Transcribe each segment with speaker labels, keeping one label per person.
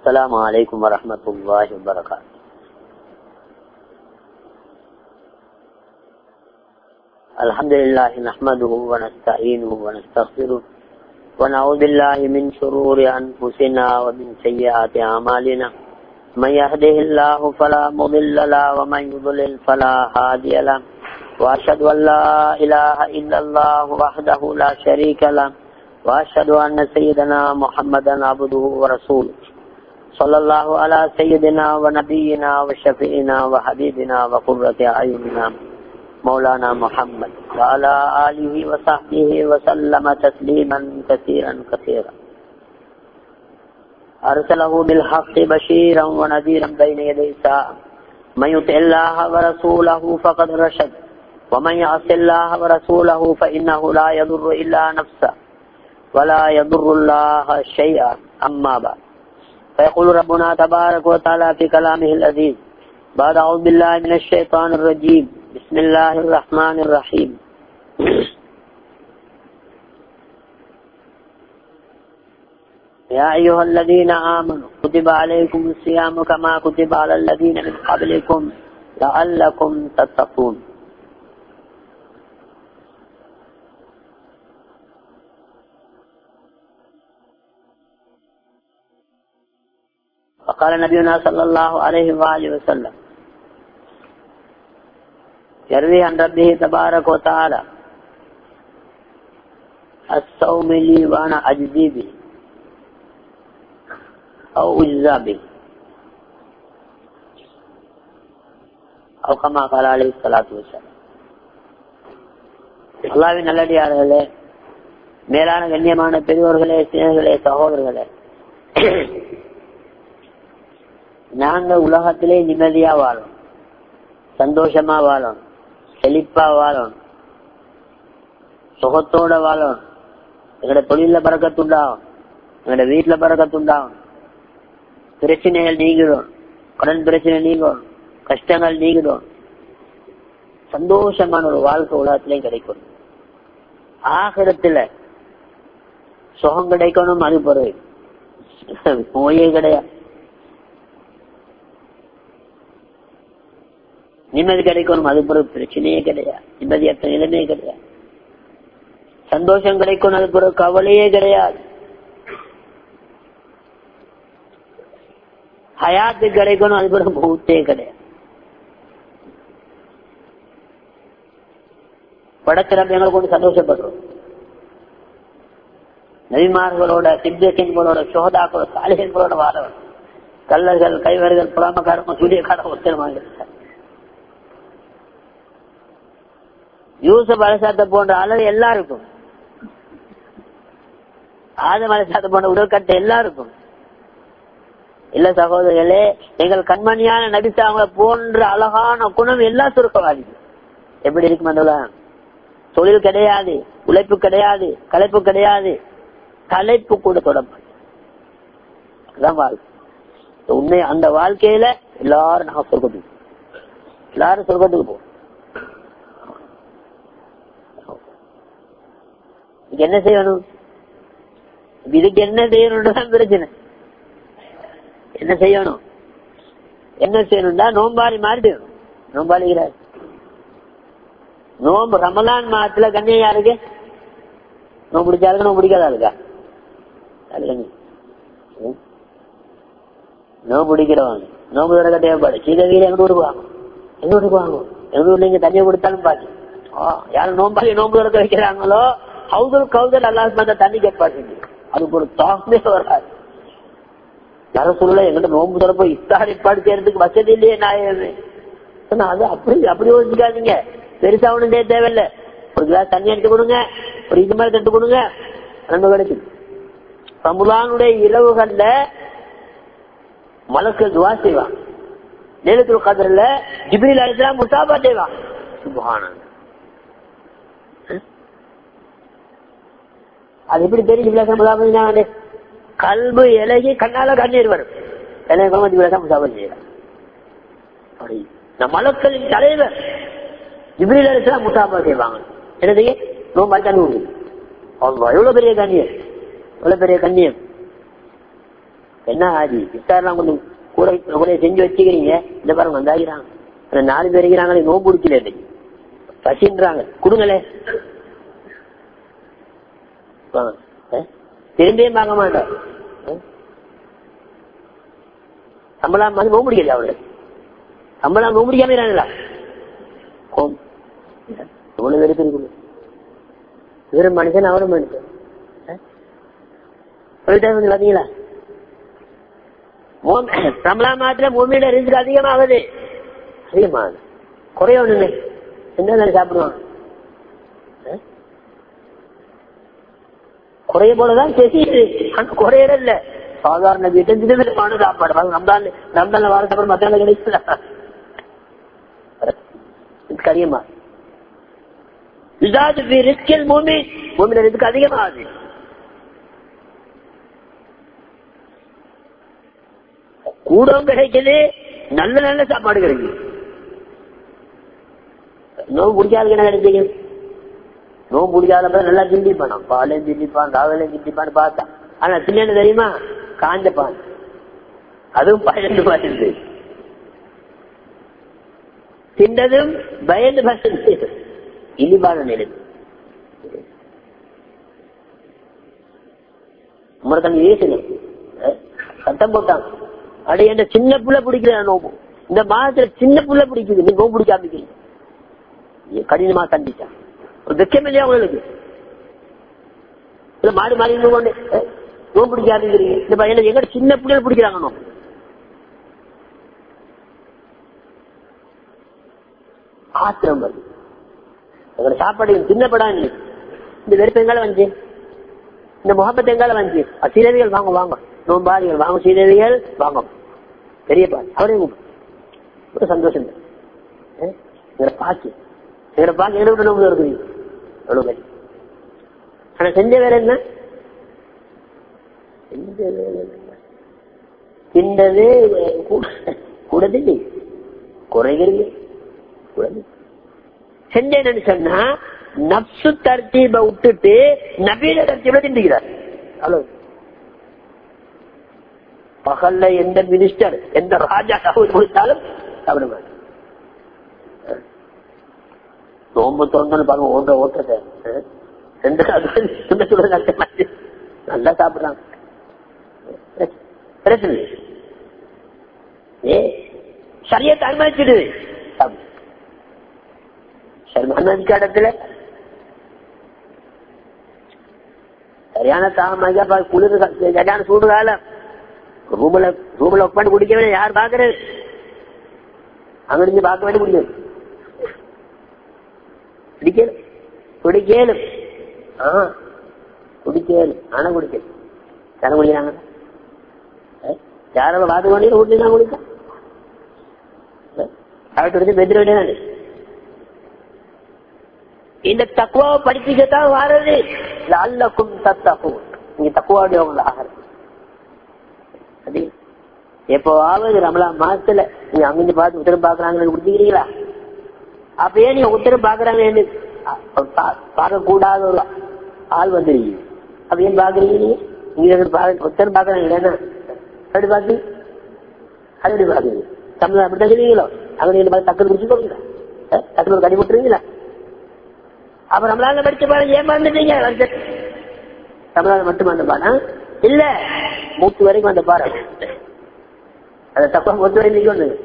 Speaker 1: السلام عليكم ورحمة الله وبركاته الحمد لله نحمده ونستعينه ونستغفره ونعوذ بالله من شرور أنفسنا ومن سيئات أعمالنا من يهده الله فلا مضل له ومن يضلل فلا هادي له وأشهد أن لا إله إلا الله وحده لا شريك له وأشهد أن سيدنا محمدا عبده ورسوله صلى الله على سيدنا ونبينا وشفينا وحبيبنا وقرة أعيننا مولانا محمد وعلى آله وصحبه وسلم تسليما كثيرا كثيرا أرسله بالحق بشيرا ونذيرا بين يدي الساعة من يطع الله ورسوله فقد رشد ومن يعص الله ورسوله فإنه لا يضر إلا نفسه ولا يضر الله شيئا أما بعد فيقول ربنا تبارك وتعالى في كلامه العزيز بعد أعوذ بالله من الشيطان الرجيم بسم الله الرحمن الرحيم يا أيها الذين آمنوا كتب عليكم الصيام كما كتب على الذين من قبلكم لعلكم تتقون وقال نبينا صلى الله عليه وآله وسلم يروي عن ربه تبارك وتعالى الصوم لي وانا اجزي به او اجزا به او كما قال عليه الصلاة والسلام அல்லாவின் நல்லடியார்களே மேலான கண்ணியமான பெரியோர்களே சினர்களே சகோதரர்களே நாங்க உலகத்திலே நிம்மதியா வாழும் சந்தோஷமா வாழும் செழிப்பா வாழணும் சுகத்தோட வாழணும் எங்களோட தொழில பறக்கத்துண்டாகும் எங்களோட வீட்டுல பறக்கத்துண்டாகும் பிரச்சனைகள் நீங்கிடும் கடன் பிரச்சனை நீங்கும் கஷ்டங்கள் நீங்கிடும் சந்தோஷமான ஒரு வாழ்க்கை உலகத்திலையும் கிடைக்கும் ஆகிரத்துல சுகம் கிடைக்கணும் அது பிறகு நோயே கிடையாது நிம்மதி கிடைக்கணும் அது பிறகு பிரச்சனையே கிடையாது நிம்மதியற்ற நிலைமையே கிடையாது சந்தோஷம் கிடைக்கணும் அது பிறகு கவலையே கிடையாது ஹயாத்து கிடைக்கணும் அது பிறகு மூத்தே கிடையாது படத்திறப்பு எங்களை கொண்டு சந்தோஷப்படுறோம் நபிமார்களோட சித்தசிங்களோட சோதாக்களோட சாலிகளோட வாழணும் கல்லர்கள் கைவர்கள் புறாமக்காரங்க சூரியக்காரங்க ஒத்தரமாக இருக்காங்க யூசப் அலசாத்த போன்ற அளவு எல்லாருக்கும் ஆதம் அலசாத்த போன்ற உடற்கட்டை எல்லாருக்கும் இல்ல சகோதரர்களே எங்கள் கண்மணியான நபிசாவங்களை போன்ற அழகான குணம் எல்லா சுருக்கவாதி எப்படி இருக்கும் அந்த தொழில் கிடையாது உழைப்பு கிடையாது கலைப்பு கிடையாது கலைப்பு கூட தொடர்பு வாழ்க்கை உண்மை அந்த வாழ்க்கையில எல்லாரும் நாங்க சொர்க்கத்துக்கு எல்லாரும் சொர்க்கத்துக்கு போவோம் என்ன செய்யணும் இதுக்கு என்ன செய்யணும் பிரச்சனை என்ன செய்யணும் என்ன செய்யணும்டா நோம்பாளி மாறிடும் நோம்பாளிக்கிறார் நோம்பு ரமலான் மாதத்துல கண்ணியம் யாருக்கு நோம்பு பிடிச்சாருக்கு நோம்பு பிடிக்காத ஆளுக்கா நோம்பு பிடிக்கிறவங்க நோம்பு தர தேவைப்பாடு சீதவியில எங்க ஊருக்கு வாங்க எங்க ஊருக்கு வாங்க எங்க ஊர்ல இங்க தண்ணியை கொடுத்தாலும் பாக்கி யாரும் நோம்பாளி நோம்பு திறக்க வைக்கிறாங்களோ ஹவுதல் கவுதல் அல்லாஹ் தண்ணி கேட்பாரு அதுக்கு ஒரு தாக்கமே வராது யார சொல்ல எங்கிட்ட நோம்பு திறப்ப இஃப்தார் ஏற்பாடு செய்யறதுக்கு வசதி இல்லையே நாயமே அது அப்படி அப்படி யோசிக்காதீங்க பெருசா ஒண்ணும் செய்ய தேவையில்ல ஒரு கிளாஸ் தண்ணி எடுத்து கொடுங்க ஒரு இது மாதிரி தட்டு கொடுங்க நன்மை கிடைக்கும் ரமுலானுடைய இரவுகள்ல மலக்கள் துவா செய்வான் நேரத்தில் கதிரில் ஜிபிரில் அழைச்சலாம் முசாபா செய்வான் சுபானந்த அது எப்படி தெரியும் கல்பு இலகி கண்ணால கண்ணீர் வரும் முசாபல் செய்யலாம் மலக்களின் தலைவர் ஜிப்ரீல் அலிஸ்லாம் முசாபா செய்வாங்க என்னது நோம்பா தண்ணி அல்லா எவ்வளவு பெரிய கண்ணியம் எவ்வளவு பெரிய கண்ணியம் என்ன ஆதி இஃப்தார்லாம் கொஞ்சம் கூட கூட செஞ்சு வச்சுக்கிறீங்க இந்த பாருங்க வந்தாகிறாங்க அந்த நாலு பேர் இருக்கிறாங்களே நோம்பு பிடிக்கல இன்னைக்கு பசின்றாங்க கொடுங்களே வாங்க. அஹ்? திரும்பியே பார்க்க மாட்டோம் அஹ்? சம்பளம் வந்து நோம்பு பிடிக்கல அவரு சம்பளம் நோம்பு பிடிக்காம இருக்காங்களா கோம் எவ்வளவு பேருக்கு இருக்குது இவரும் மனுஷன் அவரும் மனுஷன் அஹ்? சொல்லிட்டே வந்து பாத்தீங்களா ரமலான் மாத்திர மூமியில ரிஸ்க் அதிகமாகுது அதிகமாகுது குறைய ஒண்ணுங்க என்ன சாப்பிடுவான் அஹ்? குறைய போலதான் தெரியுது ஆனா குறையற இல்ல சாதாரண வீட்டு விதவிதமான சாப்பாடு அது ரம்தான் ரம்தான் வார சாப்பாடு மத்தியான கிடைக்கல இதுக்கு அதிகமா இதாவது ரிஸ்கில் பூமி பூமியில ரிஸ்க் அதிகமாகுது கூடவும் கிடைக்குது நல்ல நல்ல சாப்பாடு கிடைக்குது நோவு பிடிக்காத என்ன கிடைச்சிங்க நோவு பிடிக்காத நல்லா சிந்திப்பான் பாலையும் சிந்திப்பான் ராவிலையும் சிந்திப்பான்னு பார்த்தான் ஆனா சின்ன தெரியுமா காஞ்ச பான் அதுவும் பயந்து பார்த்து தின்னதும் பயந்து பார்த்து இனிப்பான நிலை உமரத்தன் ஏசணும் சத்தம் போட்டான் அடைய என்ன சின்ன புள்ள பிடிக்கல நோம்பு இந்த மாதத்துல சின்ன புள்ள பிடிக்குது நீ நோம்பு பிடிக்காம கடினமா சந்திச்சான் ஒரு வெக்கம் இல்லையா உங்களுக்கு இல்ல மாறி மாறி இன்னும் கொண்டு அஹ், நோம்பு பிடிக்காம இந்த பையன் எங்க சின்ன பிள்ளைகள் பிடிக்கிறாங்க நோம்பு ஆத்திரம் வருது எங்களோட சாப்பாடு சின்னப்படா இல்லை இந்த வெறுப்பு எங்கால வந்துச்சு இந்த முகப்பத்து எங்கால வந்துச்சு அஹ், சீதேவிகள் வாங்க வாங்க நோம்பாளிகள் வாங்க சீதேவிகள் வாங்க பெரியப்பா அவரையும் கூப்பிடு. ஒரு சந்தோஷம் தான். அஹ், எங்களை பாக்கி எங்களை பாக்கி எங்களை விட்டு நோம்பு இருக்குது எவ்வளவு பேர் ஆனா செஞ்ச வேலை என்ன செஞ்ச வேலை என்ன திண்டது கூடதில்லை குறைகிறது கூடது செஞ்சேன்னு சொன்னா நப்சு தர்த்தீப விட்டுட்டு நபீன தர்த்தீப திண்டுகிறார் அவ்வளவு பகல்ல எந்த மினிஸ்டர் எந்த ராஜா தகவல் கொடுத்தாலும் சாப்பிட மாட்டார் நோம்பு தோன்றன்னு பாருங்க ஓட்ட ஓட்டுறத ரெண்டு சுண்ட சுட கஷ்டமாச்சு நல்லா சாப்பிடுறாங்க பிரச்சனை இல்லை. ஏ சரியத்தை அனுமதிச்சிடுது சாப்பிடு. சரி அனுமதிக்க இடத்துல சரியான தாமதியா குளிர் கா- சரியான சூடு காலம் ரூம்ல ரூம்ல உட்காந்து குடிக்க வேண்டிய யார் பாக்குறது அங்க இருந்து பார்க்க வேண்டிய முடியும் குடிக்கலும் குடிக்கலும் ஆ குடிக்கலும் ஆனா குடிக்கலும் யாரும் குடிக்கிறாங்க யாரும் பார்த்து கொண்டே வீட்டுல தான் குடிக்க அவட்டு வந்து பெற்று வேண்டியதானே இந்த தக்குவாவை படிச்சுக்கத்தான் வாரது அல்லக்கும் தத்தக்கும் நீங்க தக்குவாடியவங்கள ஆகிறது அது எப்பவாவது ரமலான் மாசத்துல நீங்க அங்கிருந்து பார்த்து உத்தரம் பாக்குறாங்கன்னு குடிச்சிக்கிறீங்களா அப்பயே நீங்க உத்தரம் பாக்குறாங்க பார்க்க கூடாத ஒரு ஆள் வந்துருக்கீங்க அப்ப ஏன் பாக்குறீங்க நீங்க நீங்க ரெண்டு பா- உத்தரம் பாக்குறாங்க இல்லைன்னா அப்படி பாக்கு அது எப்படி பாக்குறீங்க தமிழ் அப்படித்தான் சொல்லுவீங்களோ அங்க நீங்க பார்த்து டக்குனு குடிச்சு போவீங்களா டக்குனு கடி போட்டுருவீங்களா அப்ப நம்மளால படிச்ச பாடம் ஏமாந்துட்டீங்க வந்து தமிழால மட்டும் அந்த பாடம் இல்ல மூத்து வரைக்கும் அந்த பாடம் அதை தப்பா பொறுத்த வரைக்கும் நீங்க ஒண்ணு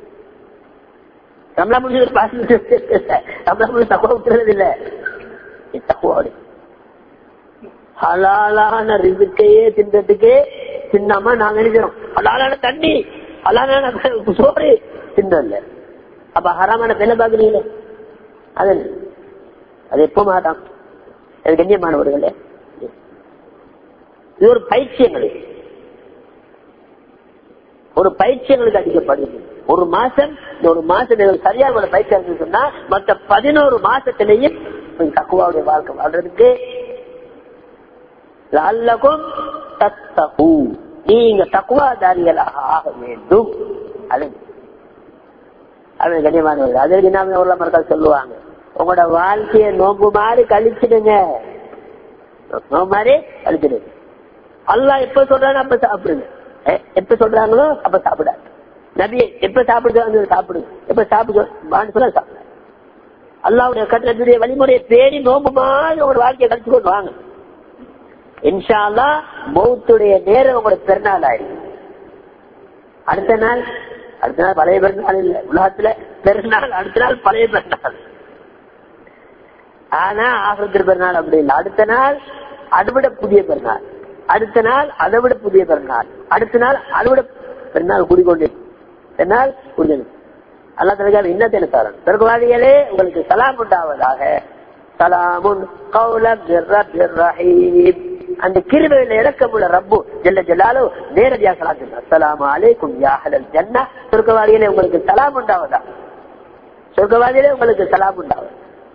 Speaker 1: தமிழா முடிஞ்சு பாஸ் தமிழா முடிஞ்சு தப்பா விட்டுறது இல்ல இது தக்குவாடு ஹலாலான ரிசுக்கையே தின்றதுக்கு தின்னாம நாங்க நினைக்கிறோம் ஹலாலான தண்ணி ஹலாலான சோறு தின்றல அப்ப ஹராமான பெண்ணை பாக்குறீங்களே அது என்ன? அது எப்ப மாட்டான் அது கண்ணியமானவர்களே இது ஒரு பயிற்சி எங்களுக்கு ஒரு பயிற்சி எங்களுக்கு அடிக்கப்படுது ஒரு மாசம் இந்த ஒரு மாசம் எங்களுக்கு சரியா ஒரு பயிற்சி அடிச்சு சொன்னா மத்த பதினோரு மாசத்திலேயும் நீங்க தக்குவாவுடைய வாழ்க்கை வாழ்றதுக்கு லல்லகும் தத்தகு நீங்க தக்குவாதாரிகளாக ஆக வேண்டும் அது அது கண்ணியமானவர்கள் அதற்கு என்ன உள்ள மக்கள் சொல்லுவாங்க உங்களோட வாழ்க்கைய நோம்பு மாதிரி கழிச்சிடுங்க நோம்பு மாதிரி கழிச்சிடுங்க அல்லாஹ் எப்ப சொல்றான்னு அப்ப சாப்பிடுங்க அஹ், எப்ப சொல்றாங்களோ அப்ப சாப்பிடாது நபியை எப்ப சாப்பிடுறாங்க சாப்பிடு எப்ப சாப்பிடு சொல்ல சாப்பிடு அல்லாவுடைய கட்டளத்துடைய வழிமுறையை பேணி நோம்பு மாதிரி ஒரு வாழ்க்கையை கழிச்சு கொண்டு வாங்க இன்ஷா அல்லா மௌத்துடைய நேரம் உங்களோட பெருநாள் ஆயிடும் அடுத்த நாள் அடுத்த நாள் பழைய பெருநாள் இல்ல உலகத்துல பெருநாள் அடுத்த நாள் பழைய பெருநாள் ஆனா ஆசிரியர் பெருநாள் அப்படி இல்லை அடுத்த நாள் அதை விட புதிய பெருநாள் அடுத்த நாள் அதை விட புதிய பெருநாள் அடுத்த நாள் அதை விட பெருநாள் கூடிக்கொண்டே பெருநாள் கூடியது அல்லா தலைக்கால் என்ன தெரிவித்தாரன் சொர்க்கவாதிகளே உங்களுக்கு சலாம் உண்டாவதாக சலாமுன் கௌலம் மிர் ரஹீம். அந்த கிருபையில இறக்கமுள்ள ரப்பு ஜெல்ல ஜலாலோ நேரடியாக சலாம் சொல்றார் அஸ்ஸலாமு அலைக்கும் யா அஹ்லல் ஜன்னah சொர்க்கவாதிகளே உங்களுக்கு சலாம் உண்டாவதா சொர்க்கவாதிகளே உங்களுக்கு சலாம் உண்டாவதா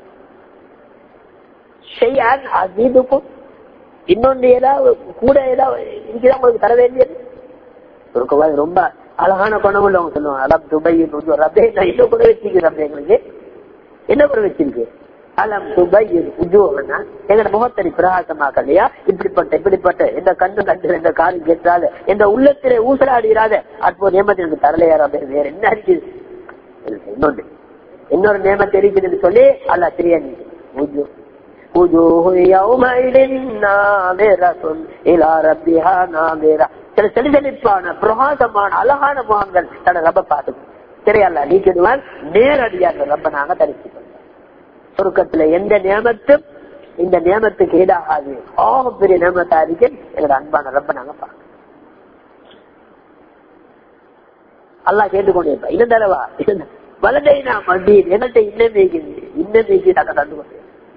Speaker 1: ஷைஅன் அஸீதுக்கும் இன்னொன்று ஏதாவது கூட ஏதாவது இதுதான் உங்களுக்கு தர வேண்டியது சொர்க்கவாதி ரொம்ப அழகான குணம் உள்ளவங்க சொல்லுவாங்க அலம் துபை ரப்பே நான் என்ன கூட வச்சிருக்கேன் ரப்பே எங்களுக்கு என்ன கூட வச்சிருக்கு அலம் துபை உஜோகனா எங்கட முகத்தடி பிரகாசமாக்க இல்லையா இப்படிப்பட்ட இப்படிப்பட்ட எந்த கண்ணு கண்டு எந்த காது கேட்டால எந்த உள்ளத்திலே ஊசலாடுகிறாத அற்புத நியமத்தை எனக்கு தரலையா ரப்பே வேற என்ன இருக்குது இன்னொன்று இன்னொரு நியமத்தை இருக்குதுன்னு சொல்லி அல்ல தெரிய உஜோ وجوه يومئذ ناظرة إلى ربها ناظرة சில செலிசெலிப்பான பிரகாசமான அழகான முகங்கள் தன ரப்ப பார்த்து தெரியல நீக்கிடுவான் நேரடியாக ரப்ப நாங்க தரிசி சுருக்கத்துல எந்த நியமத்தும் இந்த நியமத்துக்கு ஈடாகாது ஆக பெரிய நியமத்தா இருக்கு எங்களோட அன்பான ரப்ப நாங்க பார்க்கணும் அல்லா கேட்டுக்கொண்டே இருப்பா இன்னும் தரவா வலதை நான் மண்டீர் என்னத்தை இன்னும் மேய்க்குது இன்னும் மேய்க்கு நாங்க தந்து கொண்டே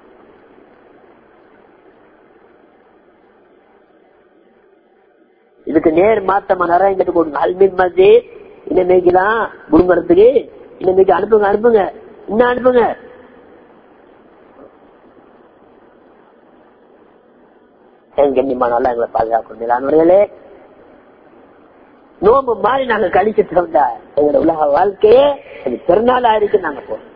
Speaker 1: இதுக்கு நேர் மாத்தமா நிறைய கேட்டு போடுங்க அல்மின் மஸ்ஜித் இன்னைக்குலாம் முடுங்கறதுக்கு இன்னைக்கு அனுப்புங்க அனுப்புங்க இன்னும் அனுப்புங்க கண்ணியமா நல்லா எங்களை பாதுகாக்கணும் மேலானவர்களே நோம்பு மாதிரி நாங்க கழிச்சிட்டு வந்தா எங்களோட உலக வாழ்க்கையே அது பெருநாள் ஆயிருக்கு நாங்க போறோம்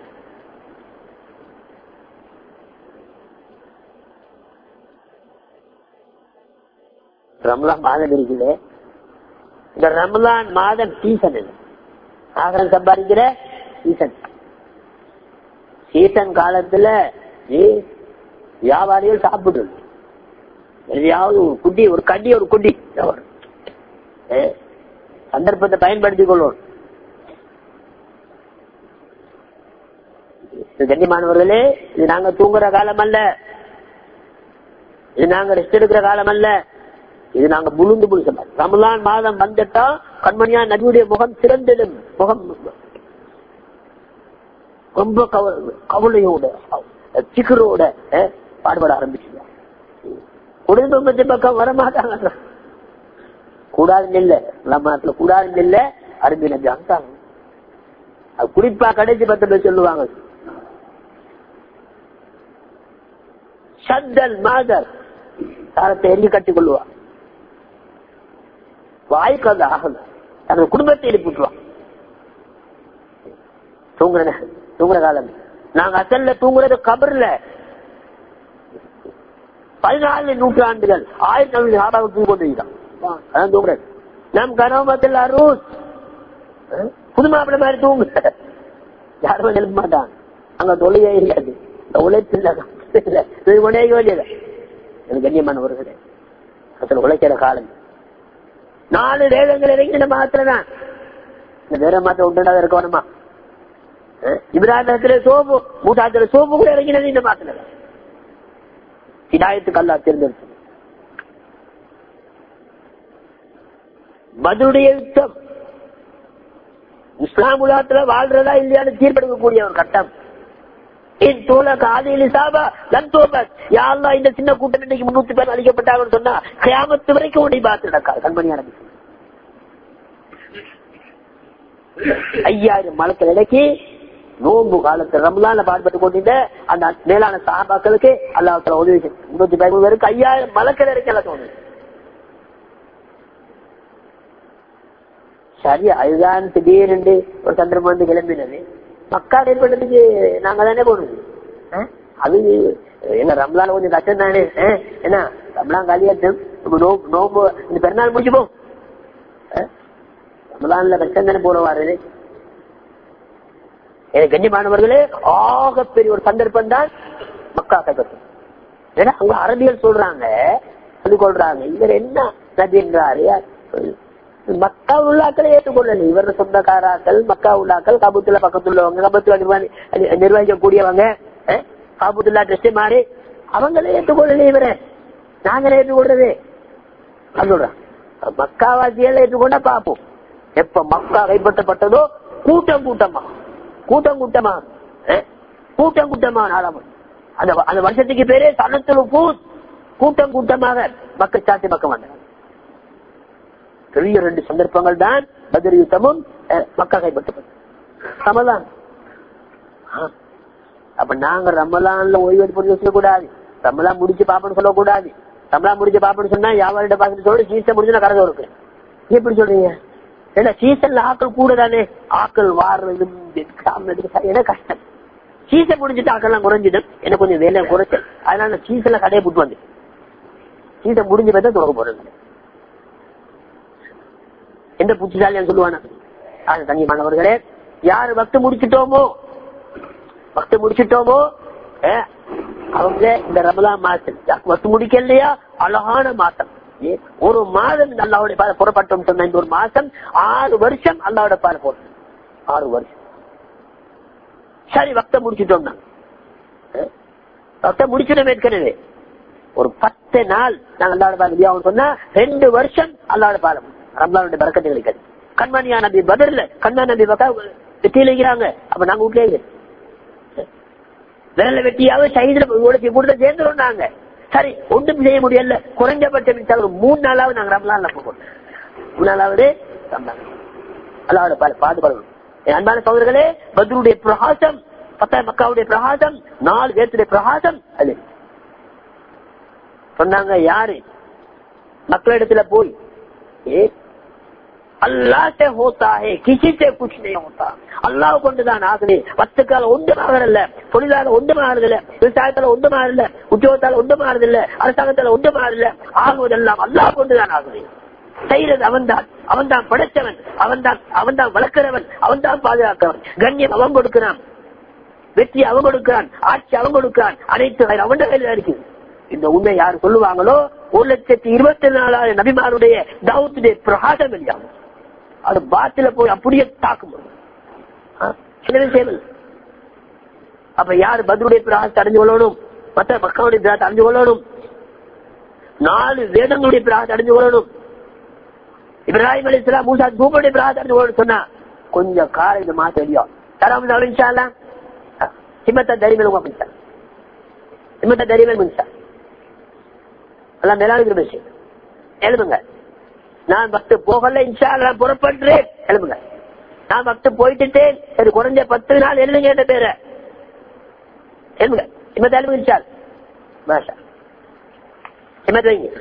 Speaker 1: ரம்லான் மாதம் இருக்குது இந்த ரம்லான் மாதம் சீசன் இது ஆகரம் சம்பாதிக்கிற சீசன் சீசன் காலத்துல ஏ, வியாபாரிகள் சாப்பிட்டு எதையாவது ஒரு குட்டி ஒரு கண்டி ஒரு குட்டி ஏ, சந்தர்ப்பத்தை பயன்படுத்திக் கொள்வோம் இது கண்ணியமானவர்களே இது நாங்க தூங்குற காலம் அல்ல இது நாங்க ரெஸ்ட் எடுக்கிற காலம் அல்ல இது நாங்க முழுந்து முழுச ரமலான் மாதம் வந்துட்டா கண்மணியா நபியுடைய முகம் சிறந்திடும் முகம் ரொம்ப கவ- கவலையோட சிக்கரோட அஹ், பாடுபட ஆரம்பிச்சுங்க குடும்பத்தை பக்கம் வரமாட்டாங்க கூடாதுன்னு இல்ல ரமணத்துல கூடாதுன்னு இல்ல அருமை நபி அங்காங்க அது குறிப்பா கடைசி பத்திர சொல்லுவாங்க சத்தல் மாதர் தாரத்தை எரிஞ்சு கட்டிக் கொள்ளுவா வாய்க்கு அது ஆகல தனது குடும்பத்தை எழுப்பிட்டுருவான் தூங்குற நே- தூங்குற காலம் நாங்க அசல்ல தூங்குறது கபர்ல பதினாலு நூற்றாண்டுகள் ஆயிரத்தி நானூறு ஆறாவது தூங்கி கொண்டிருக்கான் அதான் தூங்குறது நம் கனவத்தில் அரூஸ் புது மாப்பிள்ள மாதிரி தூங்கு யாரும் எழுப்ப மாட்டான் அங்க தொழிலே இருக்காது இந்த உழைப்பு இல்ல இல்ல. இது கொண்டே வேண்டியது எனக்கு கண்ணியமானவர்களே அசல் உழைக்கிற காலம் நாலு வேதங்கள் இறங்கின மாத்திரதான் இந்த வேற மாத்திரம் உண்டாத இருக்க வேணுமா இப்ராஹிமத்துல சோப்பு மூட்டாத்துல சோப்பு கூட இறங்கினது இந்த மாத்திரம் இதாயத்துக்கு அல்லா தேர்ந்தெடுத்து மதுடைய யுத்தம் இஸ்லாம் உலகத்துல வாழ்றதா இல்லையான்னு தீர்ப்பெடுக்கக்கூடிய ஒரு கட்டம் என் தோழ காதில் சாபா லன் தோபத் யாழ்லா இந்த சின்ன கூட்டம் இன்னைக்கு முன்னூத்தி பேர் அளிக்கப்பட்டாங்கன்னு சொன்னா கயாமத்து வரைக்கும் உன்னை பார்த்து நடக்காது கண்மணியான விஷயம். ஐயாயிரம் மலக்கள் இடைக்கு நோன்பு காலத்துல ரம்லான பாடுபட்டு கொண்டிருந்த அந்த மேலான சாபாக்களுக்கு அல்லாஹ் உதவி செய்யும். முன்னூத்தி பதிமூணு பேருக்கு ஐயாயிரம் மலக்கள் இடைக்கல தோணுது சரி அதுதான் திடீர்னு ஒரு சந்தர்ப்பம் வந்து கிளம்பினது மக்கா ஏற்பட்டதுக்கு நாங்க தானே போனது அஹ்? அது என்ன ரம்லான் கொஞ்சம் கஷ்டம் தானே அஹ்? என்ன ரம்லான் காலியாட்டும் இப்ப நோம்பு நோம்பு இந்த பெருநாள் முடிச்சு போ ரமலான்ல கஷ்டம் தானே போற வாருது கண்ணியமானவர்களே ஆக பெரிய ஒரு சந்தர்ப்பம் தான் மக்கா கைப்பற்றும் ஏன்னா அவங்க அரபியல் சொல்றாங்க சொல்லி கொள்றாங்க இவர் என்ன நபின்றாரு மக்கா உள்ளாக்களை ஏற்றுக்கொள்ளல இவர் சொந்தக்காராக்கள் மக்கா உள்ளாக்கள் காபூத்துல பக்கத்துள்ளவங்க காபத்துல நிர்வகிக்கக்கூடியவங்க காபூத்துல்லா ட்ரெஸ் மாறி அவங்களே ஏற்றுக்கொள்ளல இவரை நாங்களே ஏற்றுக்கொள்றது சொல்றான் மக்காவாசியால ஏற்றுக்கொண்டா பார்ப்போம் எப்ப மக்கா கைப்பற்றப்பட்டதோ கூட்டம் கூட்டமா கூட்டம் கூட்டமா கூட்டம் கூட்டமா நாளாம அந்த அந்த வருஷத்துக்கு பேரே சனத்துல கூட்டம் கூட்டமாக மக்கள் சாத்தி பக்கம் வந்தாங்க பெரிய ரெண்டு சந்தர்ப்பங்கள் தான் பதில் யுத்தமும் மக்கா கைப்பற்றப்பட்டது ரமலான் அப்ப நாங்க ரமலான்ல ஓய்வெடுப்பு சொல்லக்கூடாது ரமலான் முடிச்சு பாப்பன்னு சொல்லக்கூடாது ரமலான் முடிச்சு பாப்பன்னு சொன்னா யாவாரிட்ட பாத்துட்டு சொல்லி சீசன் முடிச்சு கரகம் இருக்கு எப்படி சொல்றீங்க ஏன்னா சீசன்ல ஆக்கள் கூட தானே ஆக்கள் வாடுறது எனக்கு கஷ்டம் சீசன் முடிஞ்சுட்டு ஆக்கெல்லாம் குறைஞ்சிடும் எனக்கு கொஞ்சம் வேலை குறைச்சல் அதனால சீசன்ல கடையை புட்டு வந்து சீசன் முடிஞ்ச பார்த்தா தொடங்க போறது எந்த புத்திசாலியம் சொல்லுவானா அது தனிமானவர்களே யாரு பக்து முடிச்சுட்டோமோ பக்து முடிச்சுட்டோமோ அவங்க இந்த ரமலா மாசம் பக்து முடிக்கலையா அழகான மாசம் ஒரு மாதம் அல்லாவுடைய பாதை புறப்பட்டோம் சொன்ன இந்த ஒரு மாசம் ஆறு வருஷம் அல்லாவோட பாதை போட்டோம் ஆறு வருஷம் சரி பக்த முடிச்சுட்டோம்னா பக்த முடிச்சிடும் ஏற்கனவே ஒரு பத்து நாள் நாங்க அல்லாவோட பாதை சொன்னா ரெண்டு வருஷம் அல்லாவோட பாலம் ரம்லானுடைய பறக்கத்து கிடைக்காது கண்மணியா நபி பதில கண்ணா நபி பக்கா வெட்டியில இருக்கிறாங்க அப்ப நாங்க வீட்லயே விரல வெட்டியாவது சைதுல உழைச்சி கூட சேர்ந்துடும் நாங்க சரி ஒன்றும் செய்ய முடியல குறைஞ்சபட்சம் ஒரு மூணு நாளாவது நாங்க ரம்லான்ல போவோம் மூணு நாளாவது ரம்லான் அல்லாவோட பாதுகாக்கணும் அன்பான சோதர்களே பத்ருடைய பிரகாசம் பத்தாயிரம் மக்காவுடைய பிரகாசம் நாலு பேர்த்துடைய பிரகாசம் அது சொன்னாங்க யாரு மக்களிடத்துல போய் अल्लाह से होता है किसी से कुछ नहीं होता அல்லாஹ் கொண்டுதான் ஆகுது வத்துக்கால ஒன்றும் ஆகிறல்ல தொழிலாளர் ஒன்றும் ஆறுதில்ல விவசாயத்தால ஒன்றும் ஆறுதில்ல உத்தியோகத்தால ஒன்றும் ஆறுதில்ல அரசாங்கத்தால ஒன்றும் ஆறுதில்ல ஆகுவதெல்லாம் அல்லாஹ் கொண்டுதான் ஆகுது செய்யறது அவன்தான் அவன் தான் படைச்சவன் அவன் தான் அவன் தான் வளர்க்கிறவன் அவன் தான் பாதுகாக்கிறவன் கண்ணியம் அவன் கொடுக்கிறான் வெற்றி அவன் கொடுக்கிறான் ஆட்சி அவன் கொடுக்கிறான் அனைத்து அவன் கையில் இருக்குது இந்த உண்மை யார் சொல்லுவாங்களோ ஒரு லட்சத்தி இருபத்தி நாலாயிரம் நபிமாருடைய தௌத்துடைய பிரகாசம் இல்லையாகும் அது பாத்தில போய் அப்படியே தாக்கும் அப்ப யாரு பத்ருடைய பிரகாசத்தை அடைஞ்சு கொள்ளணும் மற்ற மக்களுடைய பிரகாசத்தை அடைஞ்சு கொள்ளணும் நாலு வேதங்களுடைய பிரகாசத்தை அடைஞ்சு கொள்ளணும் இப்ராஹிம் அலி இஸ்லாம் மூசா தூபனுடைய பிரகாசத்தை அடைஞ்சு கொள்ளணும் சொன்னா கொஞ்சம் காரம் இந்த மாசம் தெரியும் தராம அழிச்சாலாம் சிம்மத்த தரிமேல் அப்படிச்சா சிம்மத்த தரிமேல் முடிச்சா எல்லாம் மேலாளுங்கிற விஷயம் எழுதுங்க நான் பக்து போகல இன்ஷா நான் புறப்படுறேன் எழுதுங்க நான் பக்து போயிட்டுட்டேன் சரி குறைஞ்ச பத்து நாள் எழுதுங்க என்ற பேர எழுதுங்க இம்மத்த எழுதுங்க இன்ஷா மாஷா இம்மத்த வைங்க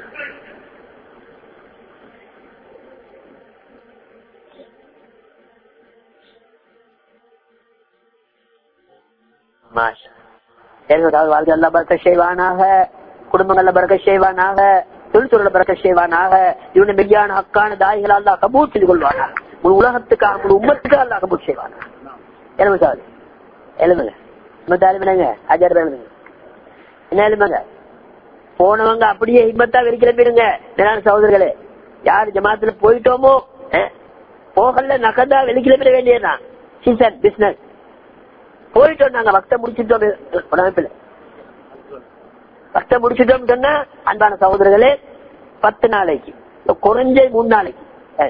Speaker 1: மாஷா வாழ்க்கை எல்லாம் பறக்க செய்வானாக குடும்பங்கள்ல பறக்க செய்வானாக தொழில்துறையில பறக்க செய்வானாக இவனை மெய்யான ஹக்கான தாய்கள் அல்லா கபூர் செய்து கொள்வானாக முழு உலகத்துக்காக முழு உம்மத்துக்காக அல்லா கபூர் செய்வானா எழுதுங்க சார் எழுதுங்க எழுதுங்க ஆச்சார எழுதுங்க என்ன எழுதுங்க போனவங்க அப்படியே ஹிம்மத்தா வெறிக்கிற போயிருங்க மேலான சகோதரர்களே யாரு ஜமாத்துல போயிட்டோமோ போகல நகந்தா வெளிக்கிளம்பிட வேண்டியதுதான் சீசன் பிசினஸ் போயிட்டோம் நாங்க வக்த முடிச்சுட்டோம் உடம்புல வக்த முடிச்சுட்டோம் சொன்னா அன்பான சகோதரர்களே பத்து நாளைக்கு குறைஞ்ச மூணு நாளைக்கு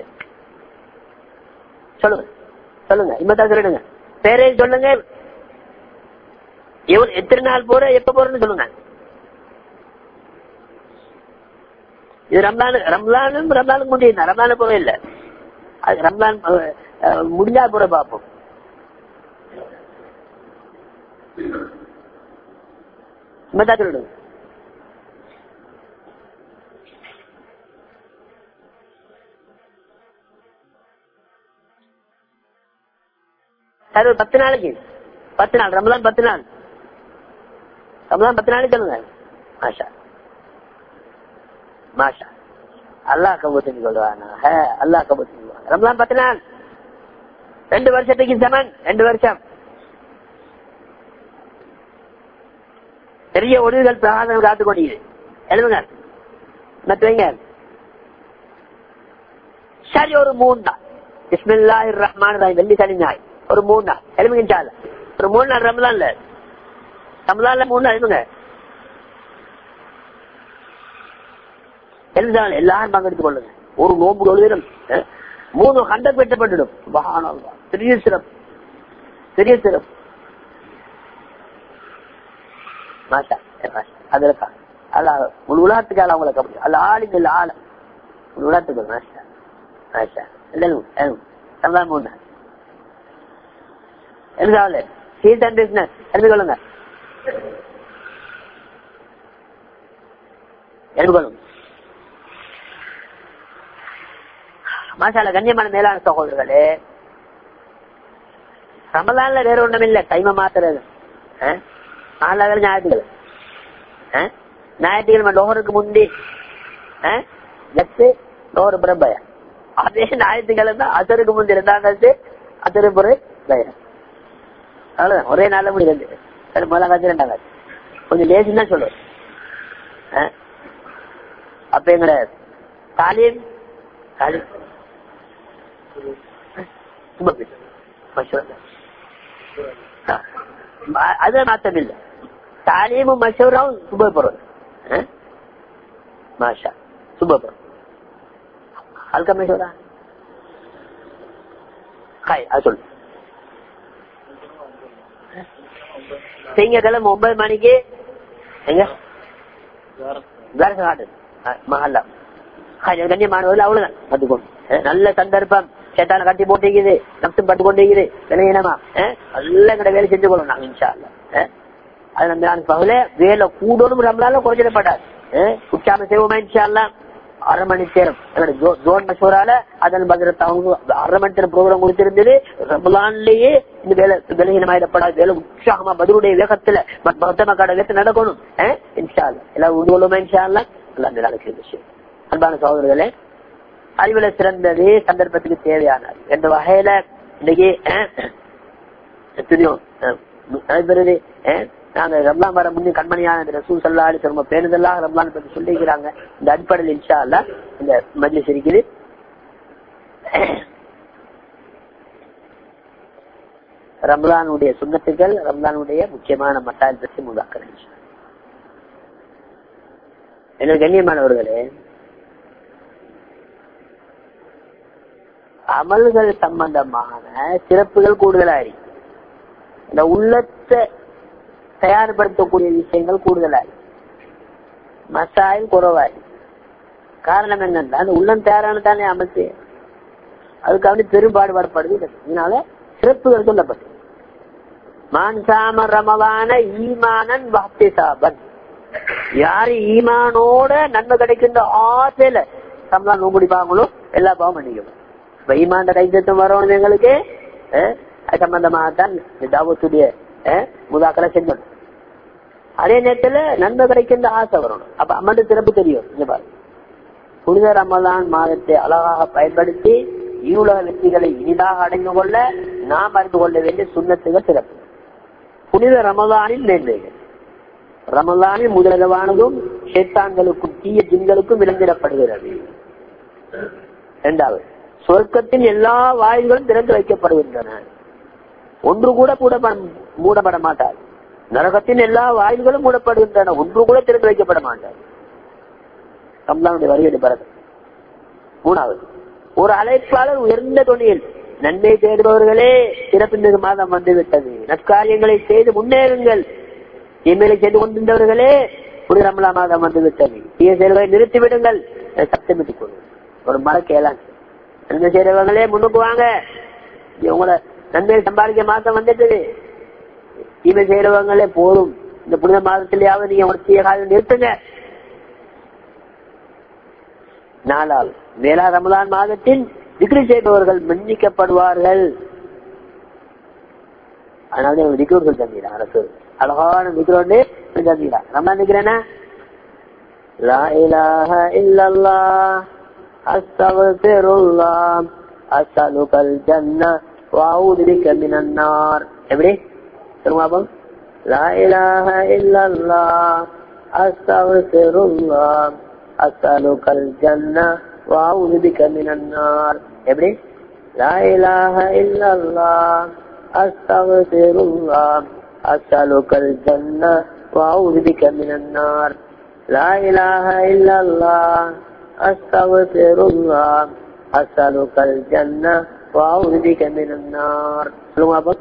Speaker 1: சொல்லுங்க சொல்லுங்க இம்மத்தா சொல்லிடுங்க பேரே சொல்லுங்க எத்தனை நாள் போற எப்ப போறேன்னு சொல்லுங்க இது ரம்லான் ரம்லானும் ரம்லானுக்கு முடியும் ரம்லான போவே இல்ல அது ரம்லான் முடிஞ்சா போற பாப்போம் இம்மத்தா சொல்லிடுங்க சார் ஒரு பத்து நாளைக்கு பத்து நாள் ரமலான் பத்து நாள் ரமலான் பத்து நாளைக்கு சொல்லுங்க மாஷா மாஷா அல்லாஹ் கபூர் செஞ்சு கொள்வானாக அல்லாஹ் கபூர் செஞ்சு ரம்லான் பத்து நாள் ரெண்டு வருஷத்துக்கு சமன் ரெண்டு வருஷம் பெரிய ஒளிவுகள் பிரகாசம் காத்து கொண்டீங்க எழுதுங்க மற்றவங்க சரி ஒரு மூணு நாள் பிஸ்மில்லாஹி ரஹ்மான் ரஹீம் வெள்ளி சனி ஞாய் ஒரு மூணு நாள் எழுதுங்க இன்ஷா அல்லாஹ். ஒரு மூணு நாள் ரமலான்ல ரமலான்ல மூணு நாள் எழுதுங்க எழுதாங்க எல்லாரும் பங்கெடுத்துக் கொள்ளுங்க ஒரு நோம்பு தொழுதிலும் அஹ், மூணு கண்டக் வெட்டப்பட்டுடும் சுபஹானல்லாஹ். பெரிய சிறப்பு பெரிய சிறப்பு மாஷா மாஷா. அதுல கா- அல்ல முழு உலகத்துக்கு அல்ல அவங்களை கபடி அல்ல ஆளுங்க இல்ல ஆள முழு உலகத்துக்கு மாஷா மாஷா எழுதுங்க எழுதுங்க ரமலான் மூணு நாள் எழுதாவில் சீட் அண்ட் பிசினஸ் எழுதி கொள்ளுங்க எழுதி கொள்ளுங்க மாஷால கண்ணியமான மேலான சகோதரர்களே ரமலான்ல வேற ஒண்ணும் இல்ல கைம மாத்துறது நாலாவது ஞாயிற்றுக்கிழமை அஹ்? ஞாயிற்றுக்கிழமை லோகருக்கு முந்தி லட்சு லோகரு பிரபய அதே ஞாயிற்றுக்கிழமை அசருக்கு முந்தி ரெண்டாம் கழிச்சு அசரு புறை பயம் அவ்வளவுதான் ஒரே நாள்ல முடியாது சரி முதலாம் காட்சி ரெண்டாம் காட்சி கொஞ்சம் லேசுன்னு தான் சொல்லுவேன் அஹ்? அப்ப எங்கட தாலீம் தாலீம் சும்மா பேசு. மஷூரா. அஹ். ம- அது மாத்தம் இல்ல தாலீமும் மஷூராவும் சுப பொருள் அஹ்? மாஷா சுப பொருள் ஹல்கா மஷூரா ஹாய் அது சொல்லு திங்கக்கிழமை ஒன்பது மணிக்கு எங்க காடு மஹல்லா கண்ணியமானவர்கள் அவ்வளவுதான் பார்த்துக்கோ அஹ் நல்ல சந்தர்ப்பம் சேத்தான கட்டி போட்டிருக்குது நப்சம் பட்டு கொண்டிருக்குது விளையினமா நல்ல கடை வேலை செஞ்சு கொள்ளணும் நாங்க இன்ஷா அல்லா. அஹ் அது நம்ம நான் பகல வேலை கூடணும் நம்மளால குறைஞ்சிடப்படாது உச்சாம செய்வோமா இன்ஷா அல்லா அரை மணி நேரம் எங்களோட ஜோ- ஜோன் மசூரால அதன் பதிலத்தை அவங்க அரை மணி நேரம் ப்ரோக்ராம் கொடுத்திருந்தது ரமலான்லயே இந்த வேலை விலகினமாயிடப்படாது வேலை உற்சாகமா பதிலுடைய வேகத்துல மொத்தமக்காட வேகத்தில் நடக்கணும் அஹ் இன்ஷா அல்லா எல்லாம் உருவலுமா இன்ஷா அல்லா எல்லாம் நடக்கிற விஷயம் அன்பான சகோதரர்களே அறிவுல சிறந்தது சந்தர்ப்பத்துக்கு தேவையானது என்ற வகையில இன்னைக்கு அஹ், எத்தனையோ அஹ், நடைபெறுது அஹ், நாங்க ரம்லான் வர முன்னே கண்மணியான ரசூல் சல்லாடி ரொம்ப பேருதெல்லாம் ரம்லான் பத்தி சொல்லிக்கிறாங்க இந்த அடிப்படையில் இன்ஷா அல்லா இந்த மஜ்லிஸ் இருக்குது ரம்லானுடைய சுண்ணத்துகள் ரம்லானுடைய முக்கியமான மசால் பற்றி முதாக்கிறேன் என்ன கண்ணியமானவர்களே அமல்கள் சம்பந்தமான சிறப்புகள் கூடுதலா இருக்கு இந்த உள்ளத்தை தயார்படுத்தக்கூடிய விஷயங்கள் கூடுதலா இருக்கு மசாயில் குறைவா இருக்கு காரணம் என்னன்னா அந்த உள்ளம் தயாரான தானே அமல் செய்ய அதுக்காக பெரும்பாடு வரப்படுது இதனால சிறப்புகள் சொல்லப்பட்டு மான்சாம ரமவான ஈமானன் வாப்தி சாபன் யாரு ஈமானோட நன்மை கிடைக்கின்ற ஆசையில சம்பளம் நோம்பு முடிப்பாங்களோ எல்லா பாவம் பண்ணிக்கணும் இப்ப ஈமான் கைத்தம் வரணும் எங்களுக்கு அஹ், அது சம்பந்தமாகத்தான் இந்த தாவத்துடைய அஹ், முதாக்களை செஞ்சணும் அதே நேரத்துல நன்மை கிடைக்கின்ற ஆசை வரணும் அப்ப அம்மன் சிறப்பு தெரியும் இங்க பாருங்க புனித ரமலான் மாதத்தை அழகாக பயன்படுத்தி ஈருலக வெற்றிகளை இனிதாக அடைந்து கொள்ள நாம் அறிந்து கொள்ள வேண்டிய சுண்ணத்துகள் சிறப்பு புனித ரமலானின் மேன்மைகள் ரமலானில் முதலிடவானதும் சேத்தான்களுக்கும் தீய ஜின்களுக்கும் விளங்கிடப்படுகிறது இரண்டாவது சொர்க்கத்தின் எல்லா வாயில்களும் திறந்து வைக்கப்படுகின்றன ஒன்று கூட கூட மூடப்பட மாட்டார் நரகத்தின் எல்லா வாயில்களும் மூடப்படுகின்றன ஒன்று கூட திறந்து வைக்கப்பட மாட்டார் ரம்லானுடைய வருகை பிறகு மூணாவது ஒரு அழைப்பாளர் உயர்ந்த துணியில் நன்மை தேடுபவர்களே சிறப்பு மாதம் வந்துவிட்டது நற்காரியங்களை செய்து முன்னேறுங்கள் தீமையை செய்து கொண்டிருந்தவர்களே புனித ரமலா மாதம் வந்துவிட்டது தீய செயல்களை நிறுத்திவிடுங்கள் அதை சத்தமிட்டுக் கொள்ளுங்கள் ஒரு மர கேளான் நன்மை செய்றவங்களே முன்னுக்கு வாங்க இது உங்களை நன்மையை சம்பாதிக்க மாதம் வந்துட்டு தீமை செய்யறவங்களே போதும் இந்த புனித மாதத்திலேயாவது நீங்க ஒரு தீய காலம் நிறுத்துங்க நாலால் மேலா ரமலான் மாதத்தில் திக்ரி செய்பவர்கள் மன்னிக்கப்படுவார்கள் அதனால திக்ரோர்கள் தந்தீரா அரசு அழகான திக்ரோண்டு தந்தீரா ரமலான் திக்கிறேன்னா லா இலாஹ இல்லல்லாஹ் அஸ்தக்ஃபிருல்லாஹ் அஸ்அலுகல் ஜன்னா வஅஊது பிக மினன் நார் எப்படி சொல்லுங்க பாப்போம் லா இலாஹ இல்லல்லாஹ் அஸ்தக்ஃபிருல்லாஹ் அஸ்அலுகல் ஜன்னா வஅஊது பிக மினன் நார் எப்படி லா இலாஹ இல்லல்லாஹ் அஸ்தக்ஃபிருல்லாஹ் அஸ்அலுகல் ஜன்னா வஅஊது பிக மினன் நார் لا إله إلا الله أستغفر الله أسألك الجنة وأعوذ بك من النار சொல்லுங்க அப்போ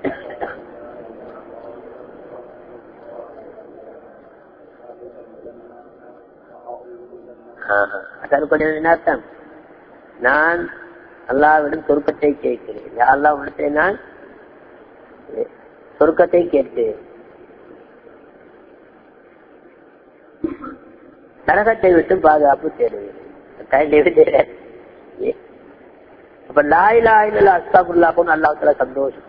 Speaker 1: அசலுக்கு என்ன அர்த்தம் நான் அல்லாவிடம் சொருக்கத்தை கேட்கிறேன் அல்லா உடனே நான் சொருக்கத்தை கேட்கிறேன் நரகத்தை விட்டு பாதுகாப்பு தேடுவேன் அப்ப லாய் லாயில அஸ்தாபுல்லாக்கும் அல்லாத்துல சந்தோஷம்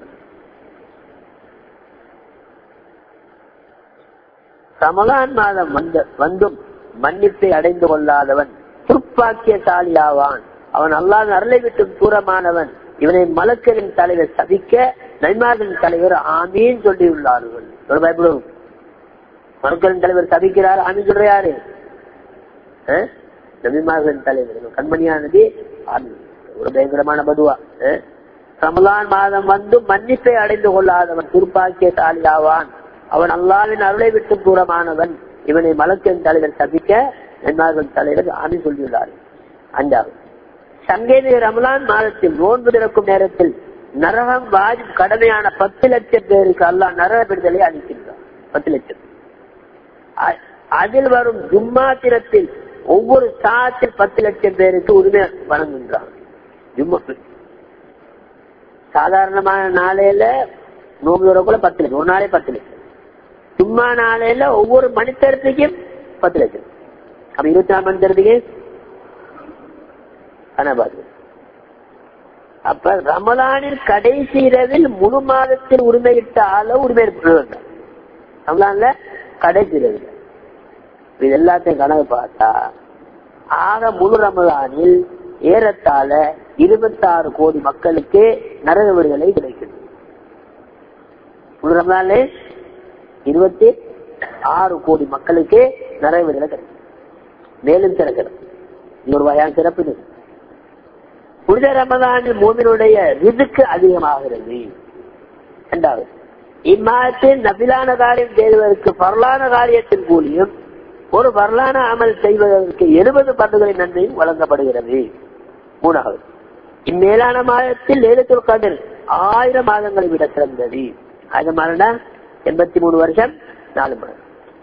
Speaker 1: ரமலான் மாதம் வந்த வந்தும் மன்னிப்பை அடைந்து கொள்ளாதவன் துர்ப்பாக்கியசாலியாவான் அவன் அல்லாத அருளை விட்டு தூரமானவன் இவனை மலக்கரின் தலைவர் சபிக்க நைமார்களின் தலைவர் ஆமீன் சொல்லியுள்ளார்கள் பயப்படும் மலக்கரின் தலைவர் சபிக்கிறார் ஆமீன் சொல்ற யாரு நபிமார்களின் தலைவர் கண்மணியானது ஒரு பயங்கரமான பதுவா ரமலான் மாதம் வந்து மன்னிப்பை அடைந்து கொள்ளாதவன் துர்ப்பாக்கியசாலியாவான் அவன் அல்லாவின் அருளை விட்டு தூரமானவன் இவனை மலக்கின் தலைவர் சபிக்க நன்மார்கள் தலைவர் ஆமி சொல்லியுள்ளார் அஞ்சாவது சங்கேதி ரமலான் மாதத்தில் நோன்பு திறக்கும் நேரத்தில் நரகம் வாஜி கடமையான பத்து லட்சம் பேருக்கு அல்லாஹ் நரக விடுதலை அளிக்கின்றார் பத்து லட்சம் அதில் வரும் ஜும்மா தினத்தில் ஒவ்வொரு சாத்தில் பத்து லட்சம் பேருக்கு உரிமை வழங்குகின்றான் ஜும்மா சாதாரணமான நாளையில நோம்பு தூரக்குள்ள பத்து லட்சம் ஒரு நாளே பத்து லட்சம் சும்மா நாளையில ஒவ்வொரு மணித்தரத்துக்கும் பத்து லட்சம் அப்ப இருபத்தி நாலு மணி தரத்துக்கு கனபாது அப்ப ரமலானின் கடைசி இரவில் முழு மாதத்தில் உரிமையிட்ட ஆள உரிமை ரமலான்ல கடைசி இரவில் இது எல்லாத்தையும் கணக்கு பார்த்தா ஆக முழு ரமலானில் ஏறத்தாழ இருபத்தி ஆறு கோடி மக்களுக்கு நரக விடுதலை கிடைக்குது முழு ரமலான்ல இருபத்தி ஆறு கோடி மக்களுக்கு நரக விடுதலை கிடைக்கும் மேலும் திறக்கிறது இது ஒரு வகையான சிறப்பு இது புனித ரமதானில் மூமினுடைய ரிதுக்கு அதிகமாகிறது இரண்டாவது இம்மாதத்தில் நபிலான காரியம் செய்வதற்கு பரலான காரியத்தின் கூலியும் ஒரு வரலான அமல் செய்வதற்கு எழுபது பண்டுகளின் நன்மையும் வழங்கப்படுகிறது மூணாவது இம்மேலான மாதத்தில் லேலத்துல் கதிர் ஆயிரம் மாதங்களை விட சிறந்தது ஆயிரம் மாதம் எண்பத்தி மூணு வருஷம் நாலு மாதம்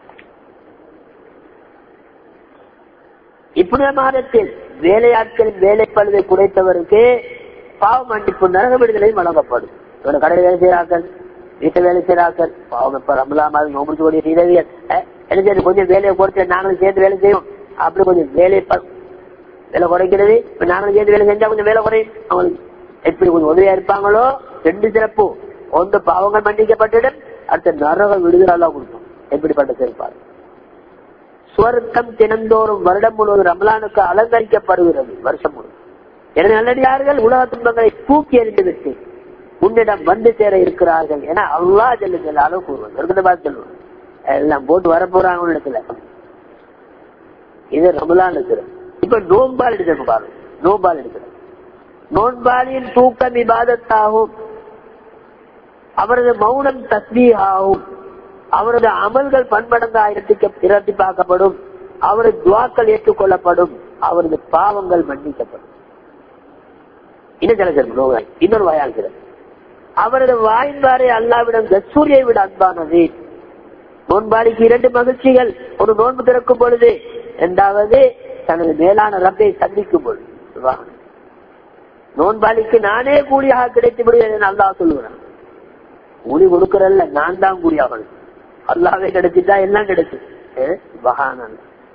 Speaker 1: இப்படி மாதத்தில் வேலையாட்களின் வேலைப்பழுதை குறைத்தவருக்கு பாவ மன்னிப்பு நரக விடுதலை வழங்கப்படும் இவங்க கடையில் வேலை செய்யறாக்கள் வீட்டை வேலை செய்யறாக்கள் பாவம் இப்ப ரமலா மாதம் நோம்பு கூடிய நீதவியல் என்ன செய்யணும் கொஞ்சம் வேலையை குறைச்சு நாங்களும் சேர்ந்து வேலை செய்வோம் அப்படி கொஞ்சம் வேலை வேலை குறைக்கிறது இப்ப நாங்களும் சேர்ந்து வேலை செஞ்சா கொஞ்சம் வேலை குறையும் அவங்களுக்கு எப்படி கொஞ்சம் உதவியா இருப்பாங்களோ ரெண்டு சிறப்பு ஒன்று பாவங்கள் மன்னிக்கப்பட்டிடும் அடுத்த நரக விடுதலை கொடுக்கும் எப்படிப்பட்ட செயல்பாடு சுவர்க்கம் தினந்தோறும் வருடம் முழுவதும் ரமலானுக்கு அலங்கரிக்கப்படுகிறது வருஷம் முழுவதும் எனவே நல்லடியார்கள் உலக துன்பங்களை தூக்கி எறிந்து விட்டு உன்னிடம் வந்து சேர இருக்கிறார்கள் என அல்லா ஜல்லு ஜல்லாலும் கூறுவது இருக்கிறத பார்த்து சொல்லுவாங்க எல்லாம் போட்டு வர போறாங்க இடத்துல இது ரமலான் இருக்கிறது இப்ப நோன்பால் எடுக்கிறது பாருங்க நோன்பால் எடுக்கிறது நோன்பாலியின் தூக்கம் விவாதத்தாகும் அவரது மௌனம் தஸ்மீகாகும் அவரது அமல்கள் பன்மடங்காயிரத்துக்கு இரட்டிப்பாக்கப்படும் அவரது துவாக்கள் ஏற்றுக்கொள்ளப்படும் அவரது பாவங்கள் மன்னிக்கப்படும் இன்னும் நோய் இன்னொரு வாயாகிறது அவரது வாய்ந்தாரை அல்லாவிடம் கஸ்தூரியை விட அன்பானது நோன்பாளிக்கு இரண்டு மகிழ்ச்சிகள் ஒரு நோன்பு திறக்கும் பொழுது இரண்டாவது தனது மேலான ரப்பை சந்திக்கும் பொழுது நோன்பாளிக்கு நானே கூலியாக கிடைத்து விடுவேன் அல்லா சொல்லுவேன் கூலி கொடுக்கறல்ல நான் தான் கூலியாகணும் அல்லாவே கிடைச்சிட்டா எல்லாம் கிடைச்சு பகான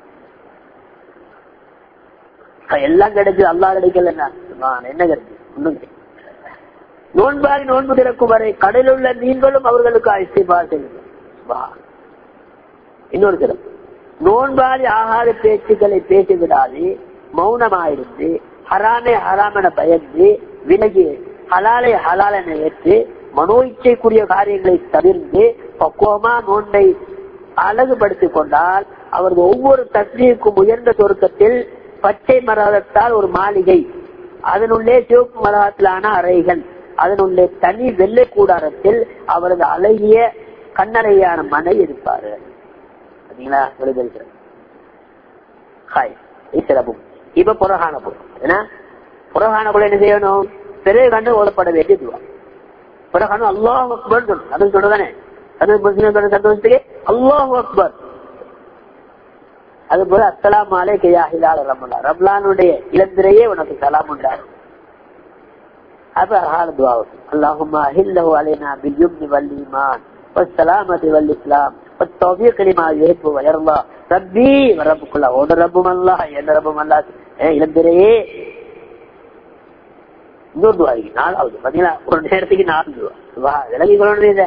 Speaker 1: எல்லாம் கிடைச்சு அல்லா கிடைக்கல என்ன கிடைச்சு ஒண்ணும் நோன்பாரி நோன்பு திறக்கும் வரை கடலில் உள்ள மீன்களும் அவர்களுக்கு ஐஸ்திபா செய்யும் இன்னொரு சிறப்பு நோன்பாரி ஆகாத பேச்சுக்களை பேசிவிடாது மௌனமாயிருந்து ஹராமே ஹராம் என பயந்து விலகி ஹலாலை ஹலால் என ஏற்று மனோ இச்சைக்குரிய காரியங்களை தவிர்த்து பக்குவமா நோன்பை அழகுபடுத்திக் கொண்டால் அவரது ஒவ்வொரு தஸ்மீருக்கும் உயர்ந்த சொருக்கத்தில் பச்சை மரத்தால் ஒரு மாளிகை அதனுள்ளே சிவப்பு மரத்திலான அறைகள் அதனுள்ளே தனி வெள்ளை கூடாரத்தில் அவரது அழகிய கண்ணறையான மனை இருப்பாரு சரிங்களா விடுதல் ஹாய் சிறப்பும் இப்ப புறகான பொருள் ஏன்னா புறகான பொருள் என்ன செய்யணும் பெரிய கண்டு ஓதப்பட வேண்டிய துவா புறகான அல்லாஹ் அக்பர் சொல்லணும் அது சொல்றதானே அது முஸ்லிம் சந்தோஷத்துக்கு அல்லாஹ் அக்பர் அது போல அஸ்லாம் மாலே கையாகிலால் ரமலா ரம்லானுடைய இளந்திரையே உனக்கு சலாம் உண்டாகும் அப்ப அழகான துவாவும் அல்லாஹுமா அஹில்லஹு அலைனா பில்யும்னி வல்லிமான் والسلامة والإسلام والتوفيق لما يحب ويرضى ربي وربك الله ஓட ரப்பும் அல்லாஹ் என்ன ரப்பும் அல்லாஹ் இளந்திரையே இன்னொரு துவா இருக்கு நாலாவது பாத்தீங்களா ஒரு நேரத்துக்கு நாலு துவா விலகி கொள்ளணும் இதை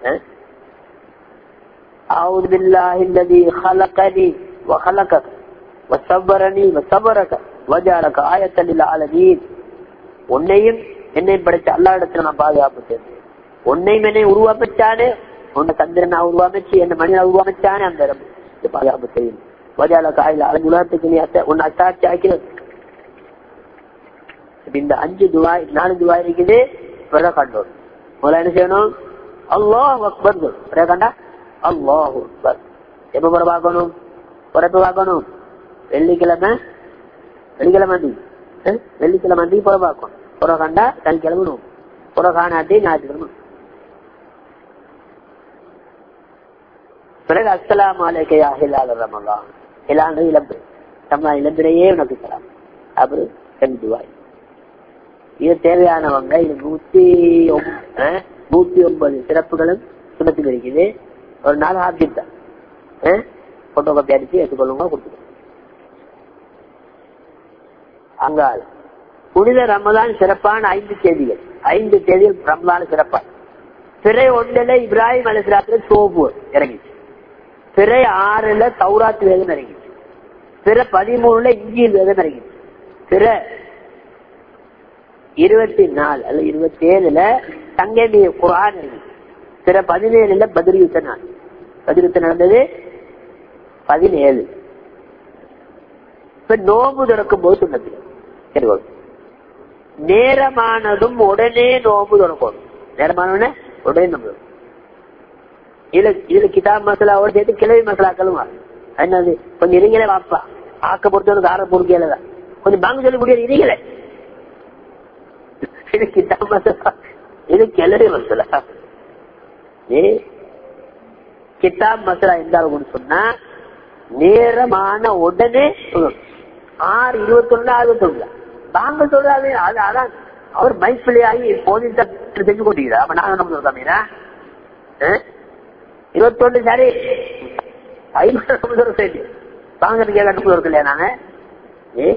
Speaker 1: أعوذ بالله الذي خلقني وخلقك وصبرني وصبرك وجعلك آية للعالمين உன்னையும் என்னையும் படைச்ச அல்லா இடத்துல நான் பாதுகாப்பு செய்வேன் உன்னையும் என்னை உருவாமிச்சானே உன்னை சந்திரனா உருவாமிச்சு என்ன மனிதனா உருவாமிச்சானே அந்த இடம் பாதுகாப்பு செய்யும் வஜால காயில அழகு உலகத்துக்கு நீ அத்த உன்னை அத்தாட்சி ஆக்கிறது இந்த அஞ்சு துவாய் நாலு துவாய் இருக்குது பிறகு கண்டோம் முதல்ல என்ன செய்யணும் அல்லாஹ் அக்பர் பிறகு கண்டா அல்லாஹ் அக்பர் எப்ப பிற பார்க்கணும் பிறப்பு பார்க்கணும் வெள்ளிக்கிழமை வெள்ளிக்கிழமை அந்தி வெள்ளிக்கிழமை அந்தி புற பார்க்கணும் புற கண்டா சனிக்கிழமை புற காணாட்டி ஞாயிற்றுக்கிழமை பிறகு அஸ்லாம் அலைக்கையா ஹிலால் ரமலான் ஹிலான் இளம்பு நம்ம இளம்பிரையே உனக்கு சலாம் அப்புறம் ரெண்டு துவாய் இது தேவையானவங்க இது நூத்தி நூத்தி ஒன்பது சிறப்புகளும் சுமத்தில் இருக்குது ஒரு நாள் ஆப்ஜெக்ட் தான் போட்டோ காப்பி அடிச்சு எடுத்துக்கொள்ளுங்க கொடுத்துக்கோங்க அங்கால் புனித ரமதான் சிறப்பான ஐந்து தேதிகள் ஐந்து தேதிகள் ரமதான் சிறப்பான பிறை ஒன்றுல இப்ராஹிம் அலிஸ்லாத்துல சோப்பு இறங்கிச்சு பிறை ஆறுல தௌராத் வேதம் இறங்கிச்சு பிற பதிமூணுல இஞ்சியில் வேதம் இறங்கிச்சு பிற இருபத்தி நாலு அல்ல இருபத்தி ஏழுல தங்கமிய குரான் இறங்கிச்சு பிற பதினேழுல பதில் யுத்த நாள் பதில் யுத்தம் நடந்தது பதினேழு இப்ப நோம்பு திறக்கும் போது சொன்னது நேரமானதும் உடனே நோம்பு திறக்கணும் நேரமான உடனே நோம்பு இதுல இதுல கிதாப் மசாலாவோட சேர்த்து கிளவி மசாலாக்களும் என்னது கொஞ்சம் இருங்களே வாப்பா ஆக்க பொறுத்தவரைக்கும் ஆற பொறுக்கையிலதான் கொஞ்சம் பாங்க சொல்லி முடியாது இருங்களே இது கிதாப் மசாலா இது கிளறி மசாலா கிதாப் மசாலா எந்த அளவுக்கு சொன்னா நேரமான உடனே ஆறு இருபத்தி ஒண்ணு அறுபத்தி ஒண்ணு தாங்க சொல்றாரு அது அதான் அவர் மைப்பிள்ளை ஆகி போலீஸ் செஞ்சு கொண்டீங்களா அப்ப நாங்க நம்ம சொல்றாமீனா இருபத்தொன்னு சரி ஐநூறு சரி தாங்கிறதுக்கு கண்டு இருக்கு இல்லையா நாங்க ஏ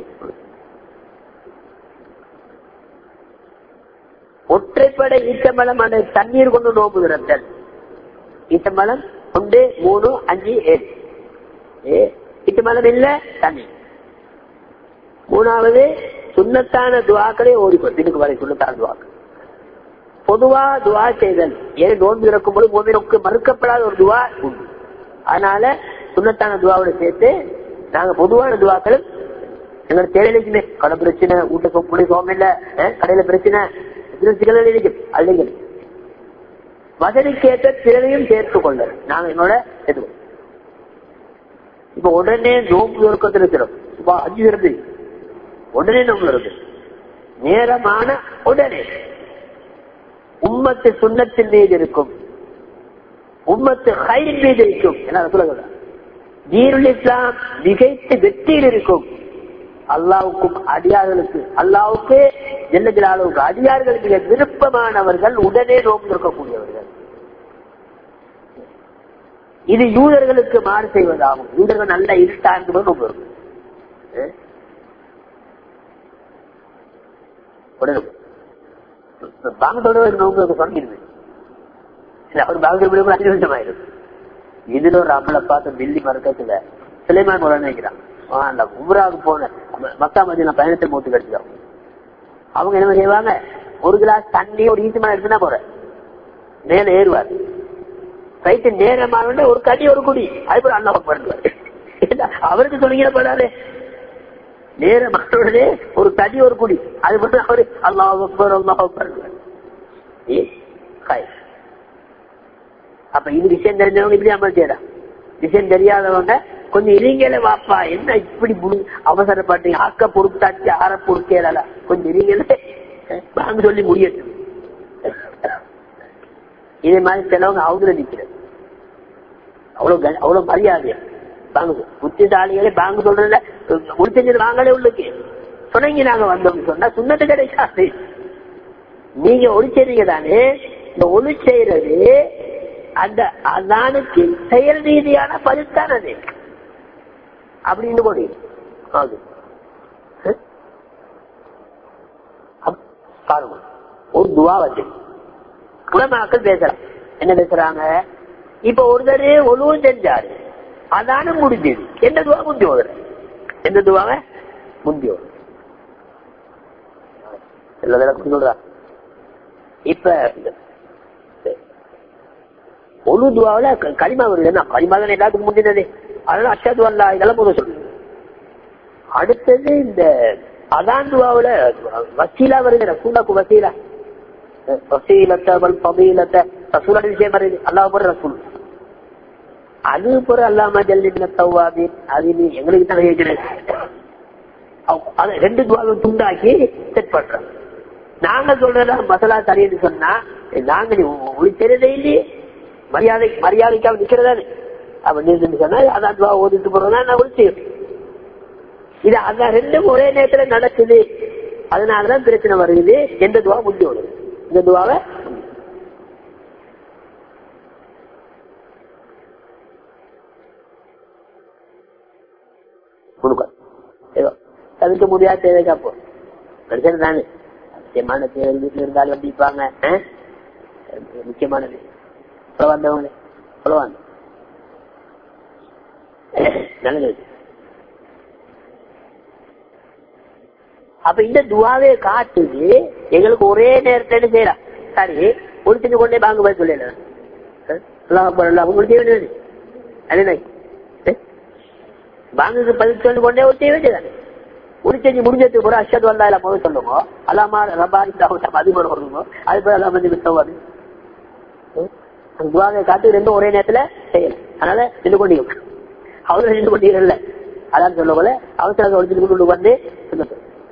Speaker 1: ஒற்றைப்படை ஈட்டமலம் அந்த தண்ணீர் கொண்டு நோம்பு திறத்தல் ஈட்டமலம் ஒன்று மூணு அஞ்சு ஏழு ஈட்டமலம் இல்ல தண்ணி மூணாவது சுண்ணத்தான துவாக்களே ஓடிக்கொள் தினுக்கு வரை சுண்ணத்தான துவாக்கள் பொதுவா துவா செய்தல் ஏன் நோன்பு இருக்கும் போது மோமினுக்கு மறுக்கப்படாத ஒரு துவா உண்டு அதனால சுண்ணத்தான துவாவோட சேர்த்து நாங்க பொதுவான துவாக்கள் எங்களுக்கு தேவையில்லைக்குமே கடை பிரச்சனை வீட்டு சொப்புடி சோகம் இல்ல கடையில பிரச்சனை அல்லைகள் வசதிக்கேற்ற திறனையும் சேர்த்து கொள்ள நாங்க என்னோட சேர்த்துக்கோ இப்ப உடனே நோம்பு ஒருக்கத்தில் இருக்கிறோம் இப்ப அஞ்சு இருந்து உடனே நோம்பு இருக்கு நேரமான உடனே உம்மத்து சுண்ணத்தின் மீது இருக்கும் உம்மத்து ஹைரின் மீது இருக்கும் என்ன சொல்லுங்க தீருல் இஸ்லாம் மிகைத்து வெற்றியில் இருக்கும் அல்லாவுக்கும் அடியார்களுக்கு அல்லாவுக்கு ஜெல்ல ஜலாலுக்கு அடியார்களுக்கு மிக விருப்பமானவர்கள் உடனே நோம்பு இருக்கக்கூடியவர்கள் இது யூதர்களுக்கு மாறு செய்வதாகும் யூதர்கள் நல்ல இருட்டாண்டு நோம்பு இருக்கும் உடனே பாங்கத்தோட நோம்பு சொல்லிடுவேன் அவர் பாங்கத்தோட அஞ்சு நிமிஷம் ஆயிடும் இதுல ஒரு அம்மளை பார்த்து மில்லி மறுக்கத்துல சிலைமான் முறை நினைக்கிறான் அந்த உம்ராவுக்கு போன மக்கா மதியம் பயணத்தை மூத்து கடிச்சிடும் அவங்க என்ன செய்வாங்க ஒரு கிளாஸ் தண்ணி ஒரு ஈட்டு மேல எடுத்துனா போற மேல ஏறுவார் ரைட்டு நேரமான ஒரு கடி ஒரு குடி அதுக்கு அண்ணா பண்ணுவார் அவருக்கு சொல்லிக்கப்படாது நேரமானே ஒரு கடி ஒரு குடி அது மட்டும் அவரு அல்லாஹ் அக்பர் அல்லாஹ் பண்ணுவார் ஏ ஹாய் அப்ப இது விஷயம் தெரிஞ்சவங்க இப்படி அமல் செய்யலாம் விஷயம் தெரியாதவங்க கொஞ்சம் இருங்கல வாப்பா என்ன இப்படி முழு அவசரப்பட்டீங்க ஆக்க பொறுத்தாச்சு ஆற பொறுக்கல கொஞ்சம் இருங்கல வாங்க சொல்லி முடியட்டும் இதே மாதிரி சிலவங்க அவங்கள நிக்கிறது அவ்வளவு கண- அவ்வளவு மரியாதை பாங்க புத்திசாலிகளே பாங்க சொல்றதுல முடிச்சது வாங்களே உள்ளுக்கு சொன்னீங்க நாங்க வந்தோம் சொன்னா சுண்ணத்து கிடைக்காது நீங்க ஒளிச்சீங்க தானே இந்த ஒளி செய்யறது அந்த அதானுக்கு செயல் ரீதியான பதில்தான் அது அப்படின்னு போடு அது அஹ்? அப்- பாருங்க ஒரு துவா வச்சு குலமாக்கள் பேசுறாங்க என்ன பேசுறாங்க இப்ப ஒருத்தர் ஒழுவும் செஞ்சாரு அதானும் முடிஞ்சது எந்த துவா முந்தி ஓதுற எந்த துவாவ முந்தி ஓதுற எல்லா விளக்கம் சொல்றா இப்ப ஒழு துவாவில க- களிமா வருது என்ன களிமா தானே எல்லாத்துக்கும் முந்தினது அதனால அஷாது அல்லா இதெல்லாம் போதும் சொல்லு அடுத்தது இந்த அதான் துவாவில வசீலா வருது ரசூலாக்கு வசீலா வசீலத்தை வல் பதீலத்தை ரசூலோட விஷயம் வருது அல்லாஹ் போற ரசூல் அது போற அல்லாம ஜல்லிபின தவ்வாபி அது நீ எங்களுக்கு தான் கேட்கிறேன் அது ரெண்டு துவாவும் துண்டாக்கி செட் பண்றோம் நாங்க சொல்றதா மசாலா சரின்னு சொன்னா நாங்க நீ ஒளிச்சதே இல்லையே மரியாதை மரியாதைக்காக நிக்கிறதாரு அப்ப நீங்க சொன்னா அதான் துவா ஓதிட்டு போறதா நான் ஒளிச்சு இது அதான் ரெண்டும் ஒரே நேரத்துல நடக்குது அதனாலதான் பிரச்சனை வருது எந்த துவா முந்தி வருது இந்த துவாவை கொடுக்கும் ஏதோ தவிர்க்க முடியாத தேவைக்கா போ மனுஷன் தானே முக்கியமான தேவை வீட்டுல இருந்தாலும் வந்திருப்பாங்க ஆ? முக்கியமானது சொல்ல வந்தவங்க சொல்ல வந்த நல்லது அப்ப இந்த துவாவே காட்டுது எங்களுக்கு ஒரே நேரத்துல என்ன செய்யலாம் சரி ஒரு செஞ்சு கொண்டே பாங்க போய் சொல்லல உங்களுக்கு செய்ய வேண்டியது அது பாங்குக்கு பதில் சொல்லி கொண்டே ஒரு செய்ய வேண்டியதானே ஒரு செஞ்சு முடிஞ்சதுக்கு கூட அஷத் வந்தா இல்ல முதல் சொல்லுங்க அல்லாமா ரபாரி அது போல வருங்க அது போல எல்லாம் வந்து வித்தவாது துவாவை காட்டு ரெண்டும் ஒரே நேரத்துல செய்யலாம் அதனால நின்று கொண்டீங்க அவரு நின்று கொண்டீங்கல்ல அதான் சொல்ல போல அவசர ஒழிச்சு கொண்டு வந்து சொன்னது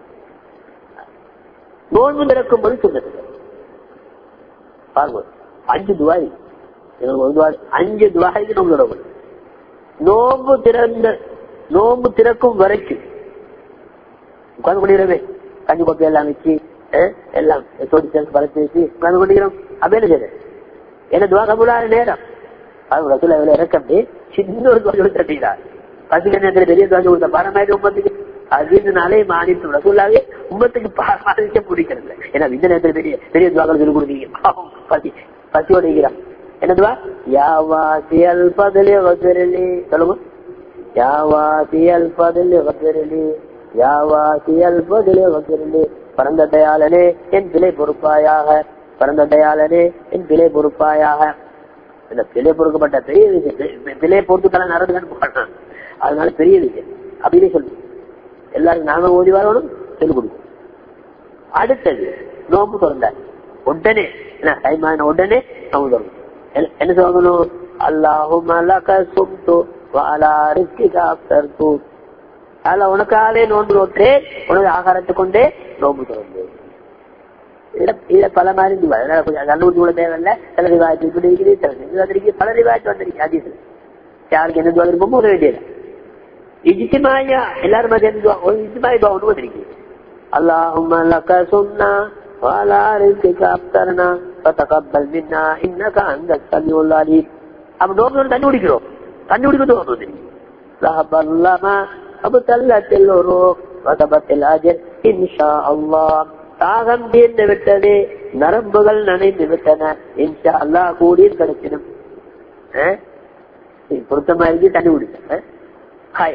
Speaker 1: நோன்பு திறக்கும் போது சொன்னது பாருங்க அஞ்சு துவாய் எங்களுக்கு ஒரு துவா அஞ்சு துவாய்க்கு நோம்பு திறக்கும் நோம்பு திறந்த நோம்பு திறக்கும் வரைக்கும் உட்கார்ந்து கொண்டிருக்கிறோமே கஞ்சி கொப்பை எல்லாம் வச்சு அஹ், எல்லாம் சோடி சேர்த்து பழத்து வச்சு உட்கார்ந்து கொண்டிருக்கிறோம் அப்படி என்ன செய்யுது என்ன துவா கபுலான நேரம் அது ரசூல எவ்வளவு இறக்கம்பி சின்ன ஒரு துவா சொல்லி தட்டிக்கிறார் பசிக்க நேரத்தில் பெரிய துவா கொடுத்த பாரமாயிட்டு உம்பத்துக்கு அதுனாலே மாறிட்டு ரசூலாவே உம்பத்துக்கு பாரமாதிக்க பிடிக்கிறது ஏன்னா இந்த நேரத்தில் பெரிய பெரிய துவாக்கள் சொல்லி கொடுத்தீங்க பாவம், பசி பசியோட இருக்கிறான் என்ன துவா யாவாசியல் பதிலே வசரலி சொல்லுங்க யாவாசியல் பதிலே வசரலி யாவாசியல் பதிலே வசரலி பரந்த தயாளனே என் பிழை பொறுப்பாயாக பரந்த தயாளனே என் பிழை பொறுப்பாயாக இந்த பிழை பொறுக்கப்பட்ட பெரிய விஷயம் பிழை பொறுத்துக்கெல்லாம் நடந்துக்கன்னு போறான் அதனால பெரிய விஷயம் அப்படின்னு சொல்லு எல்லாரும் நாங்க ஓதி வரணும் சொல்லிக் கொடுக்கும் அடுத்தது நோம்பு திறந்தார் உடனே என்ன டைமான உடனே நோம்பு திறந்து என்ன- என்ன சொல்லணும் அல்லாஹும் அலக சும்து வாலா ரிஸ்கிக அப்தர்து அல்ல உனக்காலே நோன்பு நோற்றேன் உனக்கு ஆகாரத்தை கொண்டே நோம்பு திறந்து இதுல இதுல பல மாதிரி இருக்கு. அதனால கொஞ்சம் கண்டுபிடிச்சு கூட தேவையில்ல சில ரிவாயத்து இப்படி இருக்குது சில ரிவாயத்து இருக்கு பல ரிவாயத்து வந்திருக்கு அதிசல யாருக்கு என்ன துவா விருப்பமோ ஒரு வேண்டியது இஜித்திமாயா எல்லாரும் சேர்ந்து துவா- ஒரு இஜித்திமாய துவா ஒன்று வந்திருக்கு اللهم لك سنة وعلى رزقك أفطرنا فتقبل منا إنك أنت السميع العليم அப்ப நோக்கு தண்ணி குடிக்கிறோம் தண்ணி குடிக்கிறது வருது ذهب اللما أبتلت العروق وثبت الأجر إن شاء الله தாகம் தீர்ந்து விட்டது நரம்புகள் நனைந்து விட்டன இன்ஷா அல்லாஹ் கூடியும் கிடைச்சிடும் பொருத்தமா இருக்கு தண்ணி குடிக்க ஹாய்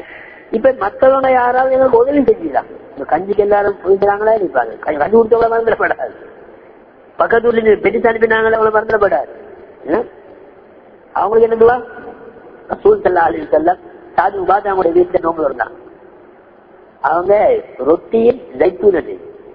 Speaker 1: இப்ப மத்தவங்க யாராவது எங்களுக்கு உதவி செஞ்சுக்கலாம் இந்த கஞ்சிக்கு எல்லாரும் போயிட்டாங்களா இருப்பாங்க கஞ்சி கொடுத்தவங்கள மறந்துடப்படாது பக்கத்து ஊர்ல இருந்து பெட்டி அனுப்பினாங்களே அவங்கள மறந்துடப்படாது ஏன்? அவங்களுக்கு என்னதுவா ரசூல் செல்ல ஆளு செல்ல சாதி பார்த்து அவங்களுடைய வீட்டுல நோம்பு இருந்தாங்க அவங்க ரொட்டியும் ஜைத்தூனது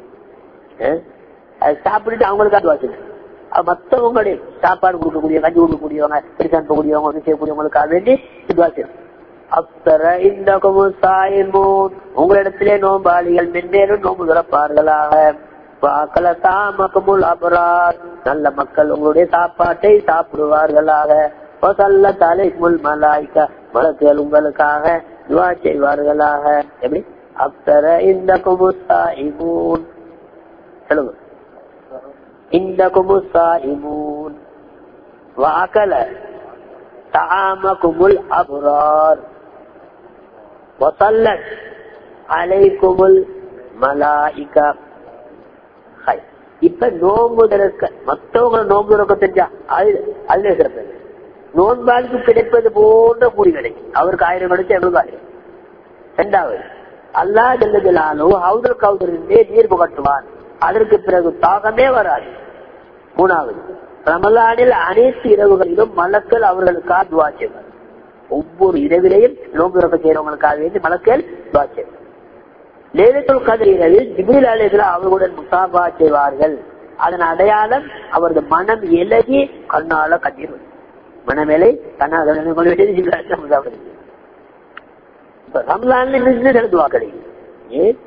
Speaker 1: அது சாப்பிட்டுட்டு அவங்களுக்கு அது வாசல் மற்றவங்களுடைய சாப்பாடு கொடுக்கக்கூடிய கஞ்சி கொடுக்கக்கூடியவங்க பெருசா அனுப்பக்கூடியவங்க ஒன்று செய்யக்கூடியவங்களுக்காக வேண்டி இது வாசல் அப்தர இந்த சாயமூன் உங்களிடத்திலே நோம்பாளிகள் மென்மேலும் நோம்பு திறப்பார்களாக வாக்கல தாமக்கமுல் அபரார் நல்ல மக்கள் உங்களுடைய சாப்பாட்டை சாப்பிடுவார்களாக வசல்ல தலைமுல் மலாய்க்க மலக்குகள் உங்களுக்காக துவா செய்வார்களாக எப்படி அப்தர இந்த குமுசாயிமூன் சொல்லுங்க இந்த குமுசாயிமூன் வாக்கல தாமக்குமுல் அபரார் வசல்லத் அலைக்குமுல் மலாயிகா ஹை. இப்ப நோம்பு திறக்க மத்தவங்க நோம்பு திறக்க தெரிஞ்சா அது அதுல சிறப்பு நோன்பாளுக்கு கிடைப்பது போன்ற கூலி கிடைக்கும் அவருக்கு ஆயிரம் கிடைச்சு எவ்வளவு ஆயிரம் இரண்டாவது அல்லா ஜல்லஜலாலோ ஹவுதல் கவுதரிலே நீர் புகட்டுவான் அதற்கு பிறகு தாகமே வராது மூணாவது ரமலானில் அனைத்து இரவுகளிலும் மலக்கள் அவர்களுக்காக துவா செய்வார் ஒவ்வொரு இரவிலையும் நோம்பு திறக்க செய்யறவங்களுக்காக வேண்டி மலக்கள் துவா செய்வார் லேலத்துல் கதிர் இரவில் ஜிபில் அலைகள் அவர்களுடன் முசாபா செய்வார்கள் அதன் அடையாளம் அவரது மனம் இலகி கண்ணால கண்ணீர் வரும். மனமேலை கண்ணால கொண்டு வேண்டியது ஜிபில் அலைஹிஸ்ஸலாம் முசாபா செய்வார். இப்ப ரம்லான்ல நின்று துவா கிடைக்கும் ஏன்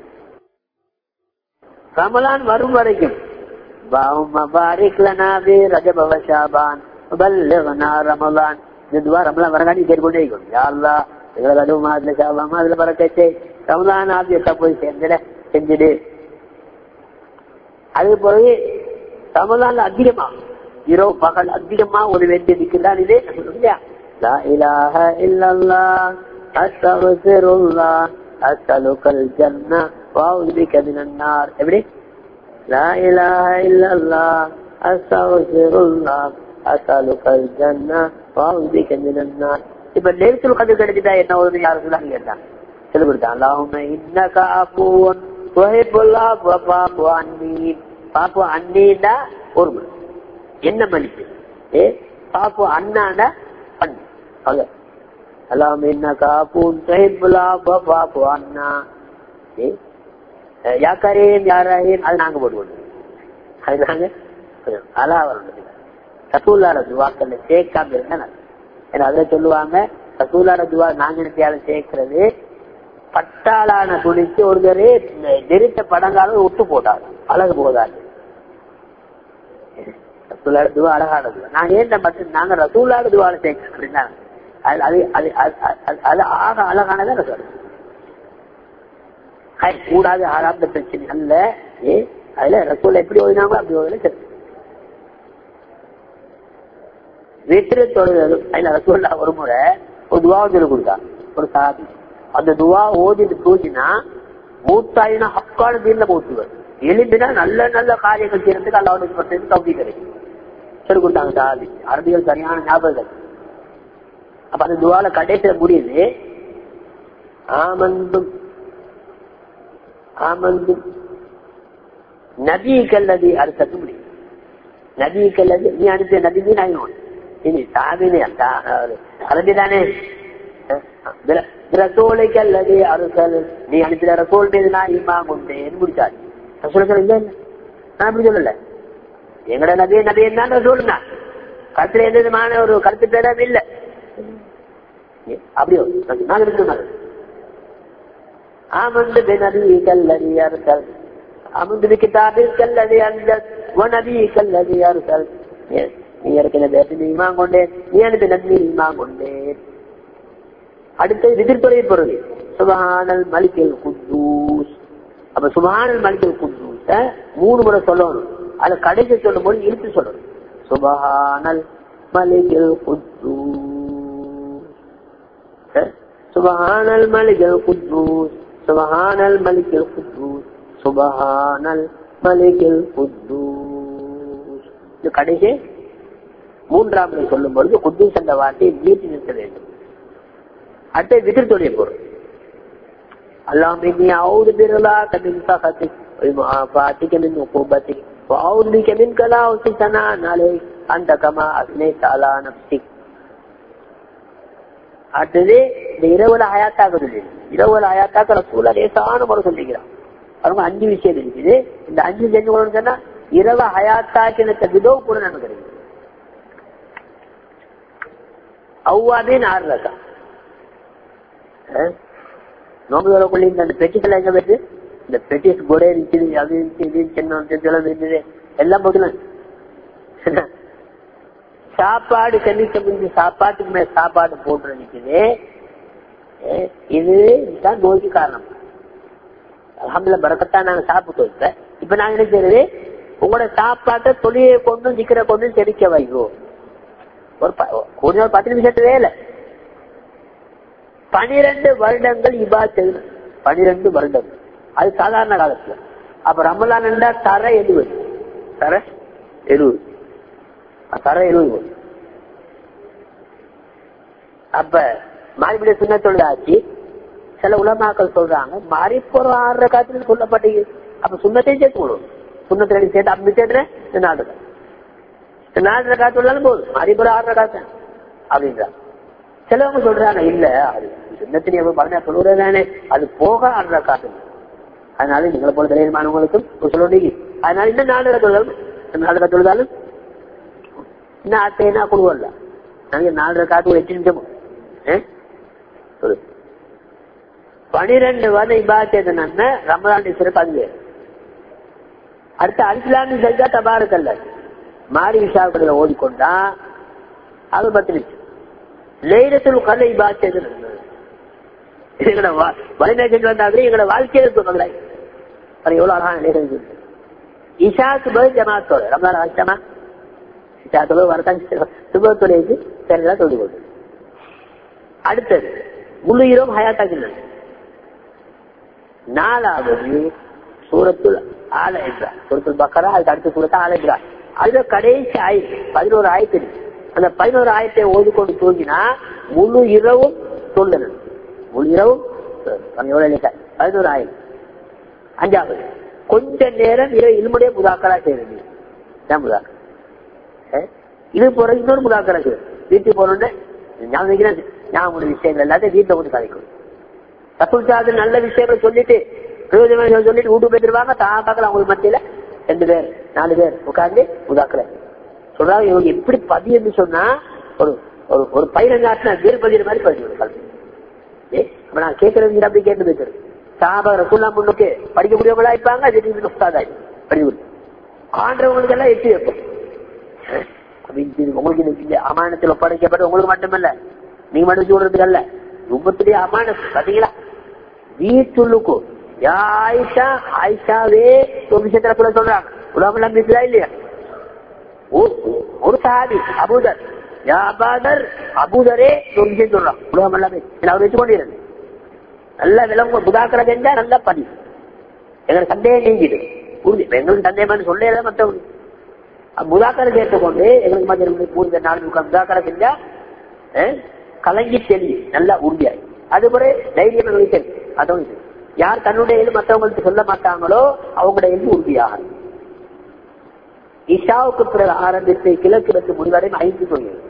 Speaker 1: ரமலான் வரும் வரைக்கும் اللهم بارك لنا في رجب وشعبان وبلغنا رمضان இந்த துவா ரமலான் வரகாட்டி கேட்டுக்கொண்டே இருக்கும் யா அல்லாஹ் எங்களுக்கு அதுவும் மாதத்துல ஷாபான் மாதத்துல பறக்கச்சே ரமலான் ஆபியத்தை போய் சேர்ந்துட செஞ்சுடு அது பிறகு ரமலான்ல அதிகமா இரவு பகல் அதிகமா ஒரு வேண்டிய நிற்கிறான் இதே இல்லையா லா இலாஹ இல்லல்லாஹ் அஸ்தக்ஃபிருல்லாஹ் அஸ்அலுகல் ஜன்னah வஅஊது பிக மினன் நார் எப்படி லா இலாஹ இல்லல்லாஹ் அஸ்தக்ஃபிருல்லாஹ் அஸ்அலுகல் ஜன்னah வஅஊது பிக மினன் நார் இப்ப லேலத்துல் கத்ர் கிடைச்சிட்டா என்ன ஓதுன்னு யாரும் சொல்லாங்க கேட்டாங்க சொல்லி கொடுத்தான் அல்லாஹும்ம இன்னக அஃபூன் துஹிப்புல் அஃவ ஃபஅஃபு அன்னி பாப்பு அன்னின்னா ஒரு முறை என்ன மன்னிப்பு ஏ பாப்பு அண்ணாண்டா பண்ணு அவ்வளோ அல்லாம் என்ன காப்பூன் சஹிபுலா பாப்பு அண்ணா ஏ யாக்காரேன் யாராயும் அது நாங்க போடுவோம் அது நாங்க அலா வரணும் ரசூல்லார துவாக்கள்ல சேர்க்காம இருந்தா நல்லது. ஏன்னா அதை சொல்லுவாங்க ரசூல்லார துவா நாங்க நினைச்சாலும் சேர்க்கிறது பட்டாளான துணிக்கு ஒரு தடவை நெரித்த படங்காலும் விட்டு போட்டாங்க அழகு போதாது ரசூலாட துவா அழகானது நான் ஏன் மட்டும் நாங்க ரசூலாட துவால சேர்க்கிறோம் அப்படின்னா அது அது அது அது- அது- அது ஆக அழகானதா ரசூல் ஹை, கூடாது ஆறாந்த பிரச்சனை அல்ல ஏ அதுல ரசூல் எப்படி ஓதினாங்களோ அப்படி ஓதுல சரி வெற்றி தொழுது அதுல ரசூல்லா ஒரு முறை ஒரு துவா சொல்லி கொடுத்தா ஒரு சாபி அந்த துவா ஓதிட்டு தூக்கினா மூத்தாயினா ஹக்கான தீர்ல மூத்துவர் எலும்பினா நல்ல நல்ல காரியங்கள் செய்யறதுக்கு அல்லாவுடைய பண்றது தகுதி கிடைக்கும் சொல்லி கொடுத்தாங்க சாபி அரபிகள் சரியான ஞாபகம் அப்ப அந்த துவால கடைசியில முடியுது ஆமந்தும் ஆமந்தும் நபி கல்லதி அறுத்தது முடியும் நபி கல்லது நீ அனுப்பிய நபி நீ நான் இனி சாமினே அரபி தானே ரசோலை கல்லது அருசல் நீ அனுப்பின ரசோல் மீது நான் இமா கொண்டேன் முடிச்சாரு ரசோல் சொல்ல இல்ல இல்ல நான் அப்படி சொல்லல எங்கட நபிய நபி என்ன ரசோல் தான் கருத்துல எந்த விதமான ஒரு கருத்து பேரம் இல்ல அப்படியோ நான் இருக்கிறேன் آمنت بنبيك الذي أرسل آمنت بكتابك الذي أنزل ونبيك الذي أرسل நீ இருக்கிற தேசத்தில் ஈமான் கொண்டேன் நீ எனக்கு நன்மை ஈமான் கொண்டேன் அடுத்தது எதிர்த்துறை பொருள் சுபஹானல் மலிக்கல் குத்தூஸ் அப்ப சுபஹானல் மலிக்கல் குத்தூஸ் மூணு முறை சொல்லணும் அது கடைசி சொல்லும் போது இழுத்து சொல்லணும் சுபஹானல் மலிக்கல் குத்தூஸ் சுபஹானல் மலிக்கல் குத்தூஸ் சுபஹானல் மலிக்கல் குத்தூஸ் சுபஹானல் மலிக்கல் குத்தூஸ் இது கடைசி மூன்றாம் முறை சொல்லும் பொழுது குத்தூஸ் என்ற வார்த்தையை நீட்டி நிறுத்த வேண்டும் அடுத்த விதிர்த்துடைய பொருள் اللهم إني أعوذ برضاك من سخطك ومعافاتك من عقوبتك وأعوذ بك منك لا أحصي ثناء عليك أنت كما أثنيت على نفسك அடுத்தது இந்த இரவுல ஹயாத்தாக்க சொல்லி இரவுல ஹயாத்தாக்க ரசூலா லேசான முறை சொல்லிக்கிறான் அவங்க அஞ்சு விஷயம் இருக்குது இந்த அஞ்சு செஞ்சு கொள்ளணும் சொன்னா இரவு ஹயாத்தாக்கினத்தை விதோ கூட நமக்கு கிடைக்கும் அவ்வாதே ஆறு ரக்கா நோம்பு வரக்குள்ள இந்த பெட்டிக்கெல்லாம் எங்க போயிட்டு இந்த பெட்டிஸ் கூட இருக்குது அது இருந்துச்சு இது சின்ன இருந்தது எல்லாம் போட்டுலாம் சாப்பாடு கண்டிக்க முடிஞ்சு சாப்பாட்டுக்கு மேல சாப்பாடு போட்டு நிக்குது இது தான் நோய்க்கு காரணம் அலமதுல பறக்கத்தான் நாங்க சாப்பிட்டு இப்ப இப்ப நாங்க என்ன செய்யறது உங்களோட சாப்பாட்டை தொழிலை கொண்டு நிக்கிற கொண்டு செடிக்க வைக்கோ ஒரு கொஞ்சம் ஒரு பத்து நிமிஷத்து வேலை பனிரெண்டு வருடங்கள் இபா செய்யணும் பனிரெண்டு வருடங்கள் அது சாதாரண காலத்துல அப்ப ரமலான் என்றா தர எழுபது தர எழுபது தர எழுபது அப்ப மாறிவிட சுண்ண தொழிலாச்சு சில உலமாக்கள் சொல்றாங்க மாறி போற ஆறு காலத்துல சொல்லப்பட்டீங்க அப்ப சுண்ணத்தையும் சேர்த்து விடும் சுண்ணத்தை ரெண்டு சேர்த்து அப்படி சேர்த்துறேன் இந்த நாடு இந்த நாலு காத்து உள்ளாலும் போதும் மாறி போற ஆறு காத்து அப்படின்றாங்க சிலவங்க சொல்றாங்க இல்ல அது சுண்ணத்தினை பழமையா சொல்லுறதானே அது போக ஆடுற காத்து அதனால நீங்களை போல தைரியமானவங்களுக்கும் சொல்லுறீங்க அதனால இந்த நாலு தொழிலும் நாலு தொழிலாலும் இன்னும் ஆத்தைனா கொடுவல்ல நாங்க நாலு காத்து ஒரு எட்டு நிமிஷம் சொல்லு பனிரெண்டு வருடம் இபாத்தது நன்மை ரமதான் சிறப்பு அது அடுத்து அலிஸ்லாமி செஞ்சா தபாருக்கல்ல மாறி விஷாக்களை ஓடிக்கொண்டா அது பத்து நிமிஷம் லேடத்தில் கல்லை இபாத்தது எங்களோட வலிமை சென்று வந்தாங்க எங்களோட வாழ்க்கையில சொல்லுங்களே எவ்வளவு அழகான நேரம் இஷாக்கு பதில் ஜமாத்தோட ரமதான் ஆச்சமா இஷாத்தோட வரதான் சுபத்தோடைக்கு சரிதான் சொல்லிக் கொண்டு அடுத்தது முழு இரவும் ஹயாத்தாக்கினாங்க நாலாவது சூரத்துல் ஆல என்றார் சூரத்துல் பக்கரா அதுக்கு அடுத்த சூரத்தை ஆல என்றார் அதுல கடைசி ஆய் பதினோரு ஆயத்து அந்த பதினோரு ஆயத்தை ஓதிக்கொண்டு தூங்கினா முழு இரவும் சொல்லணும் முழு இரவும் பதினோரு ஆயிரம் அஞ்சாவது கொஞ்ச நேரம் இரவு இல்முடைய முதாக்கரா செய்யறது முதாக்கரா இது போற இன்னொரு முதாக்கரா செய்யும் வீட்டுக்கு போனோன்னு ஞாபகம் ஞாபகம் விஷயங்கள் எல்லாத்தையும் வீட்டுல கொண்டு கதைக்கும் ரசூல் நல்ல விஷயங்களை சொல்லிட்டு பிரயோஜனம் சொல்லிட்டு வீட்டு போயிருவாங்க தாக்காக்கள் அவங்களுக்கு மத்தியில ரெண்டு பேர் நாலு பேர் உட்கார்ந்து உதாக்கல சொல்றாங்க இவங்க எப்படி பதியன்னு சொன்னா ஒரு ஒரு ஒரு பதினஞ்சாட்டின வேறு பதிய மாதிரி பதிவு அப்ப நான் கேட்கறது அப்படி கேட்டு வைக்கிறது சாப ரசூல்லா முன்னுக்கு படிக்க முடியவங்களா இருப்பாங்க திடீர்னு உஸ்தாதாய் படிக்க ஆண்டவங்களுக்கு எல்லாம் எட்டி வைப்போம் உங்களுக்கு அமானத்தில் ஒப்படைக்கப்பட்டு உங்களுக்கு மட்டுமல்ல நீங்க மட்டும் சொல்றதுக்கு அல்ல உபத்துடைய அமான பாத்தீங்களா வீட்டுள்ளுக்கு ஆயிஷா ஆயிஷாவே ஒரு விஷயத்துல கூட சொல்றாங்க உலகம் நம்பிக்கையா இல்லையா ஒரு சாதி அபூதர் யாபாதர் அபூதரே ஒரு விஷயம் சொல்றான் உலகம் எல்லாமே அவர் வச்சு கொண்டிருந்தேன் நல்ல விலங்கு புதாக்கரை செஞ்சா நல்லா படி எங்களுக்கு சந்தேகம் நீங்கிது உறுதி எங்களுக்கு சந்தேகம் சொல்ல மற்றவங்க முதாக்கரை கேட்டுக்கொண்டு எங்களுக்கு மத்திய பூர்வ நாலு முதாக்கரை செஞ்சா கலங்கி தெளி நல்லா உறுதியாய் அதுபோல தைரியம் தெரியும் அதுவும் யார் தன்னுடைய எழு மற்றவங்களுக்கு சொல்ல மாட்டாங்களோ அவங்களோட எழுது உறுதியாக இஷாவுக்கு பிறகு ஆரம்பித்து கிழக்கு வெட்டு முடிவரை ஐந்து சொல்லுங்கள்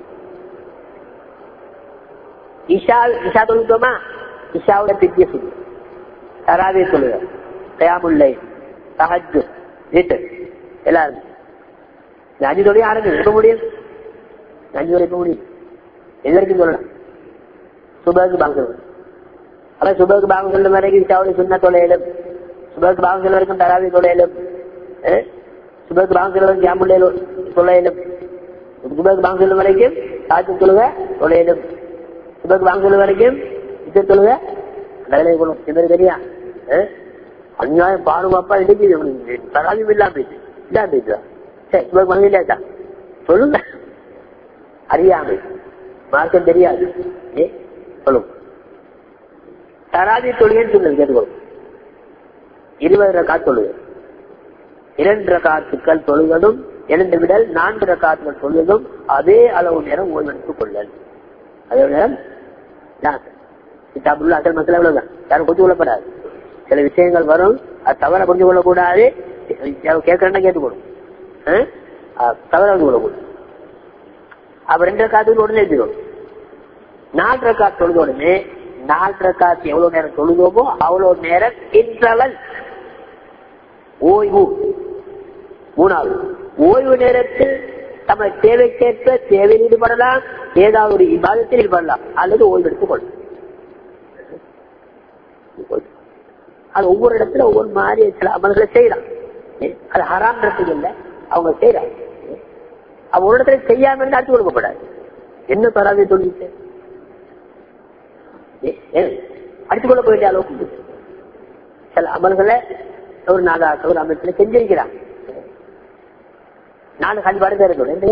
Speaker 1: இஷா இஷா தொழுத்தோமா இஷாவோட பித்திய சொல்லு தராவே சொல்லுங்க தயாமுல்லை தஹஜு வீட்டு எல்லாரும் இந்த அஞ்சு தொழில் ஆரம்பி எப்ப முடியும் அஞ்சு தொழில் எப்ப முடியும் எது வரைக்கும் சொல்லலாம் சுபருக்கு பாங்க சொல்லணும் அதான் சுபருக்கு பாங்க சொல்லும் வரைக்கும் இஷாவுடைய சுண்ண தொலையிலும் சுபருக்கு பாங்க சொல்ல வரைக்கும் தராவி தொலையிலும் சுபருக்கு பாங்க சொல்ல வரைக்கும் ஜாமுல்லையிலும் தொலையிலும் சுபருக்கு பாங்க சொல்லும் வரைக்கும் சாத்து தொழுக தொலையிலும் சுபருக்கு பாங்க சொல்லும் வரைக்கும் இது தொழுக வேலை கொள்ளும் இது தெரியா அநியாயம் பாருவாப்பா இடிக்குது தராவியும் இல்லாம போயிடுச்சு இல்லாம போயிடுச்சா சரி சுபருக்கு பாங்க இல்லையாச்சா சொல்லுங்க அறியாமை மார்க்கம் தெரியாது ஏ சொல்லும் தராதி தொழுகைன்னு சொல்லுங்க கேட்டுக்கொள்ளும் இருபது ரகாத் தொழுகை இரண்டு ரகாத்துக்கள் தொழுவதும் இரண்டு விடல் நான்கு ரகாத்துக்கள் தொழுவதும் அதே அளவு நேரம் ஓய்வெடுத்துக் கொள்ளல் அதே நேரம் கிதாபுள்ள அசல் மசல எவ்வளவுதான் யாரும் கொஞ்சம் கொள்ளப்படாது சில விஷயங்கள் வரும் அது தவற புரிஞ்சு கொள்ளக்கூடாது கேட்கறேன்னா கேட்டுக்கணும் ஆ? அஹ் தவற வந்து கொள்ளக்கூடாது அப்ப ரெண்டு ரக்காத்துக்கு உடனே எழுதிடும் நாலு ரக்காத் தொழுத உடனே நாலு ரக்காத்து எவ்வளவு நேரம் தொழுதோமோ அவ்வளவு நேரம் இன்டர்வல் ஓய்வு மூணாவது ஓய்வு நேரத்தில் தமது தேவைக்கேற்ப தேவையில் ஈடுபடலாம் ஏதாவது ஒரு விவாதத்தில் ஈடுபடலாம் அல்லது ஓய்வு எடுத்துக் கொள்ளலாம் அது ஒவ்வொரு இடத்துல ஒவ்வொரு மாதிரி சில அமல்களை செய்யலாம் அது ஹராம்ன்றதுக்கு இல்லை அவங்க செய்யறாங்க அவ ஒரு இடத்துல செய்யாம இருந்தா அடுத்து கொடுக்கப்படாது என்ன தராதே சொல்லிட்டு அடித்துக் கொள்ள வேண்டிய அளவுக்கு சில அமல்களை ஒரு நாதாச ஒரு அமைப்புல செஞ்சிருக்கிறாங்க நாலு கழிபாடு இருக்கணும் இல்லையா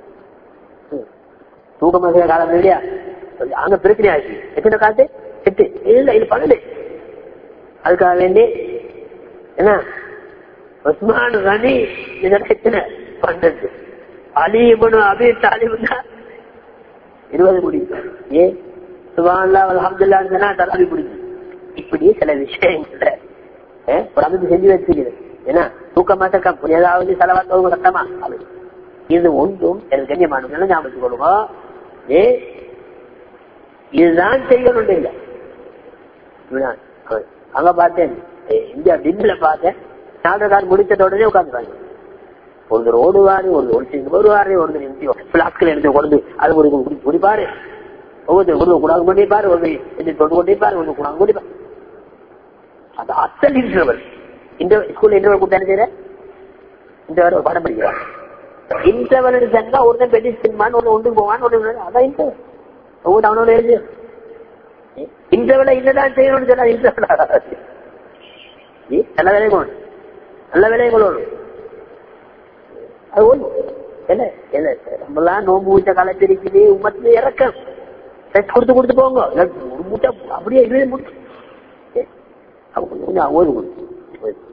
Speaker 1: தூக்கமாக காலம் இல்லையா அங்க பிரச்சனை ஆச்சு எத்தனை காத்து எட்டு இல்ல இது பன்னெண்டு அதுக்காக வேண்டி என்ன உஸ்மான் கனி இதெல்லாம் எத்தனை பன்னெண்டு அலிபனு அபி தாலிபுன்னா இருபது முடிக்கும் ஏ சுபான்லா அலமதுல்லா தராவி முடிக்கும் இப்படி சில விஷயங்கள அஹ், ஒரு அமைப்பு செஞ்சு வச்சுக்கிறது ஏன்னா தூக்கமா தக்கம் ஏதாவது செலவாக்க கட்டமா அப்படி. இது ஒன்றும் எனக்கு கண்ணியமான ஞாபகத்துக்கு கொள்ளுங்க ஏ இதுதான் செய்யணும் இல்லை இப்படிதான். அங்க பார்த்தேன் ஏ, இந்தியா டின்ல பார்த்தேன் நாடகார் முடிச்சத உடனே உட்காந்துருவாங்க ஒருத்தர் ஓடுவாரு ஒரு ஒருத்தர் வருவாரு ஒருத்தர் நிறுத்தி பிளாஸ்கில் எடுத்து கொண்டு அது ஒரு குடி- குடிப்பாரு ஒவ்வொருத்தர் ஒரு குடாங்க கொண்டிருப்பாரு ஒரு இது தொண்டு கொண்டிருப்பாரு ஒரு குடாங்க கொண்டிருப்பாரு அது அசல் இன்டர்வல் இந்த ஸ்கூல்ல இன்டர்வல் கொடுத்தா செய்யற இன்டர்வல் ஒரு பாடம் படிக்கிறான் இன்டர்வல் சொன்னா ஒருத்தன் பெட்டி சினிமான்னு ஒண்ணு ஒன்று போவான் ஒன்று அதான் இன்டர்வல் ஒவ்வொரு அவனோட எழுது இன்டர்வலை இன்னதான் செய்யணும்னு சொன்னா இன்டர்வல் நல்ல வேலையை கொள்ளணும் நல்ல வேலையை கொள்ளணும் அது ஒண்ணு என்ன என்ன நம்மளாம் நோம்பு ஊட்ட காலத்து இருக்குது உமத்துல இறக்கம் டெஸ்ட் கொடுத்து கொடுத்து போங்க இல்ல ஒரு மூட்டை அப்படியே இருபது மூட்டை ஏ, அவங்க கொஞ்சம் கொஞ்சம் ஓய்வு கொடுத்து ஓய்வு.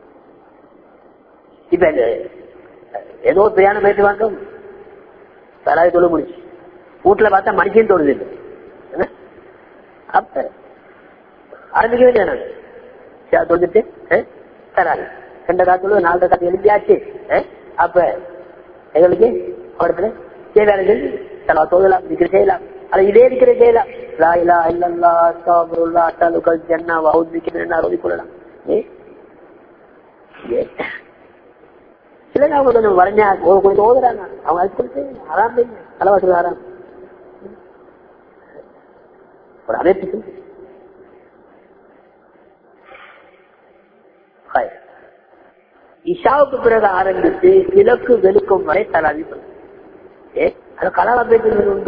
Speaker 1: இப்ப இந்த, ஏதோ ஒரு பிரயாணம் போயிட்டு வாங்க தலாவி தொழில் முடிச்சு வீட்டுல பார்த்தா மனுஷன் தொழுது இல்லை என்ன அப்ப ஆரம்பிக்க வேண்டிய நாங்க சரி, தொழுதுட்டு அஹ், தராங்க ரெண்டு காத்துல நாலு காத்து எழுப்பியாச்சு அஹ், அப்ப எங்களுக்கு இடத்துல செய்தார்கள் தலா தொழலாம் இருக்கிற செய்யலாம் அது இதே இருக்கிற செய்யலாம் லா இலா இல்லல்லா அஸ்தாபுருல்லா அத்தாலுக்கல் ஜன்னா வவுத் விக்கிறேன் அறுதி கொள்ளலாம் ஏ ஏ. சிலர் அவங்க கொஞ்சம் வரைஞ்சா ஒரு கொஞ்சம் ஓதுறாங்க அவங்க அது கொடுத்து ஆறாம் தலைவாசல் ஆறாம் ஒரு அமைப்பு சொல்லு. ஹாய். இஷாவுக்கு பிறகு ஆரம்பித்து கிழக்கு வெளுக்கும் வரை தலாவி பண்ணும். ஏ அது கலாவா பேசுறது உண்டு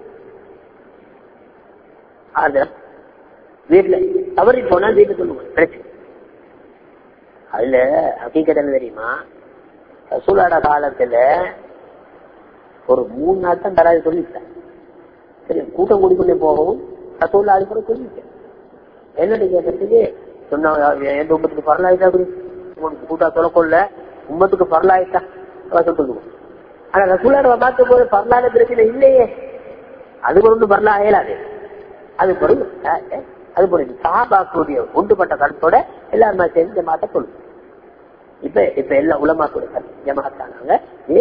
Speaker 1: அது வீட்டுல தவறி போனா வீட்டுல சொல்லுவாங்க பிரச்சனை அதுல ஹக்கீக்கத் என்ன தெரியுமா ரசூலாட காலத்துல ஒரு மூணு நாள் தான் தராது சொல்லிட்டேன் சரி கூட்டம் கூடிக்கொண்டே போகவும் ரசூல்லா அது கூட சொல்லிட்டேன் என்னடி கேட்டதுக்கு சொன்னா எந்த உம்பத்துக்கு பரலாயிட்டா அப்படி உனக்கு கூட்டா சொல்லக்கொள்ள உம்பத்துக்கு பரலாயிட்டா சொல்லிட்டு ஆனா ரசூலாட பார்த்த போது பரலாத பிரச்சனை இல்லையே அது கொண்டு பரலா இயலாது அது பொருள் அது பொருள் சாபாக்குடைய ஒன்றுபட்ட கருத்தோட எல்லாருமே சேர்ந்து ஜமாத்த சொல்லுங்க இப்ப இப்ப எல்லா உலமாக்குடைய ஜமாத்தானாங்க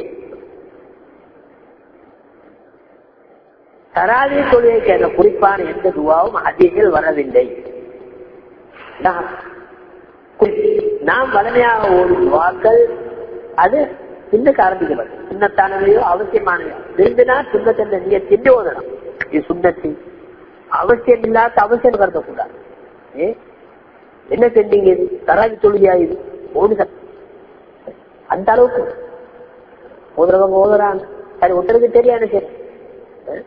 Speaker 1: தராவி தொழுகைக்கு அந்த குறிப்பான எந்த துவாவும் அதிகத்தில் வரவில்லை நாம் குறி- நாம் வலிமையாக ஓடும் துவாக்கள் அது சின்னக்கு ஆரம்பிக்கிறது சின்னத்தானவையோ அவசியமானவையோ விரும்பினா சுண்ணத்தை நீங்க திண்டு ஓதலாம் இது சுண்ணத்தி அவசியம் இல்லாத அவசியம் கருதக்கூடாது ஏ என்ன செஞ்சீங்க இது தராவி தொழுகையா இது ஓடுக அந்த அளவுக்கு ஓதுறவங்க ஓதுறாங்க சரி ஒருத்தருக்கு தெரியாது சரி ஆ?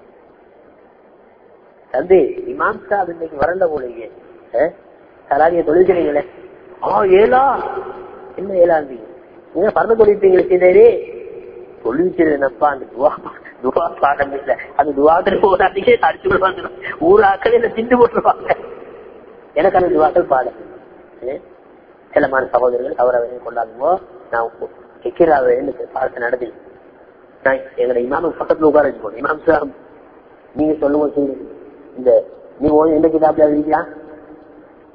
Speaker 1: தம்பி இமாம் சாப் இன்னைக்கு வரல போலீங்க தராவிய தொழில்கிறீங்களே ஆ ஏலா என்ன ஏலாந்தீங்க நீங்க பறந்து தொழிப்பீங்களே சீதேரி தொழில்கிறேனப்பா அந்த துவா துவா பாடம் இல்ல அந்த துவாக்கள் போராட்டிக்கே அடிச்சு விடுவாங்க ஊராக்கள் என்ன திண்டு போட்டுருவாங்க எனக்கு அந்த துவாக்கள் பாடம் ஏ? சிலமான சகோதரர்கள் அவரவரை கொண்டாடுவோ நான் எக்கிறாவே பாடத்தை நடத்தி நான் எங்களை இமாமுக்கு பக்கத்துல உட்கார வச்சுக்கோங்க இமாம் சார் நீங்க சொல்லுங்க சொல்லுங்க இந்த நீ ஓ- எந்த கிதாப்ல எழுதியா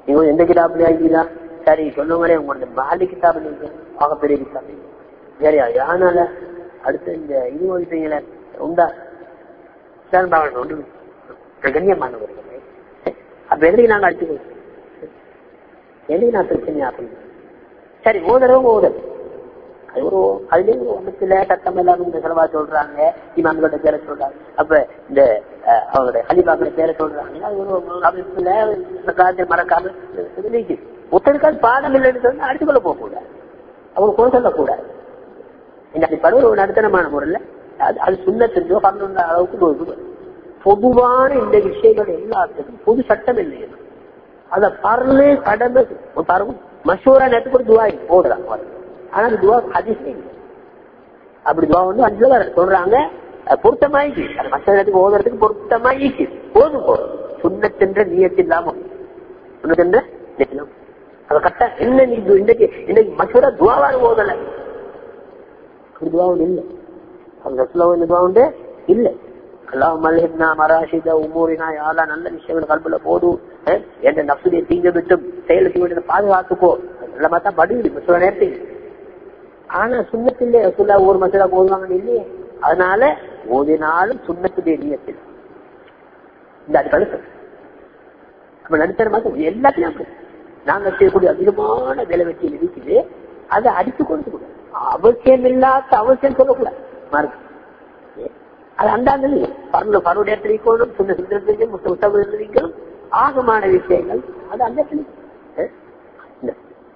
Speaker 1: நீங்க எந்த கிதாப்ல ஆகிங்களா சரி சொன்னவங்களே உங்களோட மாலி கிதாப் நீங்க ஆக பெரிய கிதாப் சரியா யானால அடுத்து இந்த இது வந்துட்டீங்களே உண்டா சார் பாவன் ஒன்று கண்ணியமானவர்களே அப்ப எதுக்கு நாங்க அடிச்சுக்கணும் எதுக்கு நான் பிரச்சனை ஆக்கணும் சரி ஓதரவும் ஓதல் அது ஒரு அதுலயே ஒரு ஒண்ணுத்துல சட்டம் எல்லாரும் இந்த செலவா சொல்றாங்க இமாம்களோட பேரை சொல்றாங்க அப்ப இந்த அஹ், அவங்களுடைய ஹலிபாக்களோட பேரை சொல்றாங்க அது ஒரு அமைப்புல சக்காத்தை மறக்காம இது நீக்குது ஒருத்தருக்கால் பாடம் இல்லைன்னு சொன்னா அடிச்சுக்கொள்ள போக கூடாது அவங்க குறை சொல்லக்கூடாது இந்த அடிப்படை ஒரு நடத்தனமான முறையில் அது அது சுண்ணத்திற்கோ பன்னெண்டு அளவுக்கு போகுது பொதுவான இந்த விஷயங்கள் எல்லாத்துக்கும் பொது சட்டம் இல்லை அத பரலே கடமை பாருங்க மஷூரா நேரத்துக்கு ஒரு துவா போடுறாங்க ஆனா அந்த துவா அதிசயம் இல்லை அப்படி துவா வந்து அஞ்சுல வர சொல்றாங்க அது பொருத்தமாயிக்கு அது மற்ற நேரத்துக்கு ஓதுறதுக்கு பொருத்தமாயிக்கு போதும் போதும் சுண்ணத்தின்ற நீயத்து இல்லாம சுண்ணத்தின்ற நியத்தில்லாம. அது கட்ட என்ன நீ இது இன்னைக்கு இன்னைக்கு மஷூரா துவாவாரு ஓதல அப்படி துவாவும் இல்லை அந்த ரசுலாவும் இந்த துவா உண்டு இல்லை அல்லாஹ் மல்ஹிப்னா மராஷித உமூரினா யாரா நல்ல விஷயங்கள் கல்புல போதும் அஹ், என்ற நப்சுடைய தீங்க விட்டும் செயலுக்கு விட்டு பாதுகாத்துக்கோ நல்ல பார்த்தா படுகுது இப்ப சில நேரத்துக்கு ஆனா சுண்ணத்திலே ரசுல்லா ஒரு மசலா போதுவாங்கன்னு இல்லையே அதனால ஓதினாலும் சுண்ணத்துடைய நீயத்தில் இந்த அடிப்படை அப்ப நடுத்தர மாசம் எல்லாத்தையும் அப்படி. நாங்க செய்யக்கூடிய அதிகமான வேலை வெற்றியில் இருக்குது அதை அடித்து கொடுத்து கூடாது அவசியம் இல்லாத அவசியம் சொல்லக்கூடாது மார்க் அது அந்தாண்டு பரல பருடைய இடத்துல இருக்கணும் சின்ன சித்திரத்திற்கும் முத்த புத்தகத்தில் இருக்கணும் ஆகமான விஷயங்கள் அது அந்த இடத்துல இருக்கு. அஹ்? இந்த.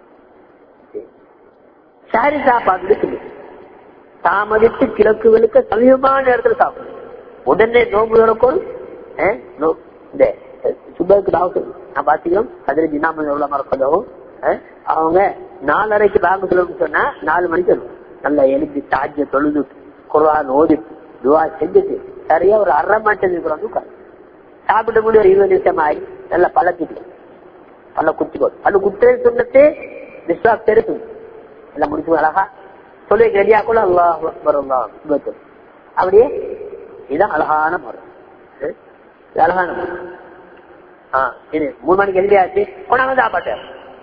Speaker 1: சாரி சாப்பாடு இருக்குது தாமதித்து கிழக்கு வெளுக்க சமீபமான நேரத்தில் சாப்பிடும் உடனே நோம்பு திறக்கும் அஹ், நோ- இந்த சுபருக்கு தாவத்து நான் பாத்தீங்கன்னா அதில் ஜினாமல் எவ்வளவு மறக்கதவும் அவங்க நாலரைக்கு பேங்க் சொல்லணும்னு சொன்னா நாலு மணிக்கு வரும் நல்லா எழுதி தாஜ்ய தொழுது குர்ஆன் ஓதி துவா செஞ்சுட்டு சரியா ஒரு அரை மணி நேரத்துக்கு வந்து உட்காரு சாப்பிட்டு முடி ஒரு இருபது நிமிஷம் ஆகி நல்லா பழக்கிட்டு பல்ல குத்திக்கோ பல்லு குத்துறது சொன்னது விஸ்வாஸ் தெரியும் எல்லாம் முடிச்சு அழகா சொல்லி ரெடியாக்குள்ள அல்லாஹ் அக்பர் அல்லாஹ் அக்பர். அப்படியே இதுதான் அழகான முறை அஹ் இது அழகான முறை ஆ இது மூணு மணிக்கு எழுதியாச்சு உனக்கு சாப்பாட்டு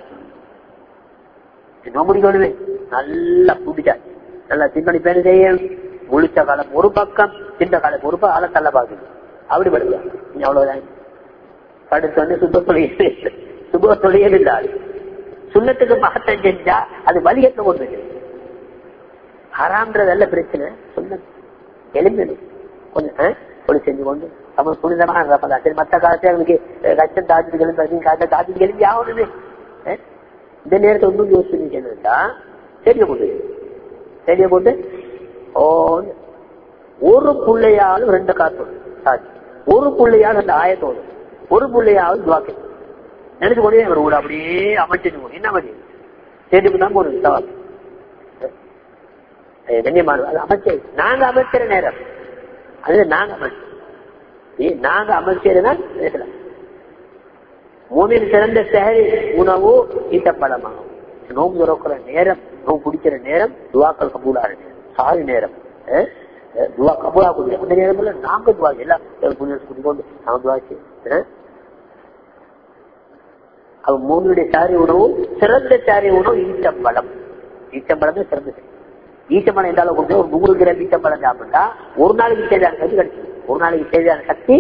Speaker 1: நோம்புடி கொள்வேன் நல்லா பிடிச்சாச்சு நல்லா சிந்தனை பேரு செய்ய முழிச்ச காலம் ஒரு பக்கம் சின்ன காலம் ஒரு பக்கம் ஆள தள்ள பாக்குது அப்படி படுவா நீ அவ்வளவுதான் படுத்து வந்து சுப தொழில் சுப தொழில் இல்லாது சுண்ணத்துக்கு மகத்தம் செஞ்சா அது வலியத்தை கொண்டு ஹராம்ன்றதல்ல பிரச்சனை சுண்ண எலும்பு கொஞ்சம் ஆ, ஒளி செஞ்சு கொண்டு நம்ம புனிதமான ரப்பதான் சரி மத்த காலத்துல எங்களுக்கு அஹ், கஷ்டம் தாஜிட்டு கிளம்பி காட்ட தாஜிட்டு கிளம்பி ஆகணுமே ஆ? இந்த நேரத்தை ஒன்றும் யோசிச்சுட்டா செடியை போட்டு செடியை போட்டு ஓ ஒரு புள்ளையாலும் ரெண்டு காத்து சாட்சி ஒரு புள்ளையாலும் ரெண்டு ஆயத்தோடு ஒரு புள்ளையாவது துவாக்கை நினைச்சு கொண்டே ஒரு ஊர் அப்படியே அமைச்சிட்டு போகும். என்ன பண்ணி செடிக்கு தான் போடுது சவால் கண்ணியமான அது அமைச்சர் நாங்க அமைக்கிற நேரம் அது நாங்க அமைச்சர் ஏ, நாங்க அமைச்சர்னா பேசலாம் மூமின் சிறந்த சஹரி உணவு ஈட்டப்படமாகும் நோம்பு துறக்கிற நேரம் நோம்பு பிடிக்கிற நேரம் துவாக்கள் கபூலான நேரம் சாரி நேரம் அஹ், அஹ், துவா கபூலா கூடிய அந்த நேரத்துல நாங்க துவா எல்லாம் புண்ணியம் குடி கொண்டு நாங்க துவாச்சு அவ மூணுடைய சாரி உணவு சிறந்த சாரி உணவு ஈட்டப்பழம் ஈட்டப்பழம் தான் சிறந்த சாரி. ஈட்டப்பழம் எந்த அளவுக்கு ஒரு நூறு கிராம் ஈட்டப்பழம் சாப்பிட்டா ஒரு நாளைக்கு தேவையான சக்தி கிடைக்கும் ஒரு நாளைக்கு தேவையான சக்தி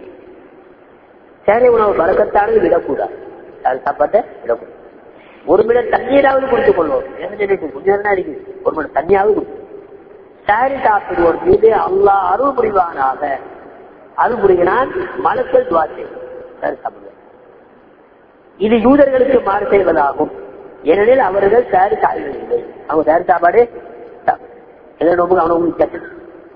Speaker 1: சேரை உணவு பறக்கத்தானது விடக்கூடாது அது சாப்பாட்டை விடக்கூடாது ஒரு மிடம் தண்ணீராவது குடித்துக் கொள்வோம் என்ன சொல்லிட்டு கொஞ்ச நேரம் தான் இருக்குது ஒரு மிடம் தண்ணியாவது குடிக்கும் சாரி சாப்பிடுவோர் மீது அல்லாஹ் அருள் புரிவானாக அருள் புரிகிறான் மலக்கள் துவாசை சாரி சாப்பிடுவார் இது யூதர்களுக்கு மாறு செய்வதாகும் ஏனெனில் அவர்கள் சாரி சாப்பிடுவதில்லை அவங்க சாரி சாப்பாடு சாப்பிடு. எதை நோக்கு அவனுக்கு கட்டணும்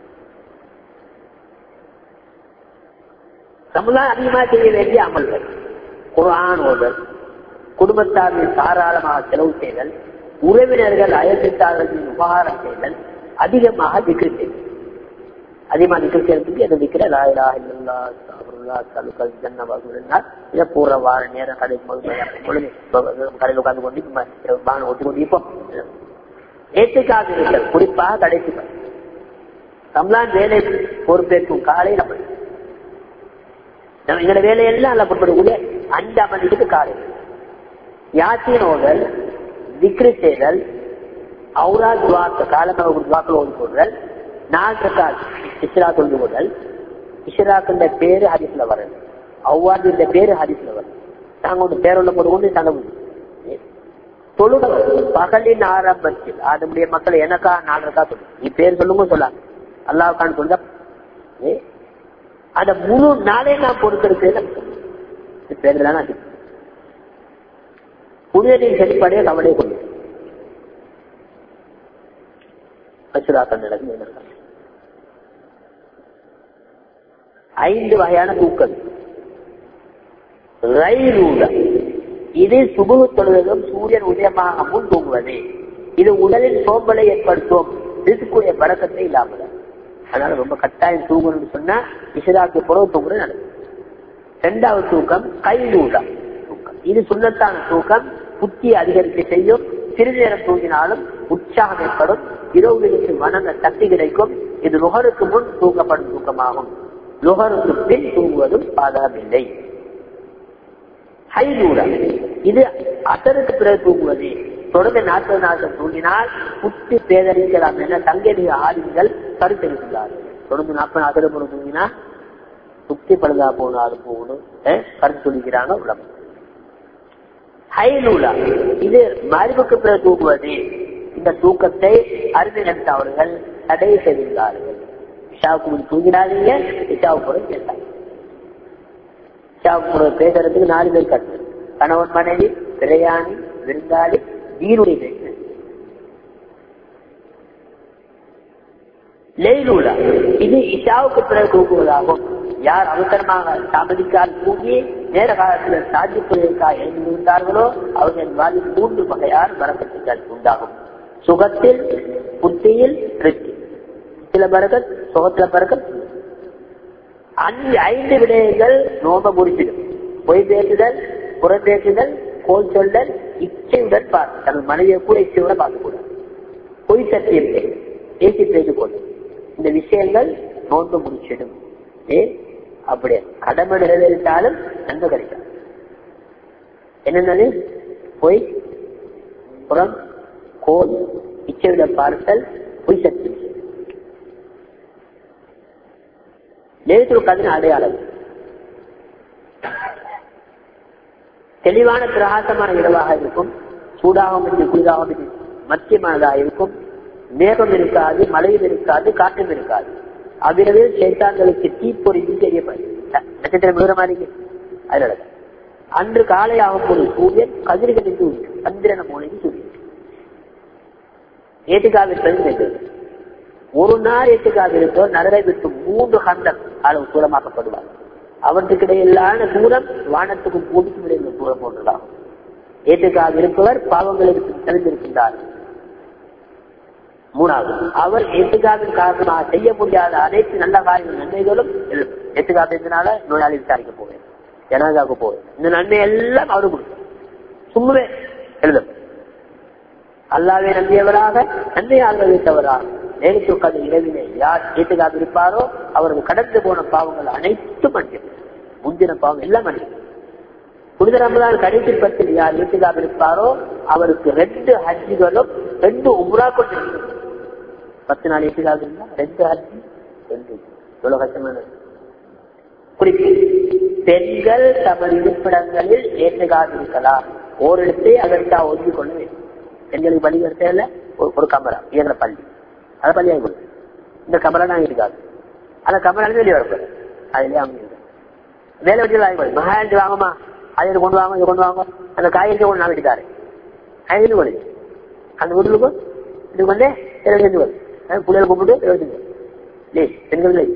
Speaker 1: சமுதாயம் அதிகமாக செய்ய வேண்டிய அமல்கள் குர்ஆன் ஓதல் குடும்பத்தாரின் தாராளமாக செலவு செய்தல் உறவினர்கள் அயற்சித்தாளர்களின் உபகாரம் செய்தல் அதிகமாக திக்ரு செய்தல் அதிகமாக திக்ரு செய்யறதுக்கு எது திக்கிற லாயிலா இல்லல்லா சாபருல்லா சலுக்கள் ஜன்னவாசுனால் இதை பூர்வ வார நேரம் கடைக்கு போது பொழுது கடையில் உட்கார்ந்து கொண்டு பானம் ஒட்டி கொண்டு இப்போ ஏற்றுக்காக இருத்தல் குறிப்பாக கடைசி பணி. ரம்லான் வேலை பொறுப்பேற்கும் காலையில் அப்படி நம்ம எங்களோட வேலையெல்லாம் நல்லா பொறுப்படுக்கூடிய அஞ்சாம் மணிக்கு காலை யாத்தின் ஓதல் திக்ரு செய்தல் அவுரா துவாக்க காலமாக துவாக்கள் ஓதி கொள்தல் நாலு இஸ்ரா தொழுது கொள்தல் இஸ்ராக்குன்ற பேரு ஹரிசுல வருது அவ்வாது பேரு ஹரிசுல வருது நாங்க ஒரு பேருள்ள போது கொண்டு தனவு தொழுக பகலின் ஆரம்பத்தில் அதனுடைய மக்கள் எனக்கா நாலரைக்கா சொல்லு நீ பேர் சொல்லுங்க சொல்லாங்க அல்லாவுக்கான்னு சொல்ல அந்த முழு நாளே நான் பொறுக்கிறது பேர் தானே அது புனிதனின் செழிப்படைய கவலை கொண்டு அச்சுராக்கள் நடக்கும் ஐந்து வகையான தூக்கம் ரயிலூட இது சுபுகு தொழுவதும் சூரியன் உதயமாக முன் தூங்குவது இது உடலில் சோம்பலை ஏற்படுத்தும் இதுக்குரிய பழக்கத்தை இல்லாமல் அதனால ரொம்ப கட்டாயம் தூங்கணும்னு சொன்னா இசைதாக்கு புறவு தூங்குறது நடக்கும் இரண்டாவது தூக்கம் கைலூடா தூக்கம் இது சுண்ணத்தான தூக்கம் புத்தி அதிகரிக்க செய்யும் சிறிது நேரம் தூங்கினாலும் உற்சாகம் ஏற்படும் இரவுகளுக்கு மனங்க சக்தி கிடைக்கும் இது நுகருக்கு முன் தூங்கப்படும் தூக்கமாகும் நுகருக்கு பின் தூங்குவதும் பாதகமில்லை ஹைலூடா இது அசருக்கு பிறகு தூங்குவது தொடர்ந்து நாற்பது நாட்கள் தூங்கினால் புத்தி பேதரிக்கலாம் என தங்கடிய ஆளுங்கள் கருத்தெடுக்கிறார்கள் தொடர்ந்து நாற்பது நாட்கள் போன தூங்கினா புத்தி பழுதா போனாலும் போகணும் கருத்து சொல்லிக்கிறாங்க உடம்பு ஹைலூலா இது மருவுக்கு பிறகு தூங்குவது இந்த தூக்கத்தை அறிஞர் அவர்கள் தடை செய்திருந்தார்கள் இஷாவுக்கு முன் தூங்கினாதீங்க இஷாவுக்கு பிறகு கேட்டாங்க இஷாவுக்கு பிறகு பேசுறதுக்கு நாலு பேர் கட்டு கணவன் மனைவி பிரயாணி விருந்தாளி நீருடைய பேச்சு லெய்லூலா இது இஷாவுக்கு பிறகு தூங்குவதாகும் யார் அவசரமாக தாமதிக்கால் தூங்கி நேர காலத்தில் சாதிப்புவதற்காக எழுந்திருந்தார்களோ அவர்கள் வாழ்வில் மூன்று வகையார் வரக்கட்டுகள் உண்டாகும் சுகத்தில் புத்தியில் திருப்தி சில பறக்கத் சுகத்துல பறக்கத் அஞ்சு ஐந்து விடயங்கள் நோம்ப முடிச்சிடும் பொய் பேசுதல் புறம் பேசுதல் கோல் சொல்லல் இச்சையுடன் பார்த்து தன் மனைவியை கூட இச்சையோட பார்க்க கூடாது பொய் சத்தியம் ஏசி பேசிக்கொள்ளும் இந்த விஷயங்கள் நோன்பு முடிச்சிடும் ஏ அப்படியே கடமை நிறைவேறிட்டாலும் நன்மை கிடைக்கும் என்னென்னது பொய் புறம் கோல் இச்சையுட பார்த்தல் பொய் சத்தியம் லேசுரு கதின அடையாளம் தெளிவான பிரகாசமான இரவாக இருக்கும் சூடாகவும் இருந்து குளிராகவும் இருந்து மத்தியமானதாக இருக்கும் மேகம் இருக்காது மழையும் இருக்காது காற்றும் இருக்காது அவ்விரவில் சேத்தான்களுக்கு தீப்பொறிந்து தெரியப்படும் நட்சத்திரம் விழுற மாதிரி அதனால அன்று காலை ஆகும் போது சூரியன் கதிர்களில் தூங்கும் சந்திரன மூலைக்கு சூரியன் ஏட்டுக்காவில் பெருந்தது ஒரு நாள் ஏட்டுக்காவிருப்போர் நரரை விட்டு மூன்று கண்டம் அளவு தூரமாக்கப்படுவார் அவற்றுக்கு இடையிலான தூரம் வானத்துக்கும் பூமிக்கும் இடையில தூரம் போன்றதாகும் ஏற்றுக்காக இருப்பவர் பாவங்களுக்கு தெரிந்திருக்கின்றார் மூணாவது அவர் ஏற்றுக்காவின் காரணமாக செய்ய முடியாத அனைத்து நல்ல காரியங்கள் நன்மைகளும் ஏற்றுக்காததுனால நோயாளி விசாரிக்க போவேன் ஜனாதாவுக்கு போவேன் இந்த நன்மை எல்லாம் அவரு கொடுக்கும் சும்மே எழுதும் அல்லாவே நம்பியவராக நன்மையாக வைத்தவராக நேரிட்டு உட்கார்ந்த இரவினை யார் ஏற்றுக்காக இருப்பாரோ அவருக்கு கடந்து போன பாவங்கள் அனைத்தும் மன்னிக்கும் முந்தின பாவம் எல்லாம் மன்னிக்கும் புனித ரமதான் கடைசி பத்தில் யார் ஏற்றுக்காக இருப்பாரோ அவருக்கு ரெண்டு ஹஜ்ஜிகளும் ரெண்டு உம்ராக்கள் பத்து நாள் ஏற்றுக்காக இருந்தா ரெண்டு ஹஜ்ஜி ரெண்டு எவ்வளவு கஷ்டமானது குறிப்பு பெண்கள் தமது இருப்பிடங்களில் ஏற்றுக்காக இருக்கலாம் ஓரிடத்தை அதற்காக ஒதுக்கி கொள்ள வேண்டும் பெண்களுக்கு பள்ளி வரிசையில ஒரு கமரா இயங்குற பள்ளி அதை பள்ளியாக கொடுங்க இந்த கமரா தான் இருக்காது அந்த கமரா வெளியே வரக்கூடாது அதுலயே அமைங்க வேலை வச்சு வாங்கி மகாராஜி வாங்கம்மா அதை கொண்டு வாங்க இதை கொண்டு வாங்க அந்த காய்கறி கொண்டு நான் வீட்டுக்காரு காய்கறி கொடு அந்த வீட்டுக்கு இது வந்து இருபத்தஞ்சு வரும் பிள்ளைகள் கூப்பிட்டு இருபத்தஞ்சு லே பெண்கள் இல்லை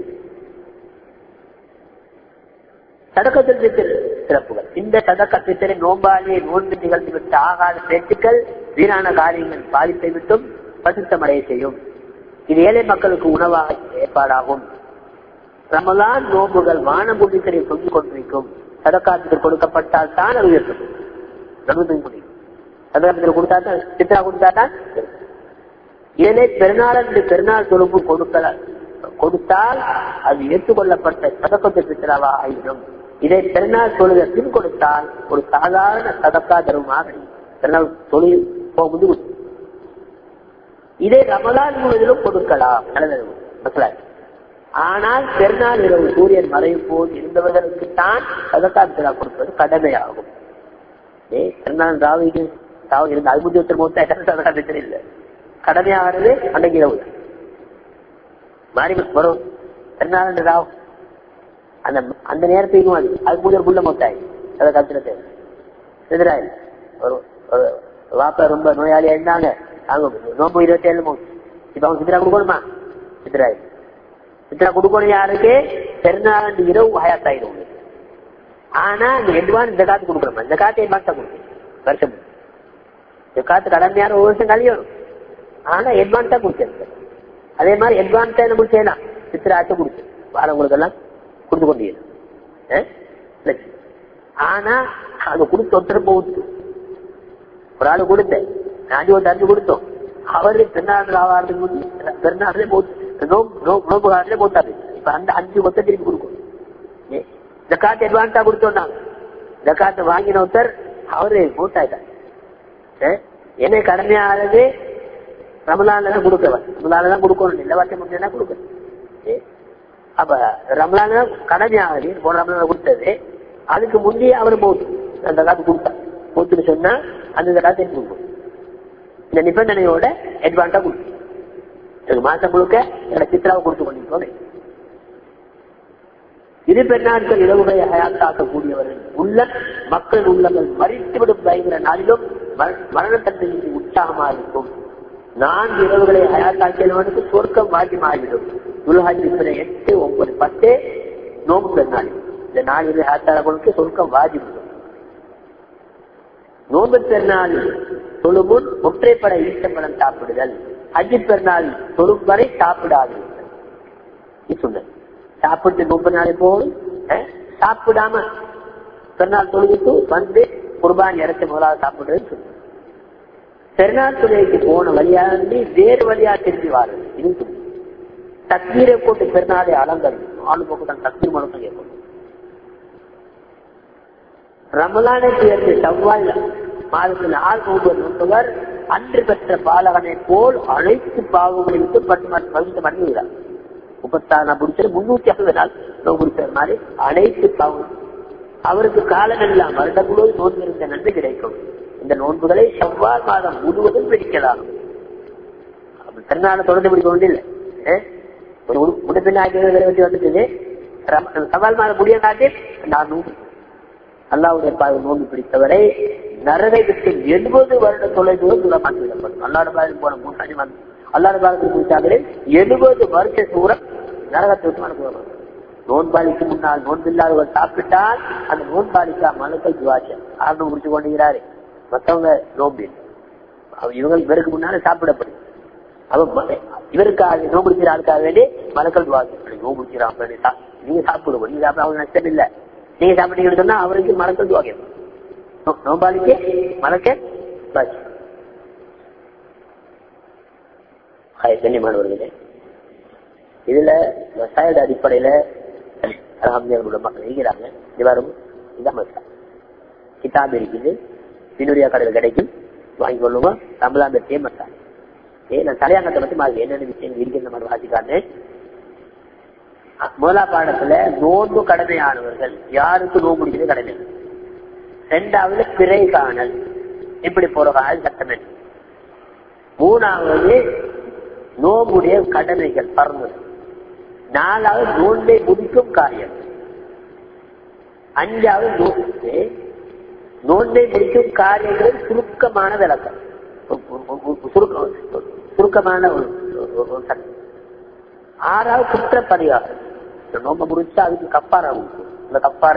Speaker 1: சதக்கத்தில் சிறப்புகள் இந்த சதக்கத்திலே நோம்பாலே நோன்பு நிகழ்ந்து விட்டு ஆகாத பேச்சுக்கள் வீணான காரியங்கள் பாதிப்பை விட்டும் பசுத்தமடைய செய்யும் இது ஏழை மக்களுக்கு உணவாக ஏற்பாடாகும் ரமலான் நோம்புகள் வானபூமிகளை தொங்கிக் கொண்டிருக்கும் சதக்காத்துக்கு கொடுக்கப்பட்டால் தான் அது உயர்த்தும் நமது முடியும் சதகாரத்தில் கொடுத்தா தான் சித்தா கொடுத்தா தான் இதனை பெருநாள் என்று பெருநாள் தொழும்பு கொடுக்கல கொடுத்தால் அது ஏற்றுக்கொள்ளப்பட்ட சதக்கத்து சித்திராவா ஆயிடும் இதை பெருநாள் தொழுகை பின் கொடுத்தால் ஒரு சாதாரண சதக்கா தருமாக பெருநாள் தொழில் போகும்போது கொடுக்கும். இதை ரமலான் முழுவதிலும் கொடுக்கலாம் நல்லது மசலாய். ஆனால் பெருநாள் இரவு சூரியன் மறையும் போது இருந்தவர்களுக்கு தான் சதக்கா பிறா கொடுப்பது கடமையாகும் ஏ பெருநாள் ராவிக்கு தாவு இருந்த அறுபத்தி ஒருத்தர் மொத்தம் சதக்கா பித்தர் இல்லை கடமையாகிறது அன்னைக்கு இரவு தான். மாறி வரும் பெருநாள் ராவ் அந்த அந்த நேரத்துக்கும் அது அது முதல் புள்ள மொத்தாய் அதை கத்துறது எதிராய் ஒரு ஒரு வாப்பா ரொம்ப நோயாளியா இருந்தாங்க அவங்க நோம்பு இருபத்தி ஏழு மூணு இப்ப அவங்க சித்திரா கொடுக்கணுமா சித்திராய் சித்திரா கொடுக்கணும் யாருக்கு பெருநாள் இரவு ஹயாத்தாயிடும் உங்களுக்கு. ஆனா இந்த எட்வான்ஸ் இந்த காத்து கொடுக்கணுமா இந்த காத்து எட்வான்ஸ் தான் கொடுக்கணும் வருஷம் இந்த காத்து கடமையான ஒரு வருஷம் கழியணும் ஆனா எட்வான்ஸா கொடுத்து அதே மாதிரி எட்வான்ஸா என்ன செய்யலாம் சித்திராச்சும் கொடுத்து வரவங்களுக்கு எல்லாம் கொடுத்து கொண்டு ஆனா அது கொடுத்து ஒருத்தர் போகுது ஒரு ஆளு கொடுத்தேன் அஞ்சு ஒரு அஞ்சு கொடுத்தோம் அவரு பெருநாள் ஆவாரத்துக்கு பெருநாளே போட்டு நோம்பு காலத்திலே போட்டாரு இப்ப அந்த அஞ்சு ஒத்த திருப்பி கொடுக்கும் ஏ, இந்த காத்து அட்வான்ஸா கொடுத்தோம் நாங்க இந்த காத்து வாங்கின ஒருத்தர் அவரு போட்டாயிட்டார் என்ன கடமையானது ரமலான்ல தான் கொடுக்கவன் ரமலான்ல தான் கொடுக்கணும் இல்ல வருஷம் முடிஞ்சா கொடுக்கணும் ஏ, அப்ப ரமலான் கடமையாகுது போன ரமலான் கொடுத்தது அதுக்கு முந்தைய அவர் போட்டு அந்த காத்து கொடுத்தார் போட்டுன்னு சொன்னா அந்த காத்து கொடுக்கும் இந்த நிபந்தனையோட அட்வான்ஸா கொடுக்கும் எனக்கு மாசம் முழுக்க என்னோட சித்ராவை கொடுத்து கொண்டிருக்கோம் இது பெண்ணாட்கள் இரவுகளை ஹயாத்தாக்கக்கூடியவர்கள் உள்ள மக்கள் உள்ளங்கள் மறித்துவிடும் பயங்கர நாளிலும் மர- மரணத்தன்மையின்றி உற்சாகமா இருக்கும் நான்கு இரவுகளை ஹயாத்தாக்கியவனுக்கு சொர்க்கம் வாக்கியமாகிவிடும் துல்ஹாஜ் இருக்கிற எட்டு ஒன்பது பத்து நோம்பு பெருநாள் இந்த நாலு இரவு ஹயாத்தாளர்களுக்கு சொர்க்கம் வாஜிவிடும் நோன்பு பெருநாள் தொழுமுன் ஒற்றைப்பட ஈட்டம்பழம் சாப்பிடுதல் அஜி பெருநாள் தொழும் வரை சாப்பிடாது இது சொன்னேன் சாப்பிட்டு நோன்பு நாளை போய் அஹ், சாப்பிடாம பெருநாள் தொழுவிட்டு வந்து குர்பான் இறச்சி முதலாவது சாப்பிடுறதுன்னு சொன்னேன் பெருநாள் தொழுகைக்கு போன வழியா இருந்து வேறு வழியா திரும்பி வாருது இது சொன்னேன் தக்மீரை போட்டு பெருநாளை அலங்கரிக்கும் ஆளு போக்கு தான் தக்மீர் மனசும் கேட்கணும் ரமலானை சேர்ந்து செவ்வாய் மாதத்தில் ஆள் நோன்பு நோன்பவர் அன்று பெற்ற பாலகனை போல் அனைத்து பாவங்களை விட்டு பட்டு பகுத்து மடங்குகிறார் முப்பத்தாறு நான் பிடிச்சது முன்னூத்தி ஐம்பது நாள் நோன்பு பிடிச்சது மாதிரி அனைத்து பாவம் அவருக்கு காலம் எல்லாம் வருடம் முழுவதும் நோன்பு இருந்த நன்மை கிடைக்கும் இந்த நோன்புகளை செவ்வாய் மாதம் முழுவதும் பிடிக்கலாம் அப்படி திருநாளை தொடர்ந்து பிடிக்க வேண்டியதில்லை அஹ்? ஒரு முடப்பின்னாக்கி வந்துட்டு ரம- சவால் மாதம் முடிய காட்டி நான் நோன்பு அல்லாவுடைய பாவை நோன்பு பிடித்தவரை நரகை விட்டு எழுபது வருட தொலைதூரம் தூரமாக்கி விடப்படும் அல்லாட பாதையில் போன மூணு வந்து அல்லாட பாதத்தில் பிடித்தாங்களே எழுபது வருஷ தூரம் நரகத்தை விட்டு அனுப்புவாங்க நோன்பாளிக்கு முன்னால் நோன்பில்லாதவர் சாப்பிட்டால் அந்த நோன்பாளிக்கா மனுக்கள் துவாச்சம் ஆர்வம் முடிச்சு கொண்டுகிறாரு மத்தவங்க நோம்பு இல்லை. அவ- இவங்க இவருக்கு முன்னால சாப்பிடப்படும் அவ ம- இவருக்காக நோம்பு பிடிக்கிற ஆளுக்காக வேண்டி மனுக்கள் துவாச்சு நோம்பு பிடிக்கிறான் நீங்க சாப்பிடுவோம் நீங்க சாப்பிட அவங்க நஷ்டம் இல்லை நீங்க சாப்பிட்டீங்கன்னு சொன்னா அவருக்கு மலக்கள் துவா கேட்கும் நோ- நோம்பாளிக்கு மலக்க பாச்சு கண்ணியமானவர்களே இதுல மசாயோட அடிப்படையில அலமதுல உள்ள மக்கள் இருக்கிறாங்க இவரும் இதான் மசா கிதாப் இருக்குது பின்னுரியா கடையில் கிடைக்கும் வாங்கி கொள்ளுவோம் ரமலான் பெற்றிய மசா ஏ நான் தலையாங்கத்தை பத்தி மாதிரி என்னென்ன விஷயம் இருக்கிற மாதிரி வாசிக்காட்டு முதலா பாடத்துல நோன்பு கடமையானவர்கள் யாருக்கு நோன்பு முடிக்கிறது கடமை ரெண்டாவது பிறை காணல் இப்படி போற கால சட்டம் என்ன மூணாவது நோம்புடைய கடமைகள் பறந்தது நாலாவது நோன்பை முடிக்கும் காரியம் அஞ்சாவது நோன்பு நோன்பை முடிக்கும் காரியங்கள் சுருக்கமான விளக்கம் சுருக்க- சுருக்கமான ஒரு ஒரு- ஒரு சட்டம் ஆறாவது குற்ற பரிகாரம் இந்த நோம்ப முடிச்சா அதுக்கு கப்பாரா உண்டு இந்த கப்பார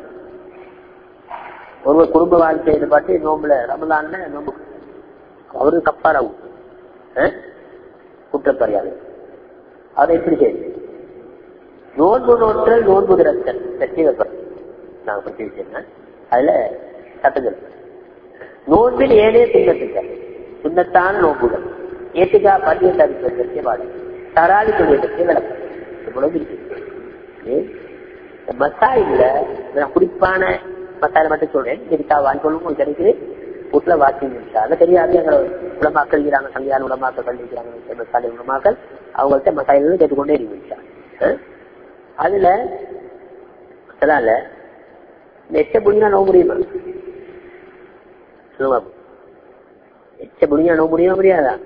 Speaker 1: ஒருவர் குடும்ப வாழ்க்கையை பாட்டு நோம்புல ரமலான்ல நோம்பு அவருக்கு கப்பாரா உண்டு அஹ்? குற்ற பரிகாரம் அதை எப்படி செய்யுது நோன்பு நோற்றல் நோன்பு திறத்தல் சத்தியப்படும் நான் பற்றி வச்சிருந்தேன் அதுல சட்டங்கள் நோன்பில் ஏனைய சுண்ணத்துக்கள் சுண்ணத்தான நோன்புகள் ஏத்துக்கா பள்ளியை தவிர்ப்பதற்கு பாடு தராதி தொழிலுக்கு விளக்கம் இவ்வளவு இருக்கு ஏன்? மசாயில நான் குறிப்பான மசாயில மட்டும் சொல்றேன் இருக்கா வாங்கிக்கொள்ளும் உங்களுக்கு கிடைக்குது வீட்டுல வாக்கிங் அதை தெரியாது எங்களை உலமாக்கள் இருக்கிறாங்க சங்கியான உலமாக்கள் கண்டிக்கிறாங்க மசாலை உலமாக்கள் அவங்கள்ட்ட மசாயில கேட்டுக்கொண்டே இருந்துச்சா அதுல அதனால எச்ச புடினா நோவு முடியுமா சொல்லுங்க எச்ச புடினா நோவு முடியுமா முடியாதா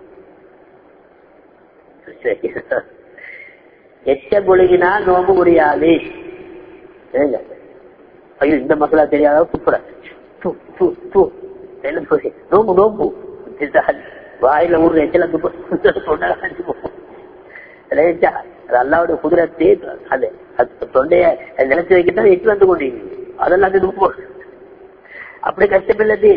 Speaker 1: சரி எச்ச புழுகினா நோம்பு முடியாது ஏங்க ஐயோ இந்த மக்களா தெரியாத துப்புற து, து, து. என்ன சொல்லி நோம்பு நோம்பு இதுதான் வாயில ஊர் எச்சல துப்பு சொன்னா ரைட்டா அது அல்லாவுடைய குதிரத்தை அது அது தொண்டைய நினைச்சு வைக்கத்தான் எட்டு வந்து கொண்டீங்க அதெல்லாம் அது துப்பு அப்படி கஷ்டமில்லது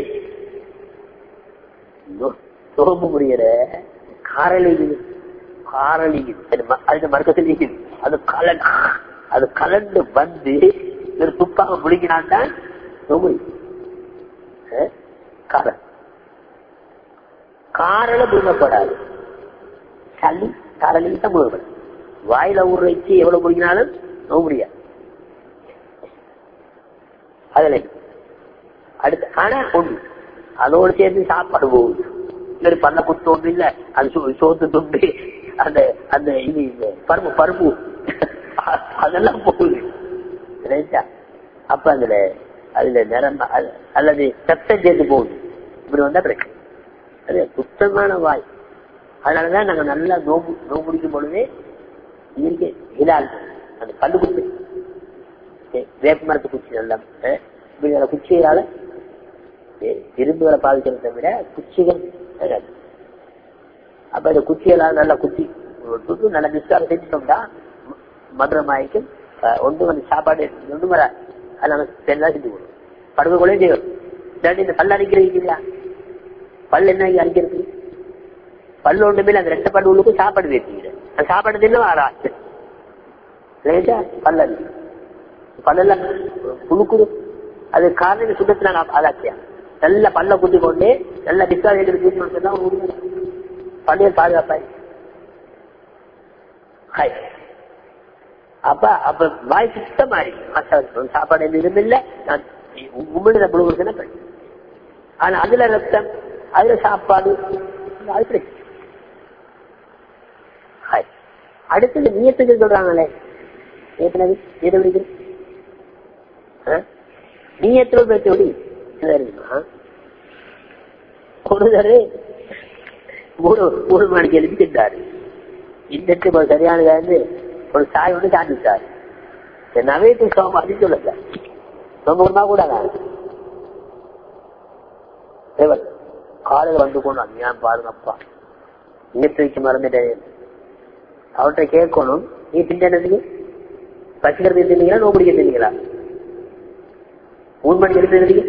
Speaker 1: நோம்பு முடியற காரலிக்குது காரலிக்குது அது மறுக்கத்தில் இருக்குது அது கலன் அது கலந்து வந்து ஒரு துப்பாக முழுங்கினால்தான் நோம்பு காரல் காரல முழுங்கப்படாது சளி காரலிக்கு தான் முழுங்கப்படாது வாயில ஊர் வச்சு எவ்வளவு முழுங்கினாலும் நோம்பு முடியாது அதுல அடுத்து ஆனா ஒண்ணு அதோடு சேர்ந்து சாப்பாடு போகுது இன்னொரு பண்ண குத்து ஒண்ணு இல்ல அது சோ- சோத்து துண்டு அந்த அந்த இது இந்த பருப்பு பருப்பு அதெல்லாம் போகுது ரைட்டா அப்ப அதுல அதுல நிறம் அது- அல்லது சத்தம் சேர்த்து போகுது இப்படி வந்தா பிரச்சனை அது சுத்தமான வாய் அதனாலதான் நாங்க நல்லா நோம்பு நோம்பு பிடிக்கும் பொழுதே இயற்கை இலால் அந்த கல்லு குச்சி ஏ, வேப்ப மரத்து குச்சி நல்லா அஹ், இப்படி அந்த குச்சியால ஏ, இரும்புகளை பாதிக்கிறத விட குச்சிகள் நல்லது. அப்ப இந்த குச்சியெல்லாம் நல்லா குச்சி விட்டு நல்லா மிஸ்டாக செஞ்சுட்டோம்னா ம- மதுரமாய்க்கும் அஹ், ஒன்று வந்து சாப்பாடு ஒன்று வர அதனால தெல்லாம் செஞ்சு கொடுக்கும் படுகை கூட செய்யும் இல்லாட்டி இந்த பல்ல அடிக்கிறது இல்லையா பல் என்ன அடிக்கிறது பல்லு ஒன்றுமே அந்த ரெண்டு பல்லு உள்ளுக்கும் சாப்பாடு வைப்பீங்க அந்த சாப்பாடு தின்னு வராது லேட்டா பல்ல பல்லெல்லாம் புழுக்குது அது காரணம் சுத்தத்துல நான் அதாச்சியா நல்ல பல்ல குத்தி கொண்டு நல்ல டிஸ்சார்ஜ் எடுத்து பள்ளியில் பாதுகாப்பாய் ஹாய் அப்ப அப்ப வாய் சுத்தமாரி சாப்பாடு எந்த இதுவும் இல்ல நான் உமிழ்ந்த புழுகுறதுன்னா பிரச்சனை. ஆனா அதுல ரத்தம் அதுல சாப்பாடு அது பிரச்சனை. ஹாய் அடுத்தது நியத்துக்கு சொல்றாங்களே ஏற்கனவே எதை விடுகிறது நீயத்துல பேச தெரியுமா ஒருதரு மூணு மூணு மணிக்கு எழுதிட்டாரு இன்னைக்கு ஒரு சரியானதா இருந்து ஒரு சாய் ஒன்று சாண்டிட்டாரு நவேத்து சோம அது சொல்லுங்க ரொம்ப ஒன்றா கூட காலையில் வந்து கொண்டு ஏன் பாருங்கப்பா இயற்கைக்கு மறந்துட்டேன் அவர்கிட்ட கேட்கணும் நீ திண்டனதுக்கு பசிக்கிறது தின்னீங்களா நோபடிக்க தின்னீங்களா மூணு மணிக்கு எடுத்து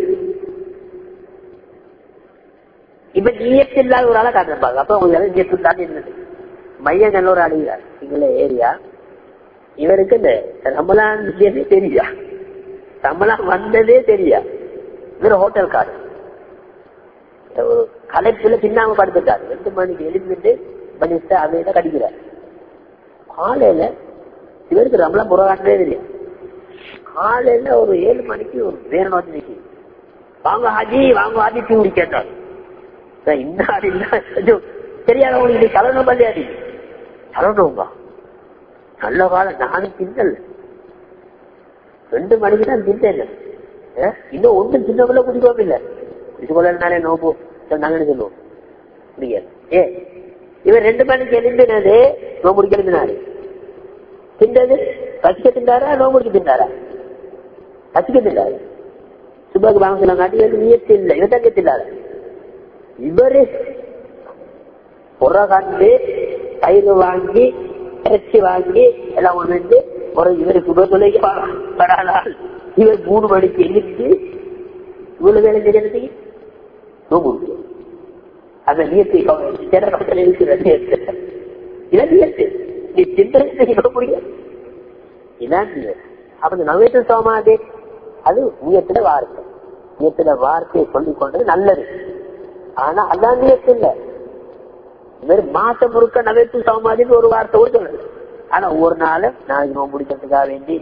Speaker 1: இப்ப நீயத்து இல்லாத ஒரு ஆளை காட்டுறாங்க அப்ப உங்களுக்கு நீயத்து தான் இருந்தது மைய நல்ல ஒரு அடிக்கிறார் இங்குள்ள ஏரியா இவருக்கு இந்த ரமலான் விஷயமே தெரியா ரமலான் வந்ததே தெரியா இவர் ஹோட்டல் காரு ஒரு கலைப்புல பின்னாம படுத்துட்டாரு ரெண்டு மணிக்கு எழுந்துட்டு பண்ணிட்டு அவையில கடிக்கிறார் காலையில இவருக்கு ரமலான் புறகாட்டவே தெரியும் காலையில ஒரு ஏழு மணிக்கு ஒரு வேற நோக்கி நிக்கி வாங்க ஹாஜி வாங்க ஹாஜி தூண்டி கேட்டார் இன்னாடி தெரியாத உங்களுக்கு கலணும் பள்ளியாடி கலணுங்க நல்ல காலம் நானும் தின்னல் ரெண்டு மணிக்கு தான் தின்னேன் இன்னும் ஒன்றும் சின்னக்குள்ள குடிக்கவும் இல்லை குடிச்சுக்கொள்ளனாலே நோம்பு நாங்கன்னு சொல்லுவோம் முடியாது ஏ இவர் ரெண்டு மணிக்கு எழுந்தினது நோம்பு முடிக்க எழுந்தினாரு தின்றது பசிக்க திண்டாரா நோம்பு முடிக்க திண்டாரா பசிக்க திண்டாரு சுபாக்கு வாங்க சொன்னாங்க இவருக்கு நீயத்து இல்லை இவர் தங்க தில்லாரு இவரு புற கண்டு தயிர் வாங்கி இறைச்சி வாங்கி எல்லாம் ஒன்று வந்து ஒரு இவர் சுபத்துலைக்கு படாதால் இவர் மூணு மணிக்கு எழுந்து இவ்வளவு வேலை செய்யறதுக்கு நோம்பு முடியும் அந்த நியத்தை சேரத்தில் இருக்கிற நியத்து இதான் நியத்து நீ சிந்தனை நோம்பு முடியும் இதான் அப்ப இந்த நவேத்த சோமாதே அது நியத்துல வார்த்தை நியத்துல வார்த்தையை சொல்லிக் கொண்டது நல்லது ஆனா அதான் நியத்து இல்ல வெறும் மாசம் முழுக்க நவேத்து சோமாதின்னு ஒரு வார்த்தை கூட சொல்லல ஆனா ஒவ்வொரு நாளும் நாளைக்கு நோம்பு முடிக்கிறதுக்காக வேண்டி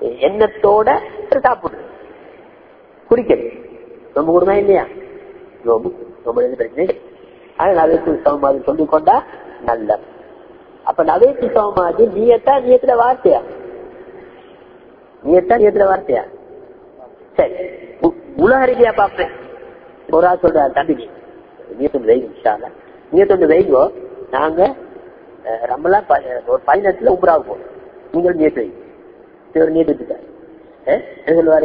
Speaker 1: எண்ணத்தோட சாப்பிடுறது குடிக்கிறது ரொம்ப கூடுமா இல்லையா ரொம்ப ரொம்ப எந்த பிரச்சனை இல்லை. ஆனா நவைத்து சமமாதி சொல்லிக் கொண்டா நல்ல அப்ப நவைத்து சமமாதி நீயத்தா நீயத்துல வார்த்தையா நீயத்தா நீயத்துல வார்த்தையா சரி உ- உலக ரீதியா பாப்பேன் ஒரு ஆள் சொல்ற தம்பி நீயத்தொண்டு வைங்க இன்ஷால்லா. நீயத்தொண்டு வைங்கோ நாங்க அஹ், ரமலான் ப- ஒரு பதினெட்டுல உம்ராவுக்கு போறோம் நீங்கள் நீயத்து வைங்க இது ஒரு நீயத்து வச்சுட்டாரு அஹ், என்ன சொல்லுவாரு